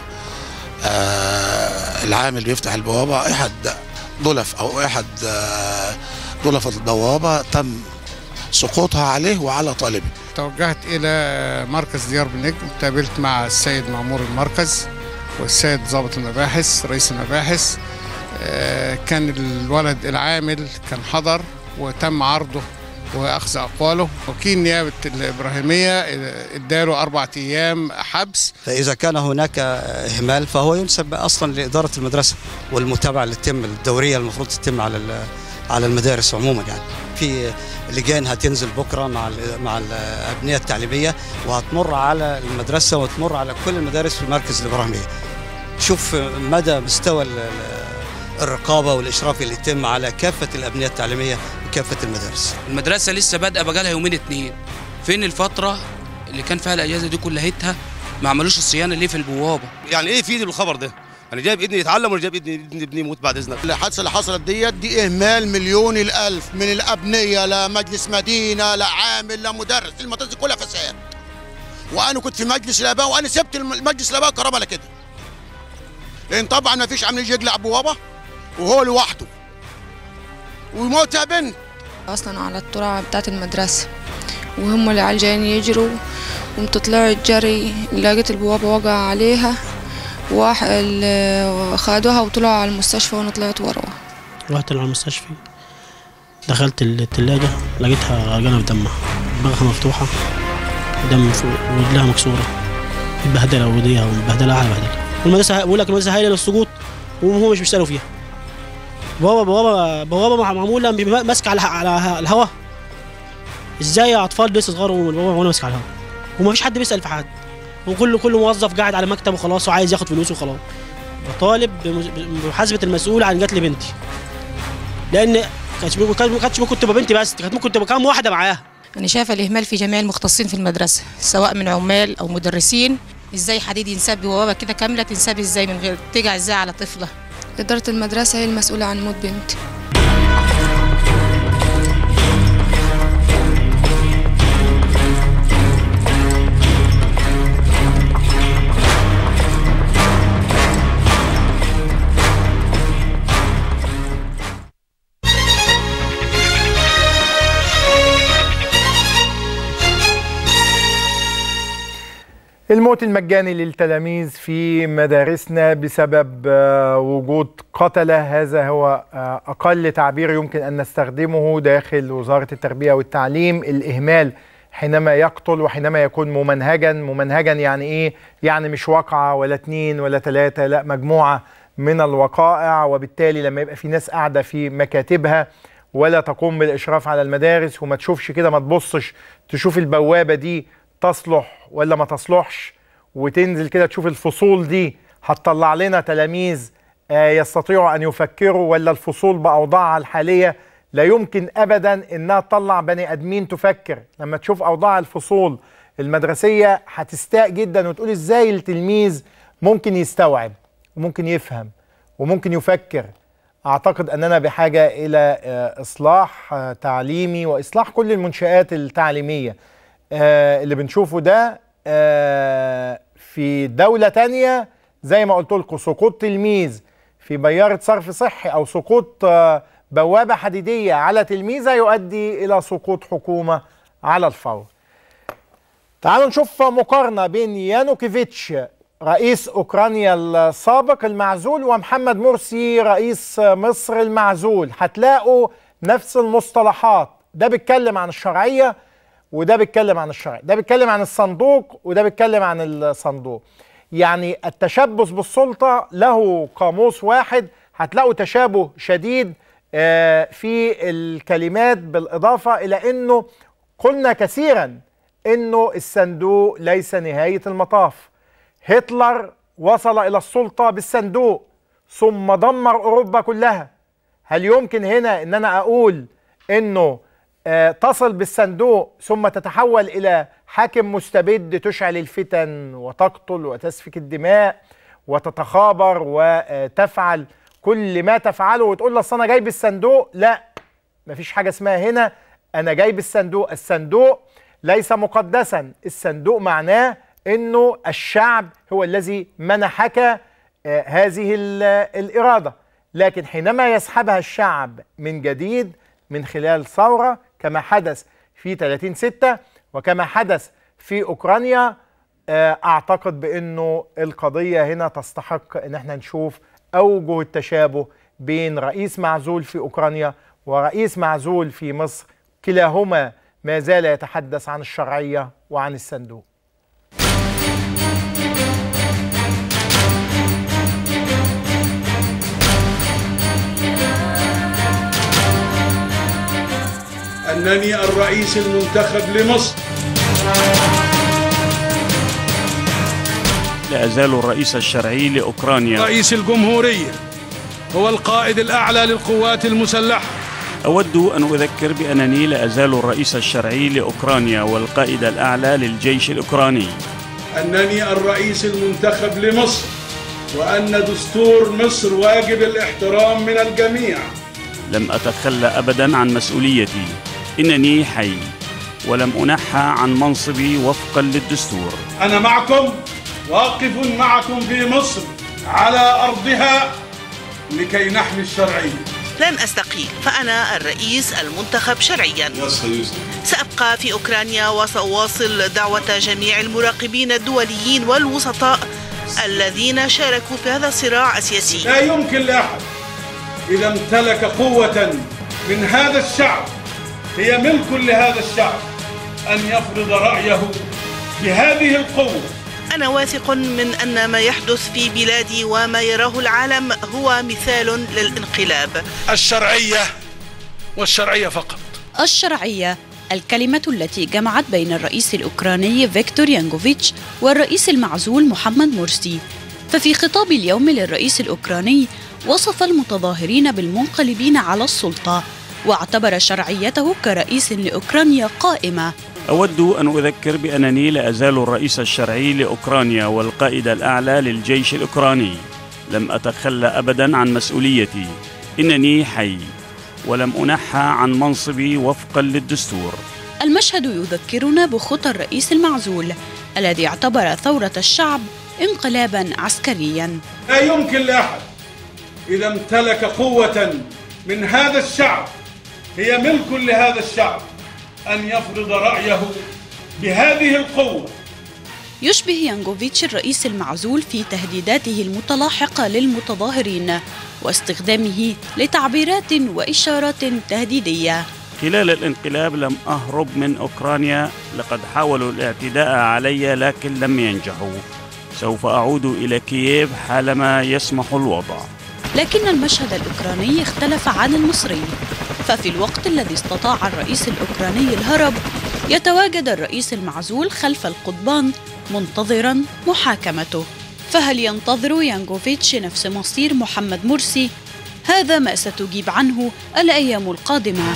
Speaker 7: آه العامل بيفتح البوابه احد ضلف او احد آه ضلف البوابه تم سقوطها عليه وعلى طالبه
Speaker 8: توجهت إلى مركز ديار بنجم تقابلت مع السيد مأمور المركز والسيد ضابط المباحث رئيس المباحث آه، كان الولد العامل كان حضر وتم عرضه واخذ اقواله وكيل نيابه الابراهيميه آه، اداله اربع ايام حبس
Speaker 9: فإذا كان هناك إهمال فهو ينسب أصلا لإدارة المدرسة والمتابعة اللي تتم الدورية المفروض تتم على ال- على المدارس عموما يعني في لجان هتنزل بكرة مع ال- مع الأبنية التعليمية وهتمر على المدرسة وتمر على كل المدارس في مركز الإبراهيمية شوف مدى مستوى ال- ال- الرقابة والإشراف اللي يتم على كافة الأبنية التعليمية وكافة المدارس
Speaker 24: المدرسة لسه بادئة بقالها يومين اتنين فين الفترة اللي كان فيها الأجازة دي كلها ما عملوش الصيانة ليه في البوابة
Speaker 25: يعني ايه يفيد الخبر ده؟ انا جايب ابني يتعلم ولا جايب ابني ابني ابني يموت بعد اذنك؟
Speaker 26: الحادثه اللي حصلت ديت دي اهمال مليون الالف من الابنيه لمجلس مدينه لعامل لمدرس المدرسه دي كلها فساد وانا كنت في مجلس الاباء وانا سبت الم- مجلس الاباء كرامه على كده لان طبعا ما فيش عامل يجي يقلع بوابه وهو لوحده ويموت يا بنت
Speaker 27: اصلا على الترعه بتاعت المدرسه وهم العيال جايين يجروا قمت طلعت جري لقيت البوابه وقع عليها واحد ال- خدوها وطلعوا على المستشفى وانا طلعت وراها
Speaker 28: رحت على المستشفى دخلت التلاجة لقيتها غرقانة في دمها دماغها مفتوحة دم فوق ورجلها مكسورة متبهدلة وديها ومبهدلة أعلى بهدلة والمدرسة بقول لك المدرسة هايلة للسقوط وهم مش بيسألوا فيها بوابة بوابة بوابة مع- معمولة بم- ماسكة على على الهواء ازاي اطفال لسه صغار والبوابة وانا ماسك على الهواء ومفيش حد بيسأل في حد وكل كل موظف قاعد على مكتب وخلاص وعايز ياخد فلوسه وخلاص بطالب بمز- بمحاسبة المسؤول عن قتل بنتي لان كانت ما كانتش ممكن تبقى بنتي بس كانت ممكن تبقى كام واحده معاها
Speaker 29: أنا شايفة الإهمال في جميع المختصين في المدرسة سواء من عمال أو مدرسين إزاي حديد ينساب بوابة كده كاملة تنساب إزاي من غير تجع إزاي على طفلة
Speaker 27: اداره المدرسه هي المسؤوله عن موت بنتي
Speaker 1: الموت المجاني للتلاميذ في مدارسنا بسبب آه، وجود قتلة هذا هو آه، أقل تعبير يمكن أن نستخدمه داخل وزارة التربية والتعليم الإهمال حينما يقتل وحينما يكون ممنهجا ممنهجا يعني إيه؟ يعني مش واقعة ولا اتنين ولا تلاتة لا مجموعة من الوقائع وبالتالي لما يبقى في ناس قاعدة في مكاتبها ولا تقوم بالإشراف على المدارس وما تشوفش كده ما تبصش تشوف البوابة دي تصلح ولا ما تصلحش وتنزل كده تشوف الفصول دي هتطلع لنا تلاميذ آه، يستطيعوا ان يفكروا ولا الفصول باوضاعها الحاليه لا يمكن ابدا انها تطلع بني ادمين تفكر لما تشوف اوضاع الفصول المدرسيه هتستاء جدا وتقول ازاي التلميذ ممكن يستوعب وممكن يفهم وممكن يفكر اعتقد اننا بحاجه الى آه، اصلاح آه، تعليمي واصلاح كل المنشات التعليميه آه، اللي بنشوفه ده آه، في دوله تانية زي ما قلت لكم سقوط تلميذ في بياره صرف صحي او سقوط آه، بوابه حديديه على تلميذه يؤدي الى سقوط حكومه على الفور تعالوا نشوف مقارنة بين يانوكيفيتش رئيس أوكرانيا السابق المعزول ومحمد مرسي رئيس مصر المعزول هتلاقوا نفس المصطلحات ده بيتكلم عن الشرعية وده بيتكلم عن الشرعية ده بيتكلم عن الصندوق وده بيتكلم عن الصندوق يعني التشبث بالسلطة له قاموس واحد هتلاقوا تشابه شديد آه، في الكلمات بالإضافة إلى أنه قلنا كثيرا انه الصندوق ليس نهايه المطاف هتلر وصل الى السلطه بالصندوق ثم دمر اوروبا كلها هل يمكن هنا ان انا اقول انه آه تصل بالصندوق ثم تتحول الى حاكم مستبد تشعل الفتن وتقتل وتسفك الدماء وتتخابر وتفعل كل ما تفعله وتقول له اصل انا جايب الصندوق لا مفيش حاجه اسمها هنا انا جايب الصندوق الصندوق ليس مقدسا الصندوق معناه انه الشعب هو الذي منحك آه، هذه ال- الاراده لكن حينما يسحبها الشعب من جديد من خلال ثوره كما حدث في 30 6 وكما حدث في اوكرانيا آه، اعتقد بانه القضيه هنا تستحق ان احنا نشوف اوجه التشابه بين رئيس معزول في اوكرانيا ورئيس معزول في مصر كلاهما ما زال يتحدث عن الشرعيه وعن الصندوق
Speaker 11: أنني الرئيس المنتخب لمصر
Speaker 12: لا أزال الرئيس الشرعي لأوكرانيا
Speaker 11: رئيس الجمهورية هو القائد الأعلى للقوات المسلحة
Speaker 12: أود أن أذكر بأنني لا أزال الرئيس الشرعي لأوكرانيا والقائد الأعلى للجيش الأوكراني
Speaker 11: أنني الرئيس المنتخب لمصر وأن دستور مصر واجب الاحترام من الجميع
Speaker 12: لم أتخلى أبدا عن مسؤوليتي إنني حي ولم أنحى عن منصبي وفقا للدستور
Speaker 11: أنا معكم واقف معكم في مصر على أرضها لكي نحمي الشرعية
Speaker 13: لن أستقيل فأنا الرئيس المنتخب شرعيا سأبقى في أوكرانيا وسأواصل دعوة جميع المراقبين الدوليين والوسطاء الذين شاركوا في هذا الصراع السياسي
Speaker 11: لا يمكن لأحد إذا امتلك قوة من هذا الشعب هي ملك لهذا الشعب أن يفرض رأيه بهذه القوة
Speaker 13: أنا واثق من أن ما يحدث في بلادي وما يراه العالم هو مثال للانقلاب
Speaker 11: الشرعية والشرعية فقط
Speaker 14: الشرعية الكلمة التي جمعت بين الرئيس الأوكراني فيكتور يانغوفيتش والرئيس المعزول محمد مرسي ففي خطاب اليوم للرئيس الأوكراني وصف المتظاهرين بالمنقلبين على السلطة واعتبر شرعيته كرئيس لأوكرانيا قائمة
Speaker 12: أود أن أذكر بأنني لا أزال الرئيس الشرعي لأوكرانيا والقائد الأعلى للجيش الأوكراني لم أتخلى أبدا عن مسؤوليتي إنني حي ولم أنحى عن منصبي وفقا للدستور
Speaker 14: المشهد يذكرنا بخطى الرئيس المعزول الذي اعتبر ثورة الشعب انقلابا عسكريا
Speaker 11: لا يمكن لأحد إذا امتلك قوة من هذا الشعب هي ملك لهذا الشعب أن يفرض رأيه بهذه القوة
Speaker 14: يشبه يانجوفيتش الرئيس المعزول في تهديداته المتلاحقة للمتظاهرين واستخدامه لتعبيرات وإشارات تهديدية
Speaker 12: خلال الانقلاب لم أهرب من أوكرانيا لقد حاولوا الاعتداء علي لكن لم ينجحوا سوف أعود إلى كييف حالما يسمح الوضع
Speaker 14: لكن المشهد الأوكراني اختلف عن المصري ففي الوقت الذي استطاع الرئيس الأوكراني الهرب يتواجد الرئيس المعزول خلف القضبان منتظرا محاكمته فهل ينتظر يانجوفيتش نفس مصير محمد مرسي؟ هذا ما ستجيب عنه الأيام القادمة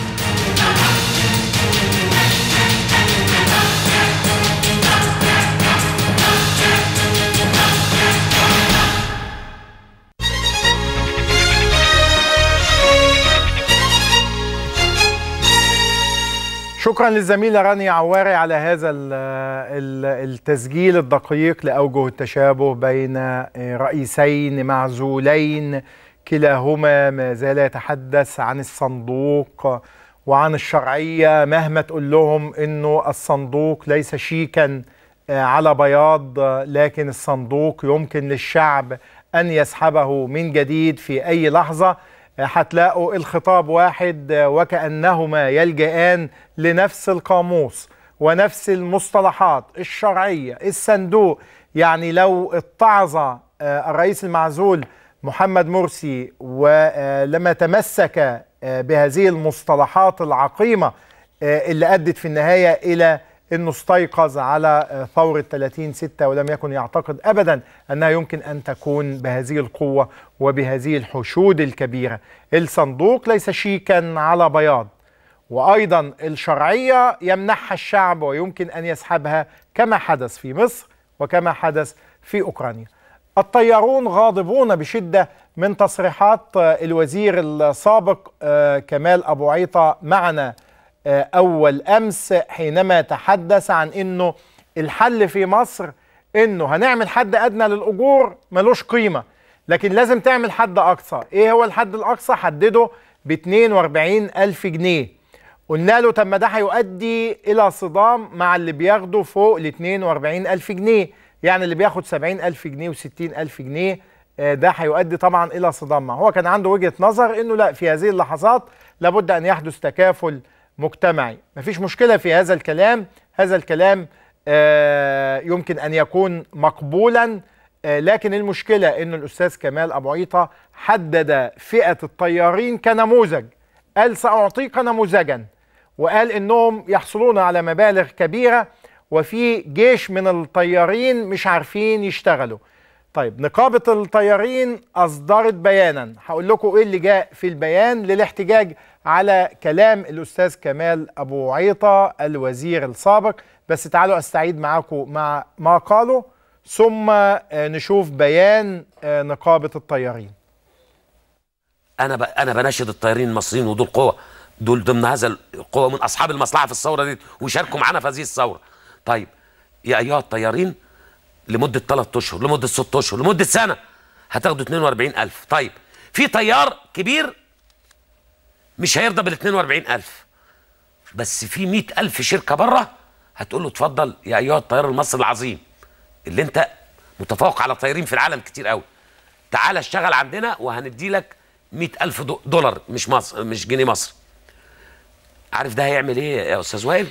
Speaker 1: شكرا للزميله رانيا عواري على هذا ال- ال- التسجيل الدقيق لاوجه التشابه بين رئيسين معزولين كلاهما ما زال يتحدث عن الصندوق وعن الشرعيه مهما تقول لهم انه الصندوق ليس شيكا على بياض لكن الصندوق يمكن للشعب ان يسحبه من جديد في اي لحظه هتلاقوا الخطاب واحد وكأنهما يلجئان لنفس القاموس ونفس المصطلحات الشرعية الصندوق يعني لو اتعظ الرئيس المعزول محمد مرسي ولما تمسك بهذه المصطلحات العقيمة اللي أدت في النهاية إلى انه استيقظ على ثورة 30 6 ولم يكن يعتقد ابدا انها يمكن ان تكون بهذه القوة وبهذه الحشود الكبيرة. الصندوق ليس شيكا على بياض وايضا الشرعية يمنحها الشعب ويمكن ان يسحبها كما حدث في مصر وكما حدث في اوكرانيا. الطيارون غاضبون بشدة من تصريحات الوزير السابق كمال ابو عيطة معنا أول أمس حينما تحدث عن أنه الحل في مصر أنه هنعمل حد أدنى للأجور ملوش قيمة لكن لازم تعمل حد أقصى إيه هو الحد الأقصى حدده ب 42 ألف جنيه قلنا له طب ما ده هيؤدي إلى صدام مع اللي بياخده فوق ال 42 ألف جنيه يعني اللي بياخد 70 ألف جنيه و 60 ألف جنيه ده هيؤدي طبعا إلى صدام معه هو كان عنده وجهة نظر أنه لا في هذه اللحظات لابد أن يحدث تكافل مجتمعي مفيش مشكلة في هذا الكلام هذا الكلام آه يمكن أن يكون مقبولا آه لكن المشكلة أن الأستاذ كمال أبو عيطة حدد فئة الطيارين كنموذج قال سأعطيك نموذجا وقال أنهم يحصلون على مبالغ كبيرة وفي جيش من الطيارين مش عارفين يشتغلوا طيب نقابة الطيارين أصدرت بيانا هقول لكم إيه اللي جاء في البيان للاحتجاج على كلام الأستاذ كمال أبو عيطة الوزير السابق بس تعالوا أستعيد معاكم مع ما قالوا ثم نشوف بيان نقابة الطيارين
Speaker 2: أنا ب... أنا بناشد الطيارين المصريين ودول قوة دول ضمن هذا القوة من أصحاب المصلحة في الثورة دي ويشاركوا معانا في هذه الثورة طيب يا أيها الطيارين لمدة 3 أشهر لمدة 6 أشهر لمدة سنة هتاخدوا 42000 طيب في طيار كبير مش هيرضى بال 42000 بس في 100000 شركة بره هتقول له اتفضل يا أيها الطيار المصري العظيم اللي أنت متفوق على طيارين في العالم كتير قوي تعال اشتغل عندنا وهندي لك 100000 دولار مش مصر مش جنيه مصر عارف ده هيعمل ايه يا استاذ وائل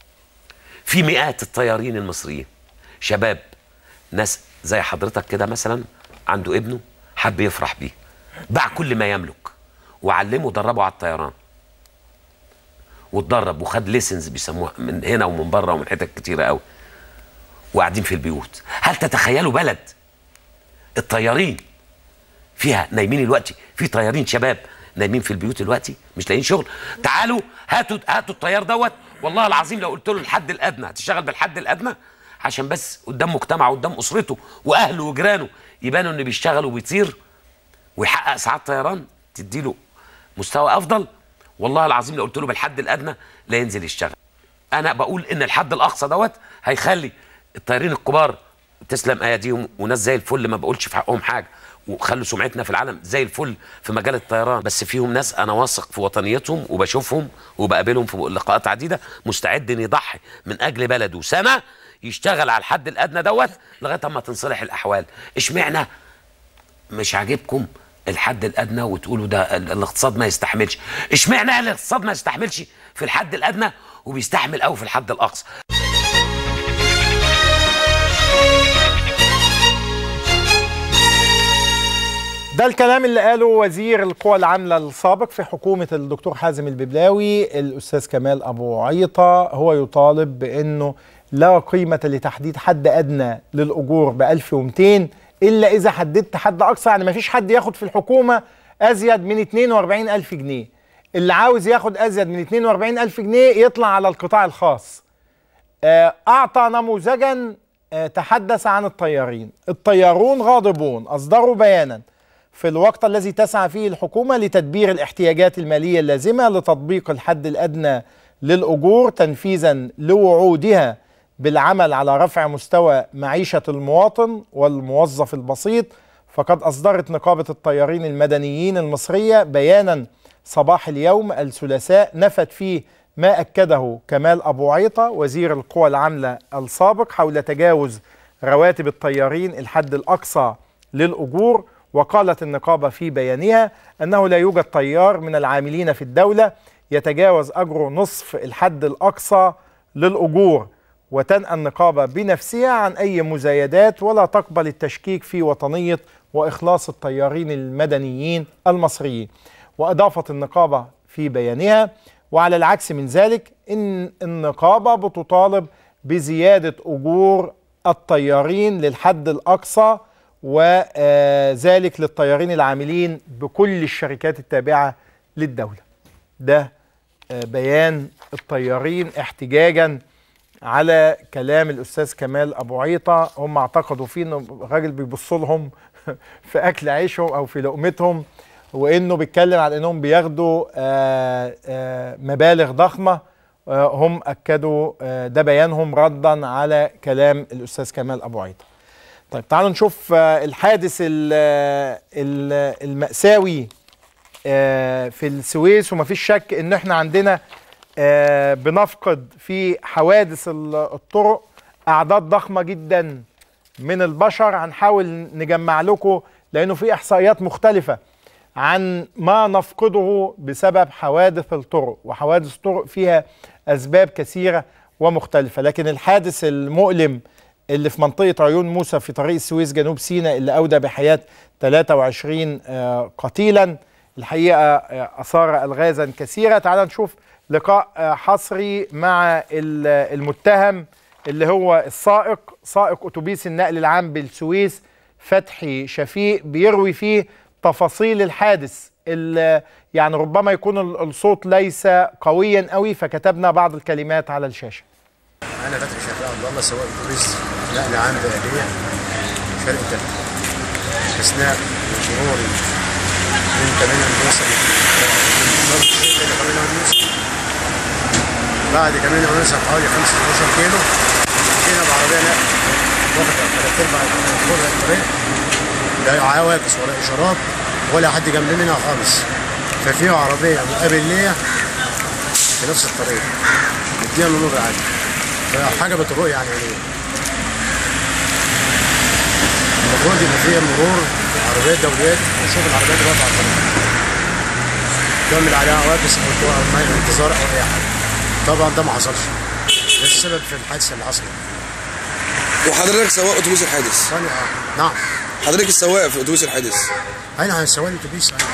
Speaker 2: في مئات الطيارين المصريين شباب ناس زي حضرتك كده مثلا عنده ابنه حب يفرح بيه باع كل ما يملك وعلمه ودربه على الطيران واتدرب وخد ليسنز بيسموها من هنا ومن بره ومن حتت كتيره قوي وقاعدين في البيوت هل تتخيلوا بلد الطيارين فيها نايمين دلوقتي في طيارين شباب نايمين في البيوت دلوقتي مش لاقيين شغل تعالوا هاتوا هاتوا الطيار دوت والله العظيم لو قلت له الحد الادنى هتشتغل بالحد الادنى عشان بس قدام مجتمعه قدام اسرته واهله وجيرانه يبانوا انه بيشتغل وبيطير ويحقق ساعات طيران تديله مستوى افضل والله العظيم لو قلت له بالحد الادنى لا ينزل يشتغل انا بقول ان الحد الاقصى دوت هيخلي الطيارين الكبار تسلم اياديهم وناس زي الفل ما بقولش في حقهم حاجه وخلوا سمعتنا في العالم زي الفل في مجال الطيران بس فيهم ناس انا واثق في وطنيتهم وبشوفهم وبقابلهم في لقاءات عديده مستعد ان يضحي من اجل بلده سنه يشتغل على الحد الادنى دوت لغايه اما تنصلح الاحوال اشمعنى مش عاجبكم الحد الادنى وتقولوا ده الاقتصاد ما يستحملش اشمعنى الاقتصاد ما يستحملش في الحد الادنى وبيستحمل قوي في الحد الاقصى
Speaker 1: ده الكلام اللي قاله وزير القوى العاملة السابق في حكومة الدكتور حازم الببلاوي الأستاذ كمال أبو عيطة هو يطالب بأنه لا قيمة لتحديد حد أدنى للأجور ب 1200 إلا إذا حددت حد أقصى يعني ما فيش حد ياخد في الحكومة أزيد من 42 ألف جنيه اللي عاوز ياخد أزيد من 42 ألف جنيه يطلع على القطاع الخاص أعطى نموذجا تحدث عن الطيارين الطيارون غاضبون أصدروا بيانا في الوقت الذي تسعى فيه الحكومة لتدبير الاحتياجات المالية اللازمة لتطبيق الحد الأدنى للأجور تنفيذا لوعودها بالعمل على رفع مستوى معيشة المواطن والموظف البسيط فقد أصدرت نقابة الطيارين المدنيين المصرية بيانا صباح اليوم الثلاثاء نفت فيه ما أكده كمال أبو عيطة وزير القوى العاملة السابق حول تجاوز رواتب الطيارين الحد الأقصى للأجور وقالت النقابة في بيانها أنه لا يوجد طيار من العاملين في الدولة يتجاوز أجره نصف الحد الأقصى للأجور وتنأى النقابة بنفسها عن أي مزايدات ولا تقبل التشكيك في وطنية وإخلاص الطيارين المدنيين المصريين وأضافت النقابة في بيانها وعلى العكس من ذلك إن النقابة بتطالب بزيادة أجور الطيارين للحد الأقصى وذلك للطيارين العاملين بكل الشركات التابعة للدولة ده بيان الطيارين احتجاجا على كلام الاستاذ كمال ابو عيطه هم اعتقدوا فيه انه الراجل بيبص لهم في اكل عيشهم او في لقمتهم وانه بيتكلم على انهم بياخدوا آآ آآ مبالغ ضخمه هم اكدوا ده بيانهم ردا على كلام الاستاذ كمال ابو عيطه. طيب تعالوا نشوف الحادث المأساوي في السويس ومفيش شك ان احنا عندنا آه بنفقد في حوادث الطرق اعداد ضخمه جدا من البشر هنحاول نجمع لكم لانه في احصائيات مختلفه عن ما نفقده بسبب حوادث الطرق وحوادث الطرق فيها اسباب كثيره ومختلفه لكن الحادث المؤلم اللي في منطقه عيون موسى في طريق السويس جنوب سيناء اللي اودى بحياه 23 آه قتيلا الحقيقه آه اثار الغازا كثيره تعال نشوف لقاء حصري مع المتهم اللي هو السائق سائق اتوبيس النقل العام بالسويس فتحي شفيق بيروي فيه تفاصيل الحادث اللي يعني ربما يكون الصوت ليس قويا قوي فكتبنا بعض الكلمات على الشاشه
Speaker 3: انا فتحي شفيق عبد الله سواق اتوبيس نقل عام بأهلية شرق تل اثناء مروري من 8 ونص بعد كمان ونص حوالي 15 كيلو جينا بعربيه نقل واخده ثلاث ارباع الطريق لا عواكس ولا اشارات ولا حد جنب منها خالص ففي عربيه مقابل ليا في نفس الطريق مديها مرور عادي فحاجه بتروق يعني ايه المفروض يبقى فيها مرور عربيات دوليات ونشوف العربيات اللي واقفه على الطريق تعمل عليها عواكس او انتظار او اي حاجه طبعا ده ما حصلش ده السبب في الحادثه اللي حصلت
Speaker 15: وحضرتك سواق اتوبيس الحادث
Speaker 3: ثانية اه نعم
Speaker 15: حضرتك السواق في اتوبيس الحادث
Speaker 3: انا سواق الاتوبيس أنا.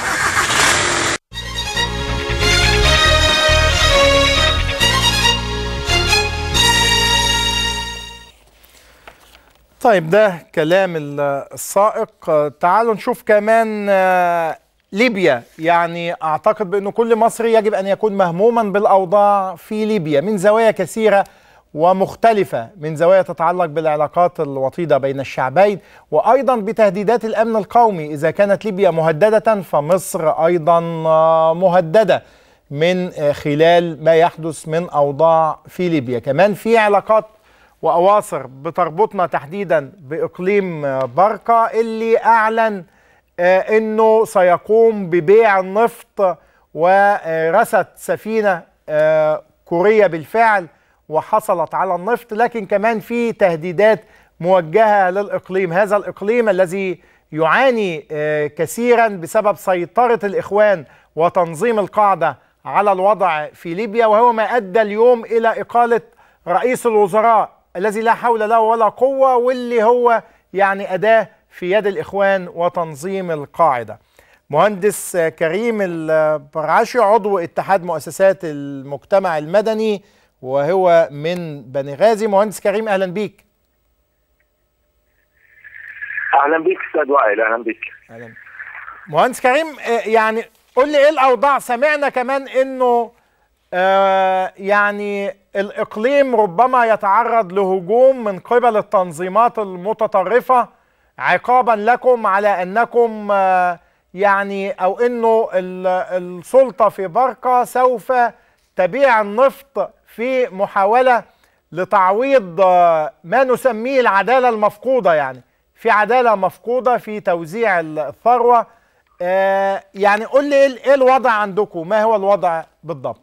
Speaker 1: طيب ده كلام السائق تعالوا نشوف كمان ليبيا يعني اعتقد بانه كل مصري يجب ان يكون مهموما بالاوضاع في ليبيا من زوايا كثيره ومختلفه من زوايا تتعلق بالعلاقات الوطيده بين الشعبين وايضا بتهديدات الامن القومي اذا كانت ليبيا مهدده فمصر ايضا مهدده من خلال ما يحدث من اوضاع في ليبيا كمان في علاقات واواصر بتربطنا تحديدا باقليم برقه اللي اعلن آه انه سيقوم ببيع النفط ورست سفينه آه كوريه بالفعل وحصلت على النفط لكن كمان في تهديدات موجهه للاقليم هذا الاقليم الذي يعاني آه كثيرا بسبب سيطره الاخوان وتنظيم القاعده على الوضع في ليبيا وهو ما ادى اليوم الى اقاله رئيس الوزراء الذي لا حول له ولا قوه واللي هو يعني اداه في يد الإخوان وتنظيم القاعدة مهندس كريم البرعشي عضو اتحاد مؤسسات المجتمع المدني وهو من بني غازي مهندس كريم أهلا بيك
Speaker 16: أهلا بيك أستاذ وائل أهلا بيك
Speaker 1: أهلا مهندس كريم يعني قول لي إيه الأوضاع سمعنا كمان إنه آه يعني الإقليم ربما يتعرض لهجوم من قبل التنظيمات المتطرفة عقابا لكم على انكم يعني او انه السلطه في برقه سوف تبيع النفط في محاولة لتعويض ما نسميه العدالة المفقودة يعني في عدالة مفقودة في توزيع الثروة يعني قول لي ايه الوضع عندكم ما هو الوضع بالضبط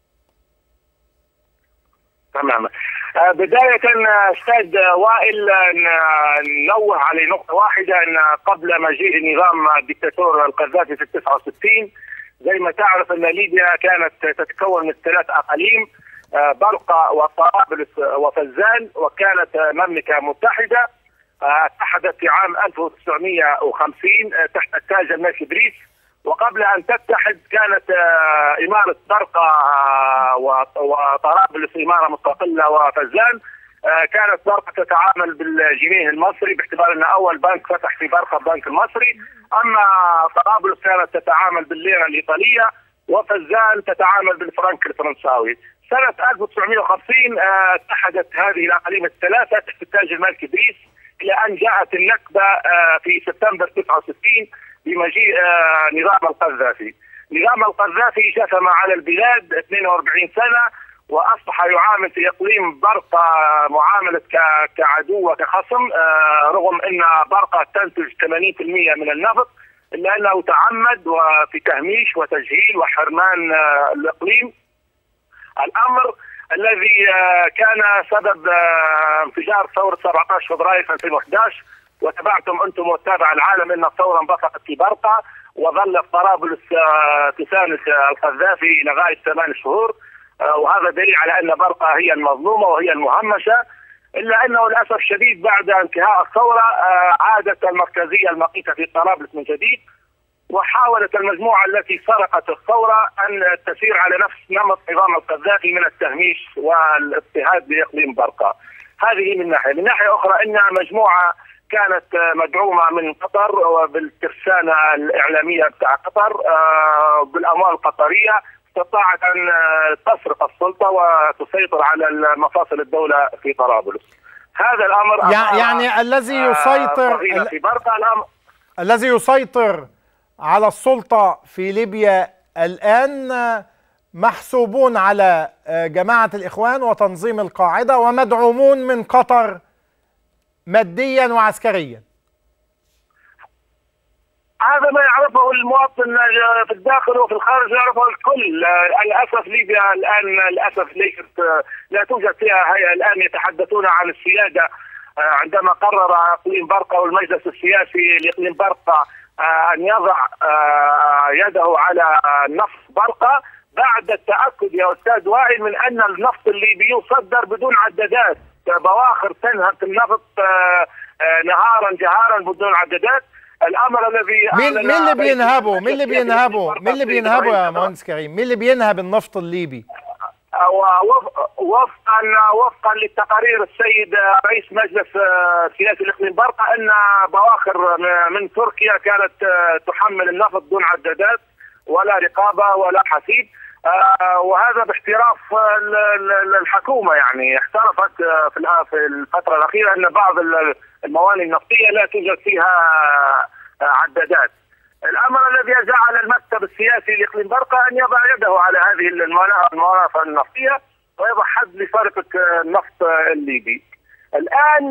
Speaker 16: تماما بداية أستاذ وائل ننوه على نقطة واحدة أن قبل مجيء نظام الدكتاتور القذافي في 69 زي ما تعرف أن ليبيا كانت تتكون من ثلاث أقاليم برقة وطرابلس وفزان وكانت مملكة متحدة اتحدت في عام 1950 تحت التاج الملك ادريس وقبل ان تتحد كانت اماره برقه وطرابلس اماره مستقله وفزان كانت برقه تتعامل بالجنيه المصري باعتبار ان اول بنك فتح في برقه البنك المصري اما طرابلس كانت تتعامل بالليره الايطاليه وفزان تتعامل بالفرنك الفرنساوي سنه 1950 اتحدت هذه الاقاليم الثلاثه تحت التاج الملك ادريس الى ان جاءت النكبه في سبتمبر 69 بمجيء نظام القذافي. نظام القذافي جثم على البلاد 42 سنه واصبح يعامل في اقليم برقه معامله كعدو وكخصم رغم ان برقه تنتج 80% من النفط الا انه تعمد وفي تهميش وتجهيل وحرمان الاقليم. الامر الذي كان سبب انفجار ثورة 17 فبراير 2011 وتابعتم انتم وتابع العالم ان الثورة انبثقت في برقة وظلت طرابلس تساند القذافي لغاية ثمان شهور وهذا دليل على ان برقة هي المظلومة وهي المهمشة الا انه للاسف الشديد بعد انتهاء الثورة عادت المركزية المقيتة في طرابلس من جديد وحاولت المجموعة التي سرقت الثورة أن تسير على نفس نمط نظام القذافي من التهميش والاضطهاد بإقليم برقة هذه من ناحية من ناحية أخرى أن مجموعة كانت مدعومة من قطر وبالترسانة الإعلامية بتاع قطر بالأموال القطرية استطاعت أن تسرق السلطة وتسيطر على مفاصل الدولة في طرابلس هذا الأمر
Speaker 1: يعني الذي يسيطر
Speaker 16: في برقة الأمر
Speaker 1: الذي يسيطر على السلطة في ليبيا الآن محسوبون على جماعة الإخوان وتنظيم القاعدة ومدعومون من قطر ماديا وعسكريا
Speaker 16: هذا ما يعرفه المواطن في الداخل وفي الخارج يعرفه الكل للاسف ليبيا الان للاسف ليست لا توجد فيها هيئه الان يتحدثون عن السياده عندما قرر اقليم برقه والمجلس السياسي لاقليم برقه ان يضع يده على نفط برقه بعد التاكد يا استاذ وائل من ان النفط الليبي يصدر بدون عدادات بواخر تنهب النفط نهارا جهارا بدون عدادات الامر الذي
Speaker 1: مين مين اللي بينهبه مين اللي بينهبه مين اللي بينهبه يا مهندس كريم مين اللي بينهب النفط الليبي
Speaker 16: وفقا وفقا للتقارير السيد رئيس مجلس سياسي الاقليم برقه ان بواخر من تركيا كانت تحمل النفط دون عدادات ولا رقابه ولا حسيب وهذا باحتراف الحكومه يعني احترفت في الفتره الاخيره ان بعض الموانئ النفطيه لا توجد فيها عدادات الامر الذي جعل المكتب السياسي لاقليم برقه ان يضع يده على هذه المنافذ النفطيه ويضع حد لسرقه النفط الليبي. الان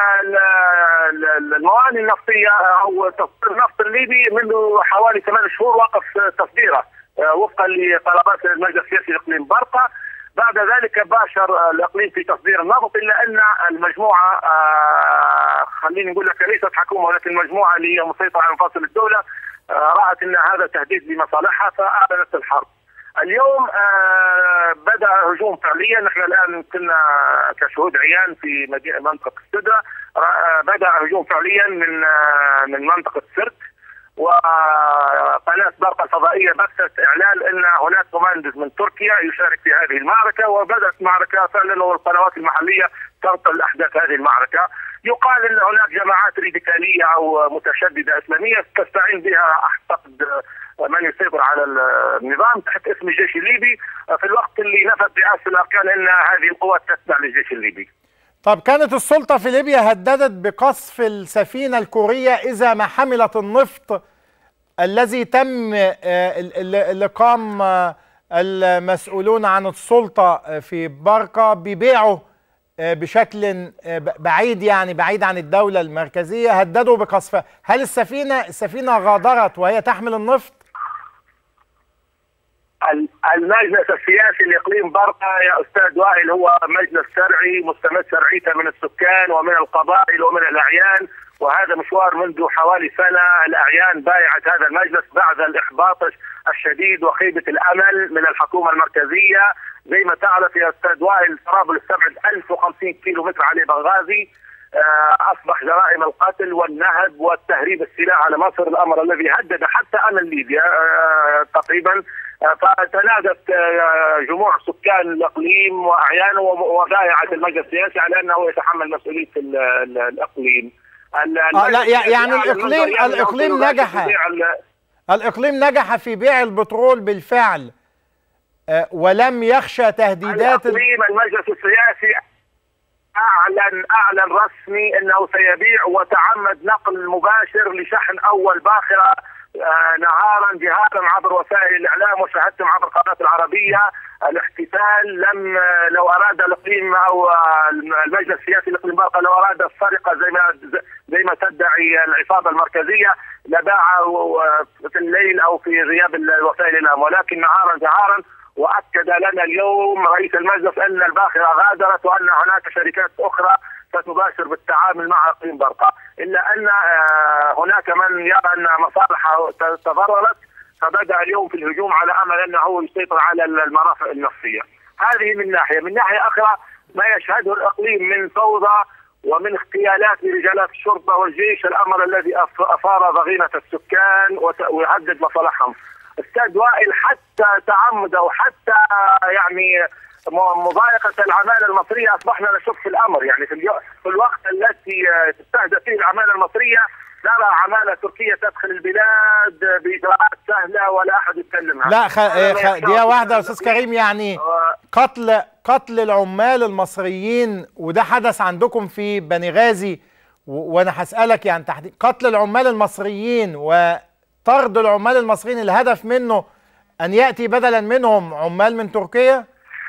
Speaker 16: الموانئ النفطيه او تصدير النفط الليبي منذ حوالي ثمان شهور وقف تصديره وفقا لطلبات المجلس السياسي لاقليم برقه بعد ذلك باشر الاقليم في تصدير النفط الا ان المجموعه خليني نقول لك ليست حكومه ولكن المجموعه اللي هي مسيطره على مفاصل الدوله رأت أن هذا تهديد لمصالحها فأعلنت الحرب اليوم آه بدا هجوم فعليا نحن الان كنا كشهود عيان في مدينه منطقه السدره آه بدا هجوم فعليا من آه من منطقه سرت وقناه برقه الفضائيه بثت اعلان ان هناك مهندس من تركيا يشارك في هذه المعركه وبدات معركه فعلا والقنوات المحليه تنقل احداث هذه المعركه يقال ان هناك جماعات راديكاليه او متشدده اسلاميه تستعين بها اعتقد من يسيطر على النظام تحت اسم الجيش الليبي في الوقت اللي نفت رئاسه الاركان ان هذه القوات تتبع للجيش الليبي.
Speaker 1: طب كانت السلطه في ليبيا هددت بقصف السفينه الكوريه اذا ما حملت النفط الذي تم اللي قام المسؤولون عن السلطة في برقة بيبيعوا بشكل بعيد يعني بعيد عن الدولة المركزية هددوا بقصفها هل السفينة السفينة غادرت وهي تحمل النفط؟
Speaker 16: المجلس السياسي لاقليم برقه يا استاذ وائل هو مجلس شرعي مستمد شرعيته من السكان ومن القبائل ومن الاعيان وهذا مشوار منذ حوالي سنه الاعيان بايعت هذا المجلس بعد الاحباط الشديد وخيبه الامل من الحكومه المركزيه زي ما تعرف يا استاذ وائل طرابلس تبعد 1050 كيلو متر عليه بنغازي اصبح جرائم القتل والنهب والتهريب السلاح على مصر الامر الذي هدد حتى امن ليبيا تقريبا فتنادت جموع سكان الاقليم واعيانه وبايعت المجلس السياسي على انه يتحمل مسؤوليه الاقليم.
Speaker 1: آه لا يعني الاقليم الاقليم نجح الاقليم نجح في بيع البترول بالفعل ولم يخشى تهديدات
Speaker 16: الاقليم المجلس السياسي اعلن اعلن رسمي انه سيبيع وتعمد نقل مباشر لشحن اول باخره آه نهارا جهارا عبر وسائل الاعلام وشاهدتم عبر القناه العربيه الاحتفال لم لو اراد الاقليم او المجلس السياسي الاقليم باقه لو اراد السرقه زي ما زي ما تدعي العصابه المركزيه لباعه في الليل او في غياب وسائل الاعلام ولكن نهارا جهارا واكد لنا اليوم رئيس المجلس ان الباخره غادرت وان هناك شركات اخرى ستباشر بالتعامل مع اقليم برقه، الا ان هناك من يرى ان مصالحه تضررت فبدا اليوم في الهجوم على امل انه يسيطر على المرافق النفسيه. هذه من ناحيه، من ناحيه اخرى ما يشهده الاقليم من فوضى ومن اغتيالات لرجالات الشرطه والجيش الامر الذي اثار ضغينه السكان ويهدد مصالحهم. استاذ وائل حتى تعمد او حتى يعني مضايقه العماله المصريه اصبحنا نشك في الامر يعني في, اليو... في الوقت التي تستهدف فيه العماله المصريه نرى عماله تركيه تدخل البلاد باجراءات سهله ولا احد يتكلم
Speaker 1: لا خ... خ... دقيقه واحده يا استاذ كريم يعني قتل قتل العمال المصريين وده حدث عندكم في بني غازي و... وانا هسالك يعني تحديد قتل العمال المصريين وطرد العمال المصريين الهدف منه ان ياتي بدلا منهم عمال من تركيا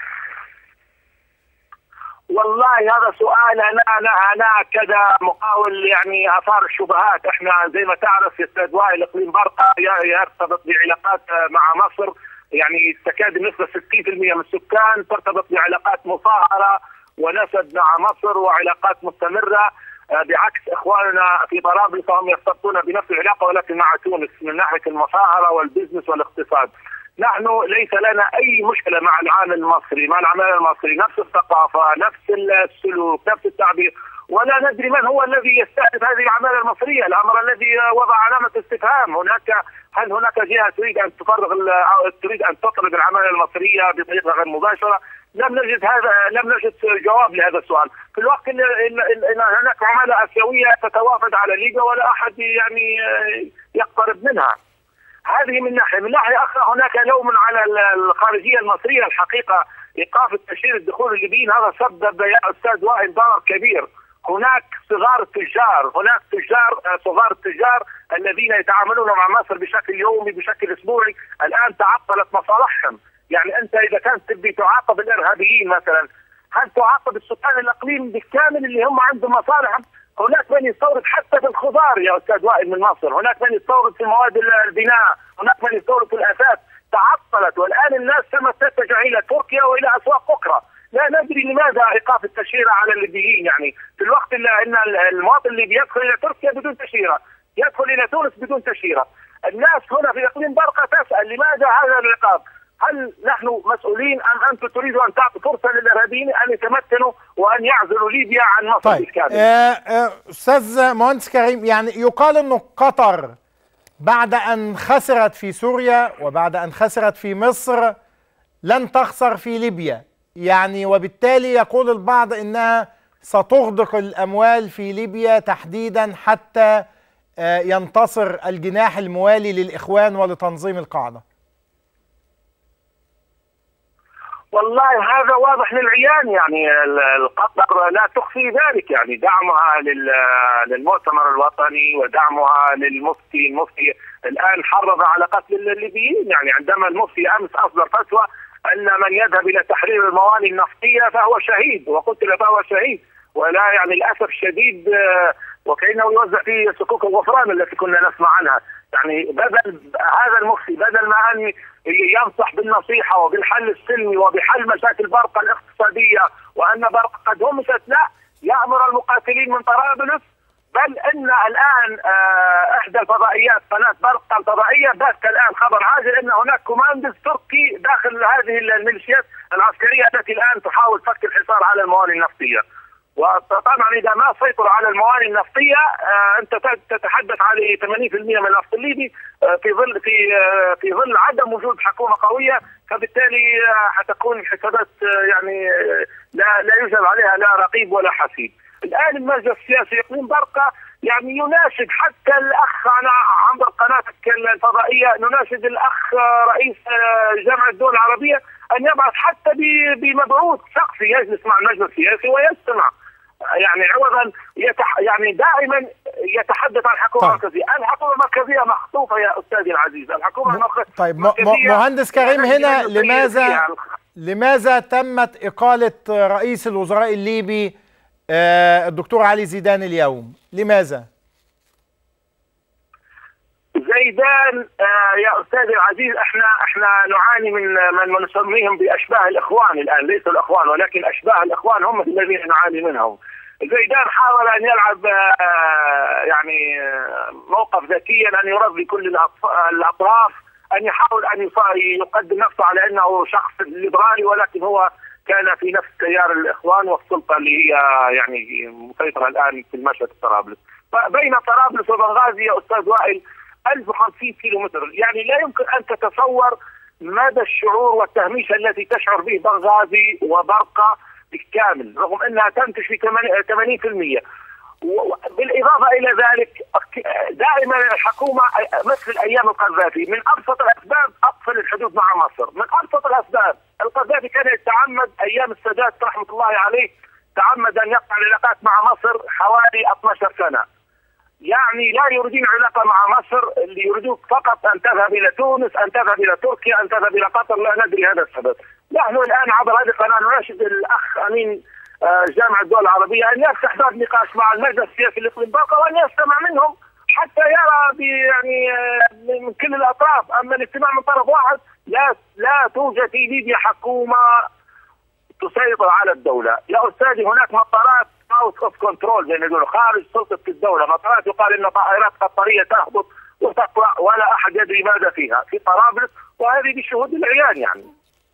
Speaker 16: والله هذا سؤال انا انا انا كذا مقاول يعني اثار الشبهات احنا زي ما تعرف يا استاذ وائل اقليم برقه يرتبط بعلاقات مع مصر يعني تكاد النسبه 60% من السكان ترتبط بعلاقات مصاهره ونسب مع مصر وعلاقات مستمره بعكس اخواننا في طرابلس هم يرتبطون بنفس العلاقه ولكن مع تونس من ناحيه المصاهره والبزنس والاقتصاد. نحن ليس لنا اي مشكله مع العامل المصري، مع العمال المصري، نفس الثقافه، نفس السلوك، نفس التعبير، ولا ندري من هو الذي يستهدف هذه العماله المصريه، الامر الذي وضع علامه استفهام، هناك هل هناك جهه تريد ان تفرغ تريد ان تطرد العماله المصريه بطريقه غير مباشره؟ لم نجد هذا لم نجد جواب لهذا السؤال، في الوقت ان ان هناك عماله اسيويه تتوافد على ليبيا ولا احد يعني يقترب منها. هذه من ناحيه، من ناحيه اخرى هناك لوم على الخارجيه المصريه الحقيقه ايقاف التاشير الدخول الليبيين هذا سبب يا استاذ وائل ضرر كبير، هناك صغار التجار، هناك تجار صغار التجار الذين يتعاملون مع مصر بشكل يومي بشكل اسبوعي، الان تعطلت مصالحهم، يعني انت اذا كانت تبي تعاقب الارهابيين مثلا هل تعاقب السكان الاقليم بالكامل اللي هم عندهم مصالح هناك من يستورد حتى في الخضار يا استاذ وائل من مصر، هناك من يستورد في مواد البناء، هناك من يستورد في الاثاث، تعطلت والان الناس ثم تتجه الى تركيا والى اسواق اخرى، لا ندري لماذا ايقاف التاشيره على الليبيين يعني في الوقت اللي ان المواطن الليبي يدخل الى تركيا بدون تاشيره، يدخل الى تونس بدون تاشيره، الناس هنا في اقليم برقه تسال لماذا هذا العقاب؟ هل نحن مسؤولين ام انتم تريدوا ان تعطوا فرصه للارهابيين ان يتمكنوا وان يعزلوا ليبيا عن مصر
Speaker 1: طيب
Speaker 16: بالكامل؟
Speaker 1: آه آه استاذ مهندس كريم يعني يقال انه قطر بعد ان خسرت في سوريا وبعد ان خسرت في مصر لن تخسر في ليبيا يعني وبالتالي يقول البعض انها ستغدق الاموال في ليبيا تحديدا حتى آه ينتصر الجناح الموالي للاخوان ولتنظيم القاعده
Speaker 16: والله هذا واضح للعيان يعني ال- القطر لا تخفي ذلك يعني دعمها لل- للمؤتمر الوطني ودعمها للمفتي المفتي الان حرض على قتل الليبيين يعني عندما المفتي امس اصدر فتوى ان من يذهب الى تحرير الموانئ النفطيه فهو شهيد وقتل فهو شهيد ولا يعني للاسف الشديد آه، وكانه يوزع في صكوك الغفران التي كنا نسمع عنها يعني بدل هذا المفتي بدل ما ان ينصح بالنصيحه وبالحل السلمي وبحل مشاكل برقه الاقتصاديه وان برقه قد همست لا يامر المقاتلين من طرابلس بل ان الان آه، احدى الفضائيات قناه برقه الفضائيه بث الان خبر عاجل ان هناك كوماندز تركي داخل هذه الميليشيات العسكريه التي الان تحاول فك الحصار على الموانئ النفطيه. وطبعا اذا ما سيطروا على الموانئ النفطيه آه، انت تتحدث على 80% من النفط الليبي آه، في ظل في آه، في ظل عدم وجود حكومه قويه فبالتالي آه، حتكون حسابات آه، يعني آه، لا لا يوجد عليها لا رقيب ولا حسيب. الان المجلس السياسي يقوم برقه يعني يناشد حتى الاخ انا عبر قناتك الفضائيه نناشد الاخ آه، رئيس آه، جامعه الدول العربيه ان يبعث حتى ب- بمبعوث شخصي يجلس مع المجلس السياسي ويستمع يعني عوضا يتح يعني دائما يتحدث عن الحكومه
Speaker 1: طيب.
Speaker 16: المركزيه، الحكومه المركزيه مخطوفه يا استاذي العزيز، الحكومه المركزيه
Speaker 1: طيب م- م- مهندس كريم هنا لماذا لماذا تمت إقالة رئيس الوزراء الليبي آه، الدكتور علي زيدان اليوم لماذا؟
Speaker 16: زيدان آه يا استاذي العزيز احنا احنا نعاني من من نسميهم باشباه الاخوان الان ليسوا الاخوان ولكن اشباه الاخوان هم الذين نعاني منهم. زيدان حاول ان يلعب آه يعني آه، موقف ذكيا ان يرضي كل الأطف- الاطراف ان يحاول ان يص- يقدم نفسه على انه شخص ليبرالي ولكن هو كان في نفس تيار الاخوان والسلطه اللي هي يعني مسيطره الان في المشهد طرابلس. فبين طرابلس وبنغازي يا استاذ وائل 1050 كيلو متر يعني لا يمكن ان تتصور مدى الشعور والتهميش التي تشعر به بنغازي وبرقه بالكامل رغم انها تنتج في 80% و- بالاضافه الى ذلك دائما الحكومه مثل ايام القذافي من ابسط الاسباب اقفل الحدود مع مصر، من ابسط الاسباب القذافي كان يتعمد ايام السادات رحمه الله عليه تعمد ان يقطع العلاقات مع مصر حوالي 12 سنه. يعني لا يريدون علاقه مع مصر اللي يريدون فقط ان تذهب الى تونس ان تذهب الى تركيا ان تذهب الى قطر لا ندري هذا السبب نحن الان عبر هذه القناه نناشد الاخ امين آه، جامعه الدول العربيه ان يفتح باب نقاش مع المجلس السياسي الاقليم باقه وان يستمع منهم حتى يرى ب- يعني آه، من كل الاطراف اما الاستماع من طرف واحد لا لا توجد في ليبيا حكومه تسيطر على الدولة يا أستاذي هناك مطارات اوت اوف كنترول زي ما يقولوا خارج سلطة الدولة مطارات يقال إن طائرات قطرية تهبط وتطلع ولا أحد يدري ماذا فيها في طرابلس وهذه بشهود العيان يعني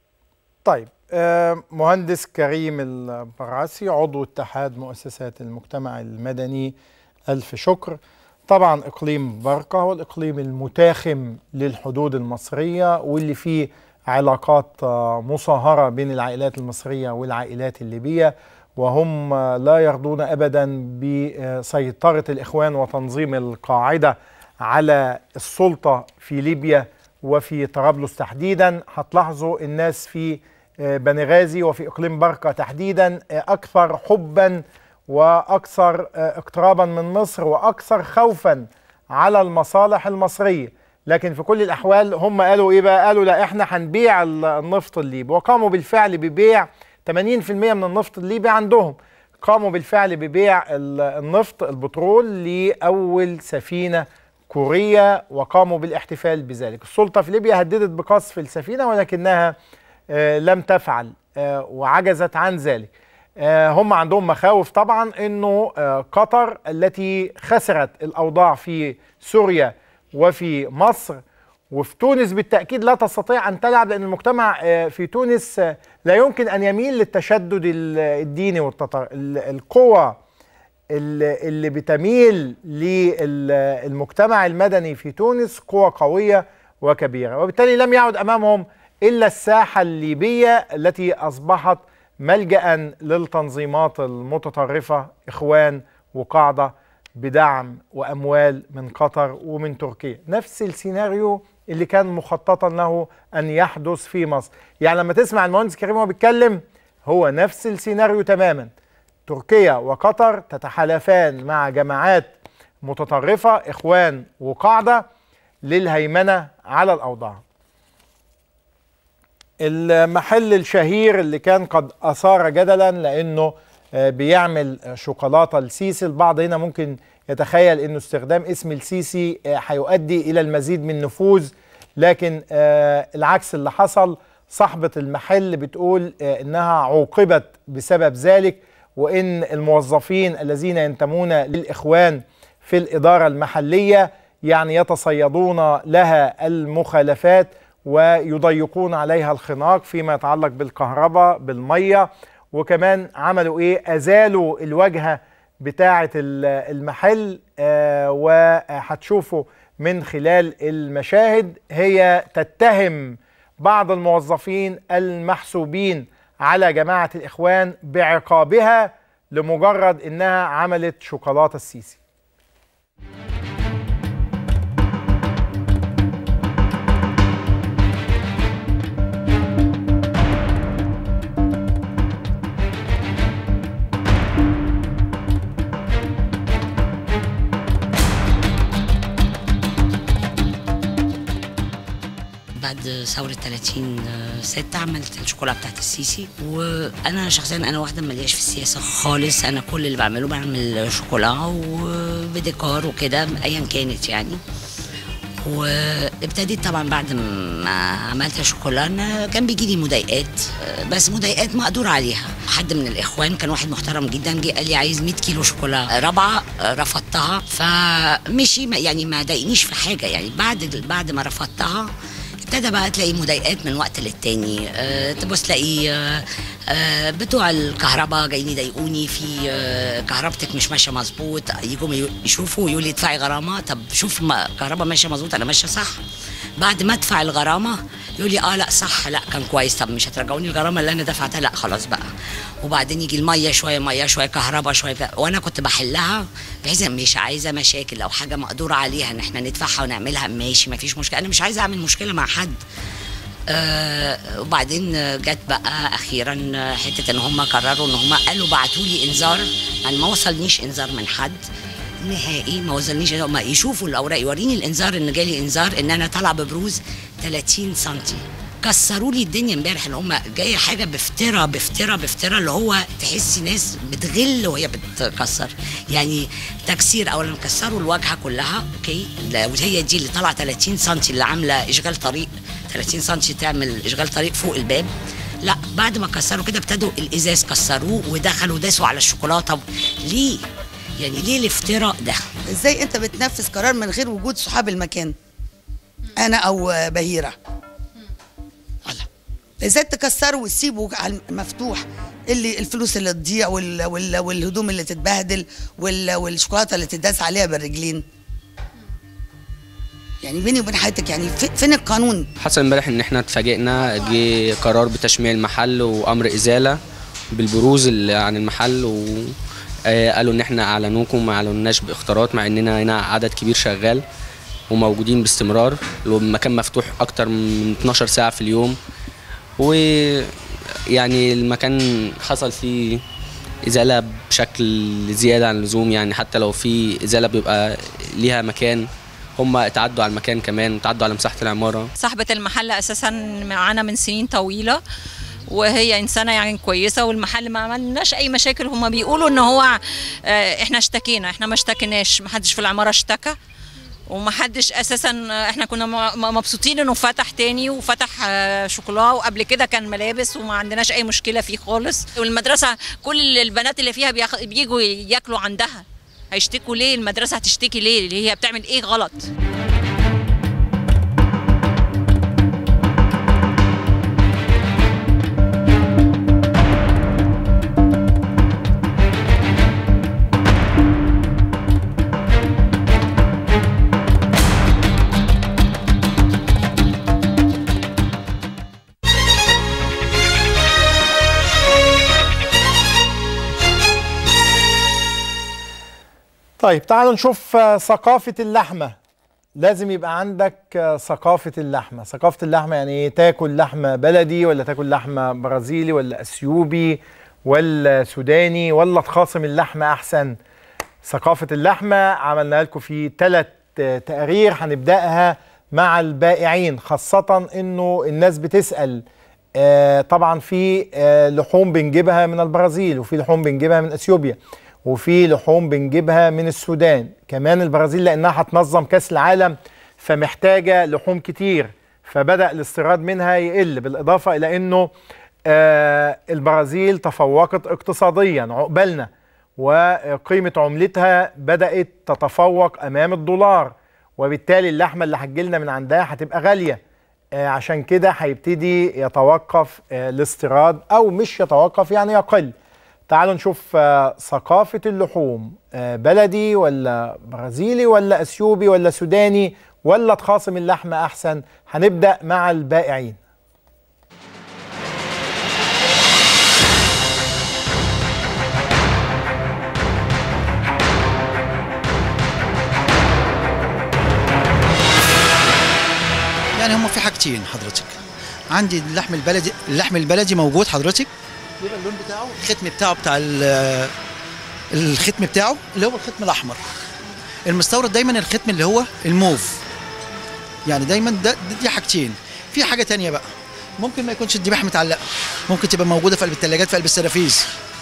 Speaker 1: طيب آه، مهندس كريم البرعسي عضو اتحاد مؤسسات المجتمع المدني ألف شكر طبعا إقليم برقة هو الإقليم المتاخم للحدود المصرية واللي فيه علاقات آه، مصاهرة بين العائلات المصرية والعائلات الليبية وهم آه، لا يرضون أبدا بسيطرة الإخوان وتنظيم القاعدة على السلطة في ليبيا وفي طرابلس تحديدا هتلاحظوا الناس في آه، بنغازي وفي اقليم بركه تحديدا آه، اكثر حبا واكثر آه، اقترابا من مصر واكثر خوفا على المصالح المصريه لكن في كل الاحوال هم قالوا ايه بقى قالوا لا احنا هنبيع ال- النفط الليبي وقاموا بالفعل ببيع 80% من النفط الليبي عندهم قاموا بالفعل ببيع ال- النفط البترول لاول سفينه كوريا وقاموا بالاحتفال بذلك السلطه في ليبيا هددت بقصف السفينه ولكنها آه، لم تفعل آه، وعجزت عن ذلك آه، هم عندهم مخاوف طبعا انه آه، قطر التي خسرت الاوضاع في سوريا وفي مصر وفي تونس بالتاكيد لا تستطيع ان تلعب لان المجتمع آه، في تونس آه، لا يمكن ان يميل للتشدد ال- الديني والتطر ال- القوى اللي اللي بتميل للمجتمع المدني في تونس قوة قوية وكبيرة وبالتالي لم يعد أمامهم إلا الساحة الليبية التي أصبحت ملجأ للتنظيمات المتطرفة إخوان وقاعدة بدعم وأموال من قطر ومن تركيا نفس السيناريو اللي كان مخططا له ان يحدث في مصر يعني لما تسمع المهندس كريم وهو بيتكلم هو نفس السيناريو تماما تركيا وقطر تتحالفان مع جماعات متطرفه اخوان وقاعده للهيمنه على الاوضاع المحل الشهير اللي كان قد اثار جدلا لانه آه، بيعمل شوكولاته السيسي البعض هنا ممكن يتخيل انه استخدام اسم السيسي آه، هيؤدي الى المزيد من نفوذ لكن آه، العكس اللي حصل صاحبة المحل بتقول آه، انها عوقبت بسبب ذلك وان الموظفين الذين ينتمون للاخوان في الاداره المحليه يعني يتصيدون لها المخالفات ويضيقون عليها الخناق فيما يتعلق بالكهرباء بالميه وكمان عملوا ايه ازالوا الواجهه بتاعه ال- المحل آه، وهتشوفوا من خلال المشاهد هي تتهم بعض الموظفين المحسوبين على جماعه الاخوان بعقابها لمجرد انها عملت شوكولاته السيسي
Speaker 5: بعد ثورة 30 ستة عملت الشوكولاتة بتاعت السيسي وأنا شخصيا أنا واحدة ملياش في السياسة خالص أنا كل اللي بعمله بعمل شوكولا وبديكور وكده أيا كانت يعني وابتديت طبعا بعد ما عملت الشوكولا كان بيجي لي مضايقات بس مضايقات مقدور عليها حد من الاخوان كان واحد محترم جدا جه قال لي عايز 100 كيلو شوكولا رابعه رفضتها فمشي ما- يعني ما ضايقنيش في حاجه يعني بعد بعد ما رفضتها ابتدى بقى تلاقي مضايقات من وقت للتاني أه تبص تلاقي أه أه بتوع الكهرباء جايين يضايقوني في أه كهربتك مش ماشيه مظبوط يجوا يشوفوا يقولوا لي ادفعي غرامه طب شوف ما كهرباء ماشيه مظبوط انا ماشيه صح بعد ما ادفع الغرامه يقول لي اه لا صح لا كان كويس طب مش هترجعوني الغرامه اللي انا دفعتها لا خلاص بقى وبعدين يجي الميه شويه ميه شويه كهرباء شويه بتاع. وانا كنت بحلها بحيث إن مش عايزه مشاكل لو حاجه مقدور عليها ان احنا ندفعها ونعملها ماشي ما فيش مشكله انا مش عايزه اعمل مشكله مع حد آه وبعدين جت بقى اخيرا حته ان هم قرروا ان هم قالوا بعتوا لي انذار يعني ما وصلنيش انذار من حد نهائي ما وصلنيش هم يشوفوا الاوراق يوريني الانذار ان جالي انذار ان انا طالعه ببروز 30 سم كسروا لي الدنيا امبارح ان هم جايه حاجه بفتره بفتره بفتره اللي هو تحسي ناس بتغل وهي بتكسر يعني تكسير اولا كسروا الواجهه كلها اوكي لا، وهي دي اللي طالعه 30 سم اللي عامله اشغال طريق 30 سم تعمل اشغال طريق فوق الباب لا بعد ما كسروا كده ابتدوا الازاز كسروه ودخلوا داسوا على الشوكولاته ليه يعني ليه الافتراء ده
Speaker 10: ازاي انت بتنفذ قرار من غير وجود صحاب المكان انا او بهيره الله ازاي تكسروا وتسيبوا على المفتوح اللي الفلوس اللي تضيع وال وال والهدوم اللي تتبهدل وال والشوكولاته اللي تداس عليها بالرجلين يعني بيني وبين حياتك يعني في- فين القانون
Speaker 17: حصل امبارح ان احنا اتفاجئنا جه قرار بتشميع المحل وامر ازاله بالبروز اللي عن المحل وقالوا ان احنا اعلنوكم ما اعلناش باختارات مع اننا هنا عدد كبير شغال وموجودين باستمرار والمكان مفتوح اكتر من 12 ساعه في اليوم ويعني المكان حصل فيه ازاله بشكل زياده عن اللزوم يعني حتى لو في ازاله بيبقى ليها مكان هم اتعدوا على المكان كمان اتعدوا على مساحه العماره
Speaker 18: صاحبة المحل أساسا معانا من سنين طويلة وهي إنسانة يعني كويسة والمحل ما عملناش أي مشاكل هما بيقولوا إن هو آه، إحنا اشتكينا إحنا ما اشتكيناش ما حدش في العمارة اشتكى وما حدش اساسا احنا كنا م- م- مبسوطين انه فتح تاني وفتح آه، شوكولا وقبل كده كان ملابس وما عندناش اي مشكله فيه خالص والمدرسه كل البنات اللي فيها بياخ- بيجوا ياكلوا عندها هيشتكوا ليه المدرسه هتشتكي ليه اللي هي بتعمل ايه غلط
Speaker 1: طيب تعالوا نشوف آه، ثقافة اللحمة لازم يبقى عندك آه، ثقافة اللحمة ثقافة اللحمة يعني إيه؟ تاكل لحمة بلدي ولا تاكل لحمة برازيلي ولا أثيوبي ولا سوداني ولا تخاصم اللحمة أحسن ثقافة اللحمة عملنا لكم في ثلاث تقارير هنبدأها مع البائعين خاصة إنه الناس بتسأل آه، طبعا في آه، لحوم بنجيبها من البرازيل وفي لحوم بنجيبها من اثيوبيا وفي لحوم بنجيبها من السودان كمان البرازيل لانها هتنظم كاس العالم فمحتاجه لحوم كتير فبدا الاستيراد منها يقل بالاضافه الى انه آه، البرازيل تفوقت اقتصاديا عقبالنا وقيمه عملتها بدات تتفوق امام الدولار وبالتالي اللحمه اللي هتجيلنا من عندها هتبقى غاليه آه، عشان كده هيبتدي يتوقف آه، الاستيراد او مش يتوقف يعني يقل تعالوا نشوف آه، ثقافة اللحوم آه، بلدي ولا برازيلي ولا اثيوبي ولا سوداني ولا تخاصم اللحمة احسن هنبدأ مع البائعين
Speaker 4: يعني هم في حاجتين حضرتك عندي اللحم البلدي اللحم البلدي موجود حضرتك بيبقى اللون بتاعه الختم بتاعه بتاع ال- الختم بتاعه اللي هو الختم الاحمر المستورد دايما الختم اللي هو الموف يعني دايما ده دي حاجتين في حاجه تانية بقى ممكن ما يكونش الذبيحه متعلقه ممكن تبقى موجوده في قلب الثلاجات في قلب السرافيز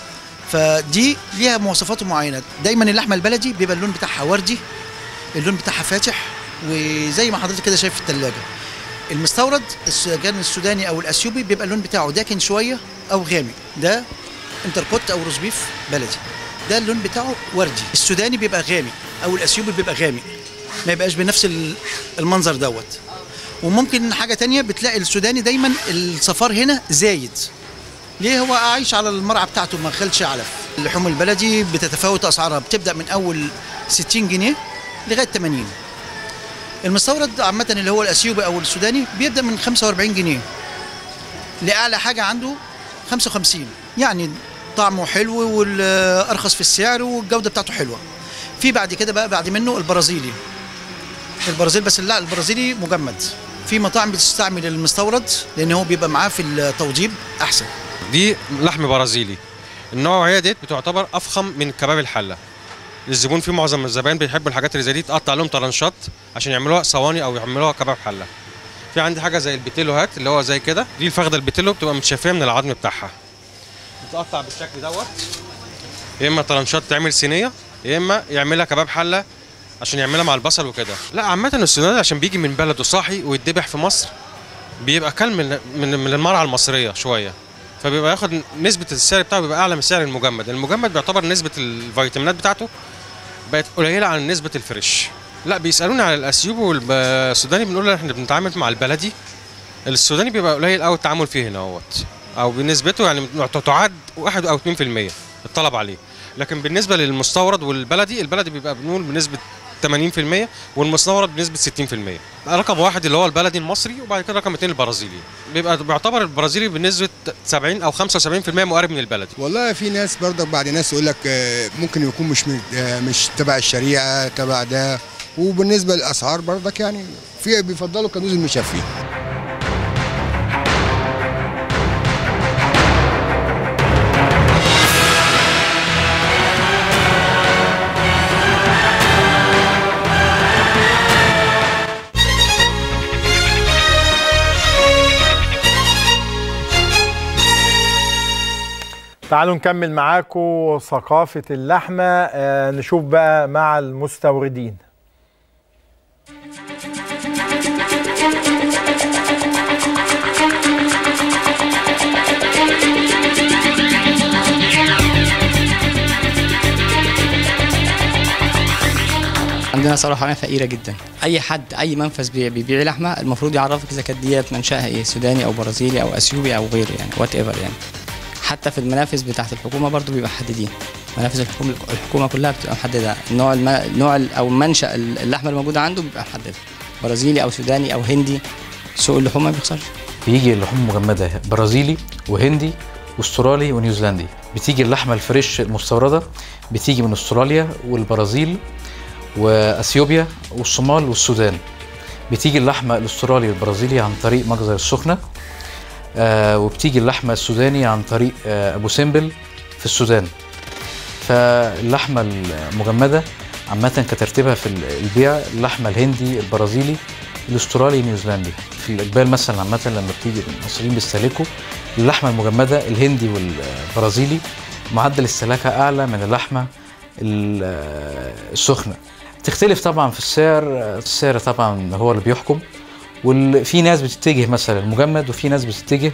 Speaker 4: فدي ليها مواصفات معينه دايما اللحمه البلدي بيبقى اللون بتاعها وردي اللون بتاعها فاتح وزي ما حضرتك كده شايف في الثلاجه المستورد الس- كان السوداني او الاثيوبي بيبقى اللون بتاعه داكن شويه او غامق ده انتركوت او روز بيف بلدي ده اللون بتاعه وردي السوداني بيبقى غامق او الاثيوبي بيبقى غامق ما يبقاش بنفس ال- المنظر دوت وممكن حاجه تانية بتلاقي السوداني دايما الصفار هنا زايد ليه هو عايش على المرعى بتاعته ما خلش علف اللحوم البلدي بتتفاوت اسعارها بتبدا من اول 60 جنيه لغايه 80 المستورد عامة اللي هو الأثيوبي أو السوداني بيبدأ من 45 جنيه لأعلى حاجة عنده 55 يعني طعمه حلو والأرخص في السعر والجودة بتاعته حلوة في بعد كده بقى بعد منه البرازيلي البرازيل بس لا البرازيلي مجمد في مطاعم بتستعمل المستورد لأن هو بيبقى معاه في التوضيب أحسن
Speaker 6: دي لحم برازيلي النوعيه ديت بتعتبر افخم من كباب الحله الزبون في معظم الزبائن بيحبوا الحاجات اللي زي دي تقطع لهم طرنشات عشان يعملوها صواني او يعملوها كباب حله في عندي حاجه زي البيتيلو هات اللي هو زي كده دي الفخده البيتيلو بتبقى متشفيه من العظم بتاعها بتقطع بالشكل دوت يا اما طرنشات تعمل صينيه يا اما يعملها كباب حله عشان يعملها مع البصل وكده لا عامه السوداني عشان بيجي من بلده صاحي ويتذبح في مصر بيبقى كل من من, من المرعى المصريه شويه فبيبقى ياخد نسبه السعر بتاعه بيبقى اعلى من سعر المجمد المجمد بيعتبر نسبه الفيتامينات بتاعته بقت قليله عن نسبه الفريش لا بيسالوني على الاثيوبي والسوداني بنقول احنا بنتعامل مع البلدي السوداني بيبقى قليل قوي التعامل فيه هنا اهوت او بنسبته يعني تعد 1 او 2% الطلب عليه لكن بالنسبه للمستورد والبلدي البلدي بيبقى بنقول بنسبه 80% والمستورد بنسبه 60% رقم واحد اللي هو البلدي المصري وبعد كده رقم اثنين البرازيلي بيبقى بيعتبر البرازيلي بنسبه 70 او 75% مقارب من البلدي
Speaker 7: والله في ناس برضك بعد ناس يقول لك آه، ممكن يكون مش من- آه، مش تبع الشريعه تبع ده وبالنسبه للاسعار برضك يعني في بيفضلوا كنوز المشفي
Speaker 1: تعالوا نكمل معاكم ثقافة اللحمة آه، نشوف بقى مع المستوردين
Speaker 8: عندنا صراحة فقيرة جدا أي حد أي منفذ بي- بيبيع لحمة المفروض يعرفك إذا كانت ديت منشأها إيه سوداني أو برازيلي أو أثيوبي أو غيره يعني وات ايفر يعني حتى في المنافذ بتاعت الحكومة برضو بيبقى محددين منافذ الحكومة الحكومة كلها بتبقى محددة نوع الم... نوع ال- أو منشأ اللحمة الموجودة عنده بيبقى محدد برازيلي أو سوداني أو هندي سوق اللحوم ما بيخسرش
Speaker 19: بيجي اللحوم مجمدة برازيلي وهندي واسترالي ونيوزيلندي بتيجي اللحمة الفريش المستوردة بتيجي من استراليا والبرازيل واثيوبيا والصومال والسودان بتيجي اللحمه الاسترالي البرازيلي عن طريق مجزر السخنه آه وبتيجي اللحمه السوداني عن طريق آه ابو سمبل في السودان فاللحمه المجمده عامة كترتيبها في البيع اللحمة الهندي البرازيلي الاسترالي النيوزيلندي في الإقبال مثلا عامة لما بتيجي المصريين بيستهلكوا اللحمة المجمدة الهندي والبرازيلي معدل استهلاكها أعلى من اللحمة ال- السخنة تختلف طبعا في السعر السعر طبعا هو اللي بيحكم وفي ناس بتتجه مثلا المجمد وفي ناس بتتجه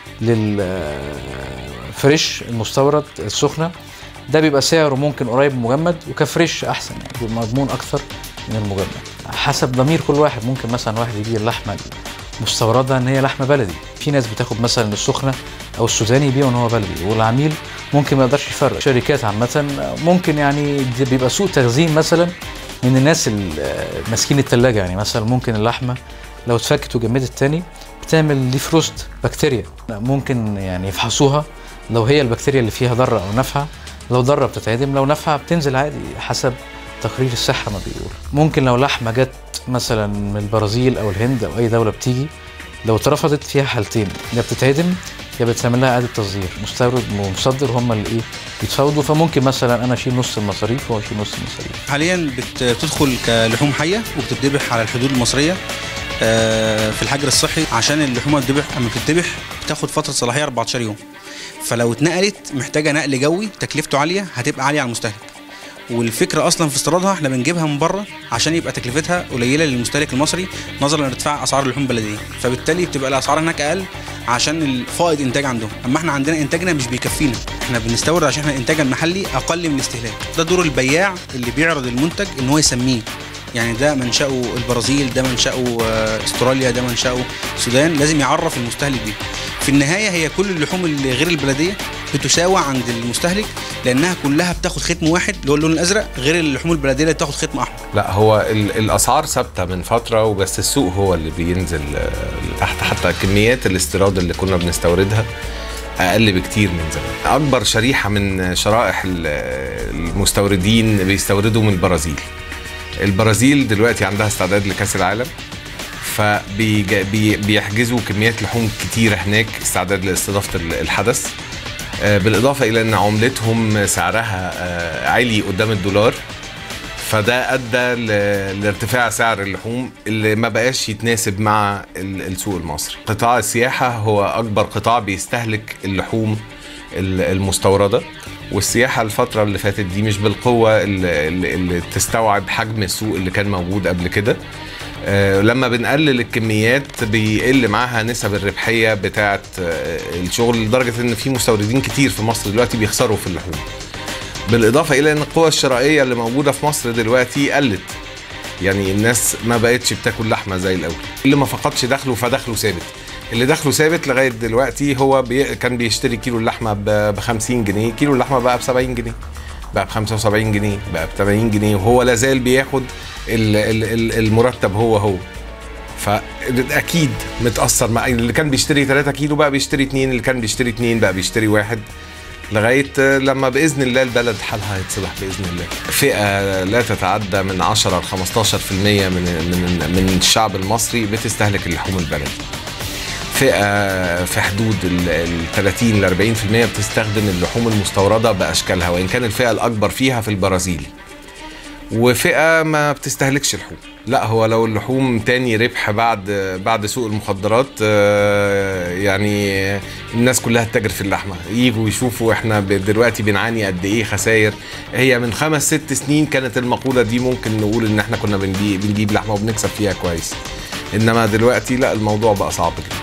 Speaker 19: للفريش المستورد السخنه ده بيبقى سعره ممكن قريب من المجمد وكفريش احسن يعني بيبقى مضمون اكثر من المجمد حسب ضمير كل واحد ممكن مثلا واحد يبيع اللحمه المستورده ان هي لحمه بلدي في ناس بتاخد مثلا السخنه او السوداني يبيعوا ان هو بلدي والعميل ممكن ما يقدرش يفرق شركات عامه ممكن يعني ده بيبقى سوء تخزين مثلا من الناس اللي ماسكين التلاجة يعني مثلا ممكن اللحمه لو اتفكت وجمدت تاني بتعمل دي فروست بكتيريا ممكن يعني يفحصوها لو هي البكتيريا اللي فيها ضاره او نافعه لو ضاره بتتعدم لو نافعه بتنزل عادي حسب تقرير الصحه ما بيقول ممكن لو لحمه جت مثلا من البرازيل او الهند او اي دوله بتيجي لو اترفضت فيها حالتين يا بتتعدم يا بتعمل لها اعاده تصدير مستورد ومصدر هم اللي ايه بيتفاوضوا فممكن مثلا انا اشيل نص المصاريف وهو يشيل نص المصاريف
Speaker 9: حاليا بت- بتدخل كلحوم حيه وبتتذبح على الحدود المصريه آه، في الحجر الصحي عشان اللحوم بتذبح اما بتتذبح بتاخد فتره صلاحيه 14 يوم فلو اتنقلت محتاجه نقل جوي تكلفته عاليه هتبقى عاليه على المستهلك والفكره اصلا في استيرادها احنا بنجيبها من بره عشان يبقى تكلفتها قليله للمستهلك المصري نظرا لارتفاع اسعار اللحوم البلديه فبالتالي بتبقى الاسعار هناك اقل عشان الفائض انتاج عندهم اما احنا عندنا انتاجنا مش بيكفينا احنا بنستورد عشان احنا انتاجنا المحلي اقل من الاستهلاك ده دور البياع اللي بيعرض المنتج ان هو يسميه يعني ده منشأه البرازيل ده منشأه آه، استراليا ده منشأه السودان لازم يعرف المستهلك بيه في النهايه هي كل اللحوم اللي غير البلديه بتساوى عند المستهلك لانها كلها بتاخد ختم واحد اللي هو اللون الازرق غير اللحوم البلديه اللي بتاخد ختم احمر
Speaker 20: لا هو ال- الاسعار ثابته من فتره وبس السوق هو اللي بينزل آه، لتحت حتى كميات الاستيراد اللي كنا بنستوردها اقل بكتير من زمان اكبر شريحه من شرائح ال- المستوردين بيستوردوا من البرازيل البرازيل دلوقتي عندها استعداد لكاس العالم فبيحجزوا كميات لحوم كتير هناك استعداد لاستضافه ال- الحدث آه، بالاضافه الى ان عملتهم سعرها آه، عالي قدام الدولار فده ادى ل- لارتفاع سعر اللحوم اللي ما بقاش يتناسب مع ال- السوق المصري قطاع السياحه هو اكبر قطاع بيستهلك اللحوم ال- المستورده والسياحه الفتره اللي فاتت دي مش بالقوه اللي, اللي اللي تستوعب حجم السوق اللي كان موجود قبل كده آه، لما بنقلل الكميات بيقل معاها نسب الربحيه بتاعه آه، الشغل لدرجه ان في مستوردين كتير في مصر دلوقتي بيخسروا في اللحوم بالاضافه الى ان القوى الشرائيه اللي موجوده في مصر دلوقتي قلت يعني الناس ما بقتش بتاكل لحمه زي الاول اللي ما فقدش دخله فدخله ثابت اللي دخله ثابت لغايه دلوقتي هو بي كان بيشتري كيلو اللحمه ب 50 جنيه كيلو اللحمه بقى ب 70 جنيه بقى ب 75 جنيه بقى ب 80 جنيه وهو لا زال بياخد ال- ال- ال- المرتب هو هو فاكيد متاثر مع اللي كان بيشتري 3 كيلو بقى بيشتري 2 اللي كان بيشتري 2 بقى بيشتري واحد لغايه لما باذن الله البلد حالها هيتصلح باذن الله. فئه لا تتعدى من 10 ل 15% من من من الشعب المصري بتستهلك اللحوم البلدي. فئه في حدود ال ال 30 ل 40% بتستخدم اللحوم المستورده باشكالها وان كان الفئه الاكبر فيها في البرازيل. وفئه ما بتستهلكش لحوم لا هو لو اللحوم تاني ربح بعد بعد سوق المخدرات آه، يعني الناس كلها تتاجر في اللحمه يجوا يشوفوا احنا ب- دلوقتي بنعاني قد ايه خسائر هي من خمس ست سنين كانت المقوله دي ممكن نقول ان احنا كنا بنجيب, بنجيب لحمه وبنكسب فيها كويس انما دلوقتي لا الموضوع بقى صعب جدا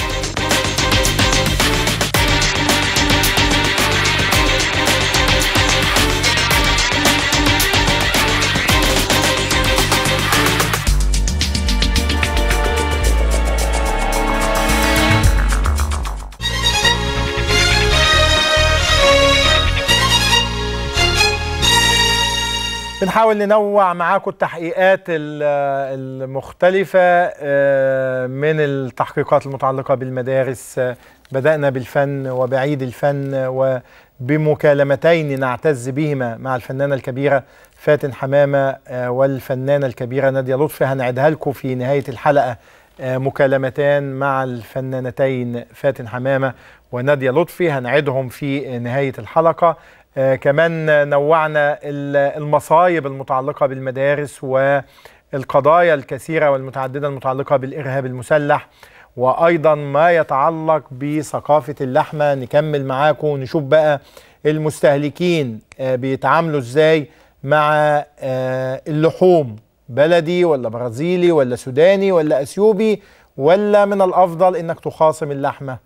Speaker 1: بنحاول ننوع معاكم التحقيقات ال- المختلفة آه، من التحقيقات المتعلقة بالمدارس آه، بدأنا بالفن وبعيد الفن وبمكالمتين نعتز بهما مع الفنانة الكبيرة فاتن حمامه آه، والفنانه الكبيره ناديه لطفي هنعيدها لكم في نهايه الحلقه آه، مكالمتان مع الفنانتين فاتن حمامه وناديه لطفي هنعيدهم في نهايه الحلقه آه، كمان نوعنا ال- المصايب المتعلقه بالمدارس والقضايا الكثيره والمتعدده المتعلقه بالارهاب المسلح وايضا ما يتعلق بثقافه اللحمه نكمل معاكم ونشوف بقى المستهلكين آه، بيتعاملوا ازاي مع آه، اللحوم بلدي ولا برازيلي ولا سوداني ولا اثيوبي ولا من الافضل انك تخاصم اللحمه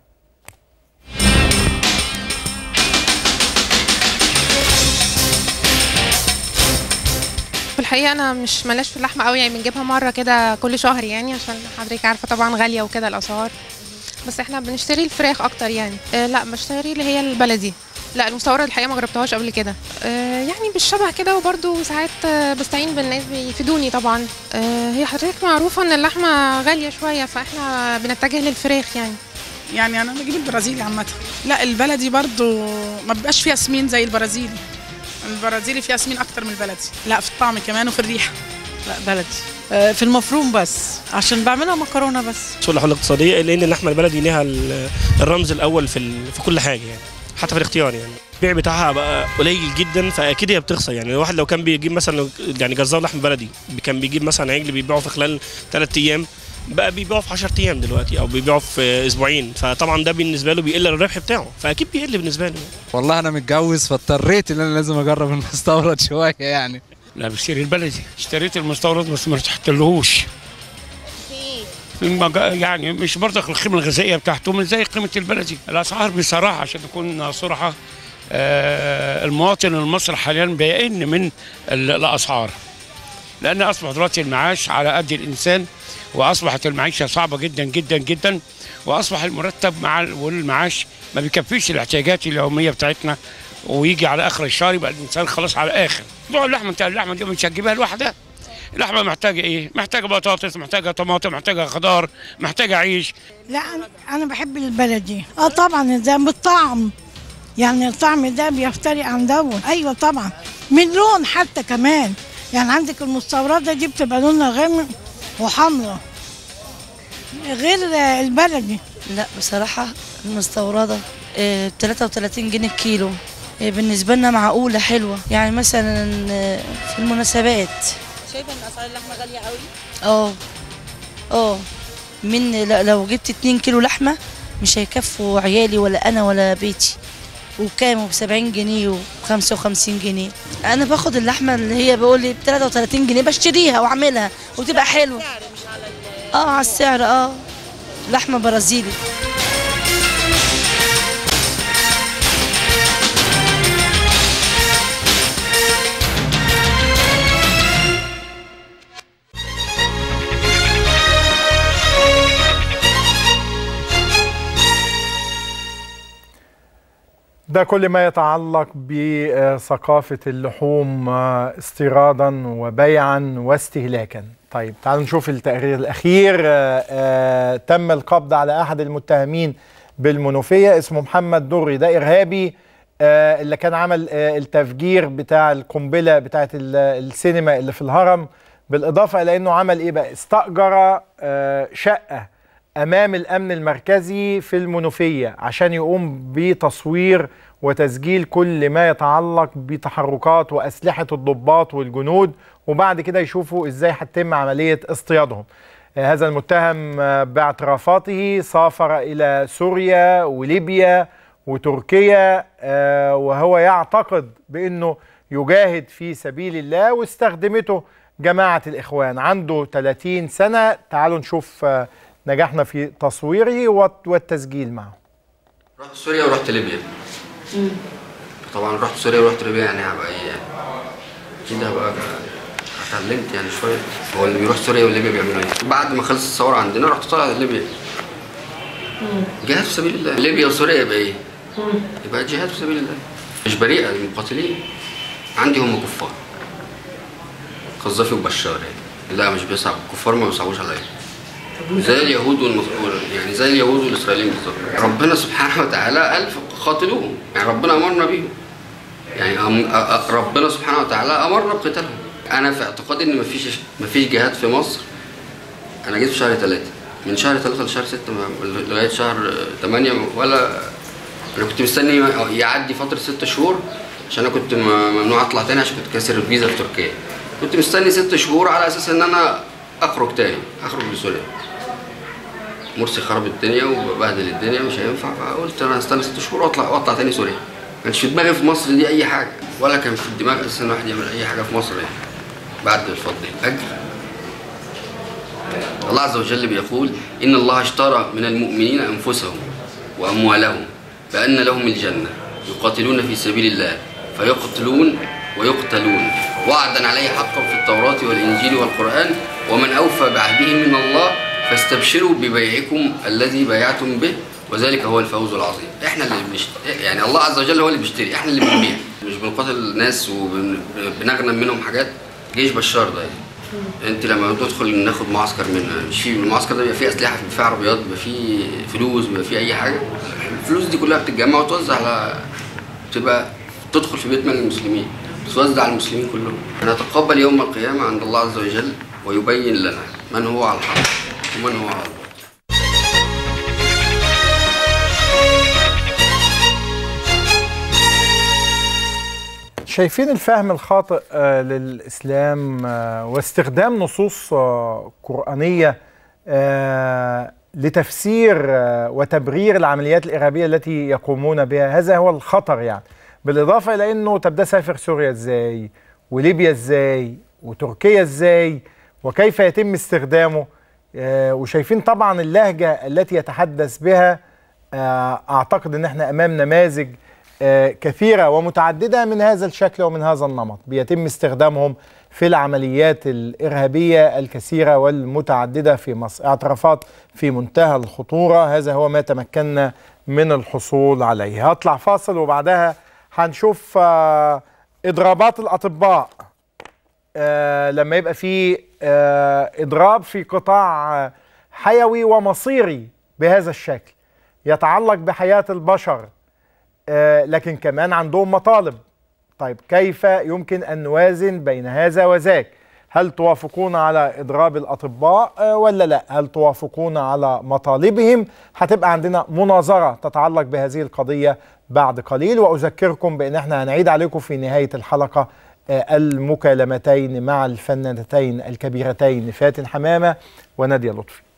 Speaker 21: في الحقيقه انا مش ملاش في اللحمه قوي يعني بنجيبها مره كده كل شهر يعني عشان حضرتك عارفه طبعا غاليه وكده الاسعار بس احنا بنشتري الفراخ اكتر يعني آه لا بشتري اللي هي البلدي لا المستورد الحقيقه ما جربتهاش قبل كده آه يعني بالشبه كده وبرده ساعات آه بستعين بالناس بيفيدوني طبعا آه هي حضرتك معروفه ان اللحمه غاليه شويه فاحنا بنتجه للفراخ يعني
Speaker 22: يعني انا بجيب البرازيلي عامه لا البلدي برضو ما بيبقاش فيها سمين زي البرازيلي البرازيلي فيها سمين اكتر من البلدي لا في الطعم كمان وفي الريحه
Speaker 23: لا بلدي آه، في المفروم بس عشان بعملها مكرونه بس
Speaker 24: الصلح الاقتصاديه لان اللحمه البلدي ليها ال- الرمز الاول في ال- في كل حاجه يعني حتى في الاختيار يعني البيع بتاعها بقى قليل جدا فاكيد هي بتخسر يعني الواحد لو كان بيجيب مثلا يعني جزار لحم بلدي كان بيجيب مثلا عجل بيبيعه في خلال ثلاث ايام بقى بيبيعه في 10 ايام دلوقتي او بيبيعه في اسبوعين فطبعا ده بالنسبه له بيقل الربح بتاعه فاكيد بيقل بالنسبه له
Speaker 25: والله انا متجوز فاضطريت ان انا لازم اجرب المستورد شويه يعني
Speaker 26: لا بشتري البلدي اشتريت المستورد بس ما ارتحتلهوش المج... يعني مش برضك القيمه الغذائيه بتاعته مش زي قيمه البلدي الاسعار بصراحه عشان نكون صراحه آه المواطن المصري حاليا بيئن من ال- الاسعار لان اصبح دلوقتي المعاش على قد الانسان واصبحت المعيشه صعبه جدا جدا جدا واصبح المرتب مع ال- والمعاش ما بيكفيش الاحتياجات اليوميه بتاعتنا ويجي على اخر الشهر يبقى الانسان خلاص على اخر موضوع اللحمه انت اللحمه دي مش هتجيبها لوحدها اللحمه محتاجه ايه محتاجه بطاطس محتاجه طماطم محتاجه خضار محتاجه عيش
Speaker 27: لا أنا- انا بحب البلدي اه طبعا ده بالطعم يعني الطعم ده بيفترق عن دوت ايوه طبعا من لون حتى كمان يعني عندك المستورده دي بتبقى لونها غامق وحمرا غير البلدي
Speaker 28: لا بصراحة المستوردة ب 33 جنيه الكيلو آه، بالنسبة لنا معقولة حلوة يعني مثلا آه، في المناسبات
Speaker 23: شايفه ان اسعار اللحمه غاليه قوي
Speaker 28: اه اه من لا- لو جبت 2 كيلو لحمة مش هيكفوا عيالي ولا أنا ولا بيتي وبكام ب 70 جنيه و 55 جنيه انا باخد اللحمه اللي هي بقول لي ب 33 جنيه بشتريها واعملها وتبقى حلوه اه على السعر اه لحمه برازيلي
Speaker 1: ده كل ما يتعلق بثقافة اللحوم آه، استيرادا وبيعا واستهلاكا طيب تعالوا نشوف التقرير الأخير آه، آه، تم القبض على أحد المتهمين بالمنوفية اسمه محمد دري ده إرهابي آه، اللي كان عمل آه، التفجير بتاع القنبلة بتاعت ال- السينما اللي في الهرم بالإضافة إلى أنه عمل إيه بقى استأجر آه، شقة امام الامن المركزي في المنوفيه عشان يقوم بتصوير وتسجيل كل ما يتعلق بتحركات واسلحه الضباط والجنود وبعد كده يشوفوا ازاي هتتم عمليه اصطيادهم. آه، هذا المتهم آه، باعترافاته سافر الى سوريا وليبيا وتركيا آه، وهو يعتقد بانه يجاهد في سبيل الله واستخدمته جماعه الاخوان عنده 30 سنه تعالوا نشوف آه، نجحنا في تصويره والت- والتسجيل معه
Speaker 29: رحت سوريا ورحت ليبيا طبعا رحت سوريا ورحت ليبيا يعني هبقى ايه يعني اكيد هبقى اتعلمت يعني شويه هو اللي بيروح سوريا وليبيا بيعملوا ايه بعد ما خلص الثوره عندنا رحت طالع ليبيا جهاد في سبيل الله ليبيا وسوريا يبقى ايه يبقى جهاد في سبيل الله مش بريئه المقاتلين عندي هم كفار قذافي وبشار يعني لا مش بيصعب الكفار ما بيصعبوش عليا زي اليهود والمص... يعني زي اليهود والاسرائيليين بالظبط ربنا سبحانه وتعالى قال قاتلوهم يعني ربنا امرنا بيهم يعني أم... أ... أ... ربنا سبحانه وتعالى امرنا بقتالهم انا في اعتقادي ان مفيش مفيش جهات في مصر انا جيت في شهر ثلاثة من شهر ثلاثة لشهر ستة ما- لغاية شهر ثمانية ولا انا كنت مستني يعدي فترة ست شهور عشان انا كنت م- ممنوع اطلع تاني عشان كنت كاسر الفيزا في تركيا كنت مستني ست شهور على اساس ان انا اخرج تاني اخرج لسوريا مرسي خرب الدنيا وبهدل الدنيا مش هينفع فقلت انا استنى ست شهور واطلع واطلع تاني سوريا ما كانش في دماغي في مصر دي اي حاجه ولا كان في الدماغ اساسا الواحد يعمل اي حاجه في مصر يعني بعد الفضل الاجر الله عز وجل بيقول ان الله اشترى من المؤمنين انفسهم واموالهم بان لهم الجنه يقاتلون في سبيل الله فيقتلون ويقتلون وعدا عليه حقا في التوراه والانجيل والقران ومن اوفى بعهده من الله فاستبشروا ببيعكم الذي بايعتم به وذلك هو الفوز العظيم احنا اللي بنشتري يعني الله عز وجل هو اللي بيشتري احنا اللي بنبيع مش بنقاتل الناس وبنغنم منهم حاجات جيش بشار ده يعني. انت لما تدخل ناخد معسكر من مش في المعسكر ده بيبقى فيه اسلحه بيبقى فيه عربيات بيبقى فيه فلوس بيبقى فيه اي حاجه الفلوس دي كلها بتتجمع وتوزع على تبقى تدخل في بيت مال المسلمين توزع على المسلمين كلهم نتقبل يوم القيامه عند الله عز وجل ويبين لنا من هو على الحق ومن هو على الباطل
Speaker 1: شايفين الفهم الخاطئ آه، للإسلام آه، واستخدام نصوص آه، قرآنية آه، لتفسير آه، وتبرير العمليات الإرهابية التي يقومون بها هذا هو الخطر يعني بالإضافة إلى أنه طب ده سافر سوريا إزاي وليبيا إزاي وتركيا إزاي وكيف يتم استخدامه آه، وشايفين طبعا اللهجة التي يتحدث بها آه، أعتقد أن احنا أمام نماذج آه، كثيرة ومتعددة من هذا الشكل ومن هذا النمط بيتم استخدامهم في العمليات الإرهابية الكثيرة والمتعددة في مصر اعترافات في منتهى الخطورة هذا هو ما تمكنا من الحصول عليه هطلع فاصل وبعدها هنشوف آه، إضرابات الأطباء آه، لما يبقى في آه، إضراب في قطاع آه، حيوي ومصيري بهذا الشكل يتعلق بحياة البشر آه، لكن كمان عندهم مطالب طيب كيف يمكن أن نوازن بين هذا وذاك هل توافقون على إضراب الأطباء آه، ولا لا هل توافقون على مطالبهم هتبقى عندنا مناظرة تتعلق بهذه القضية بعد قليل وأذكركم بأن احنا هنعيد عليكم في نهاية الحلقة آه، المكالمتين مع الفنانتين الكبيرتين فاتن حمامة ونادية لطفي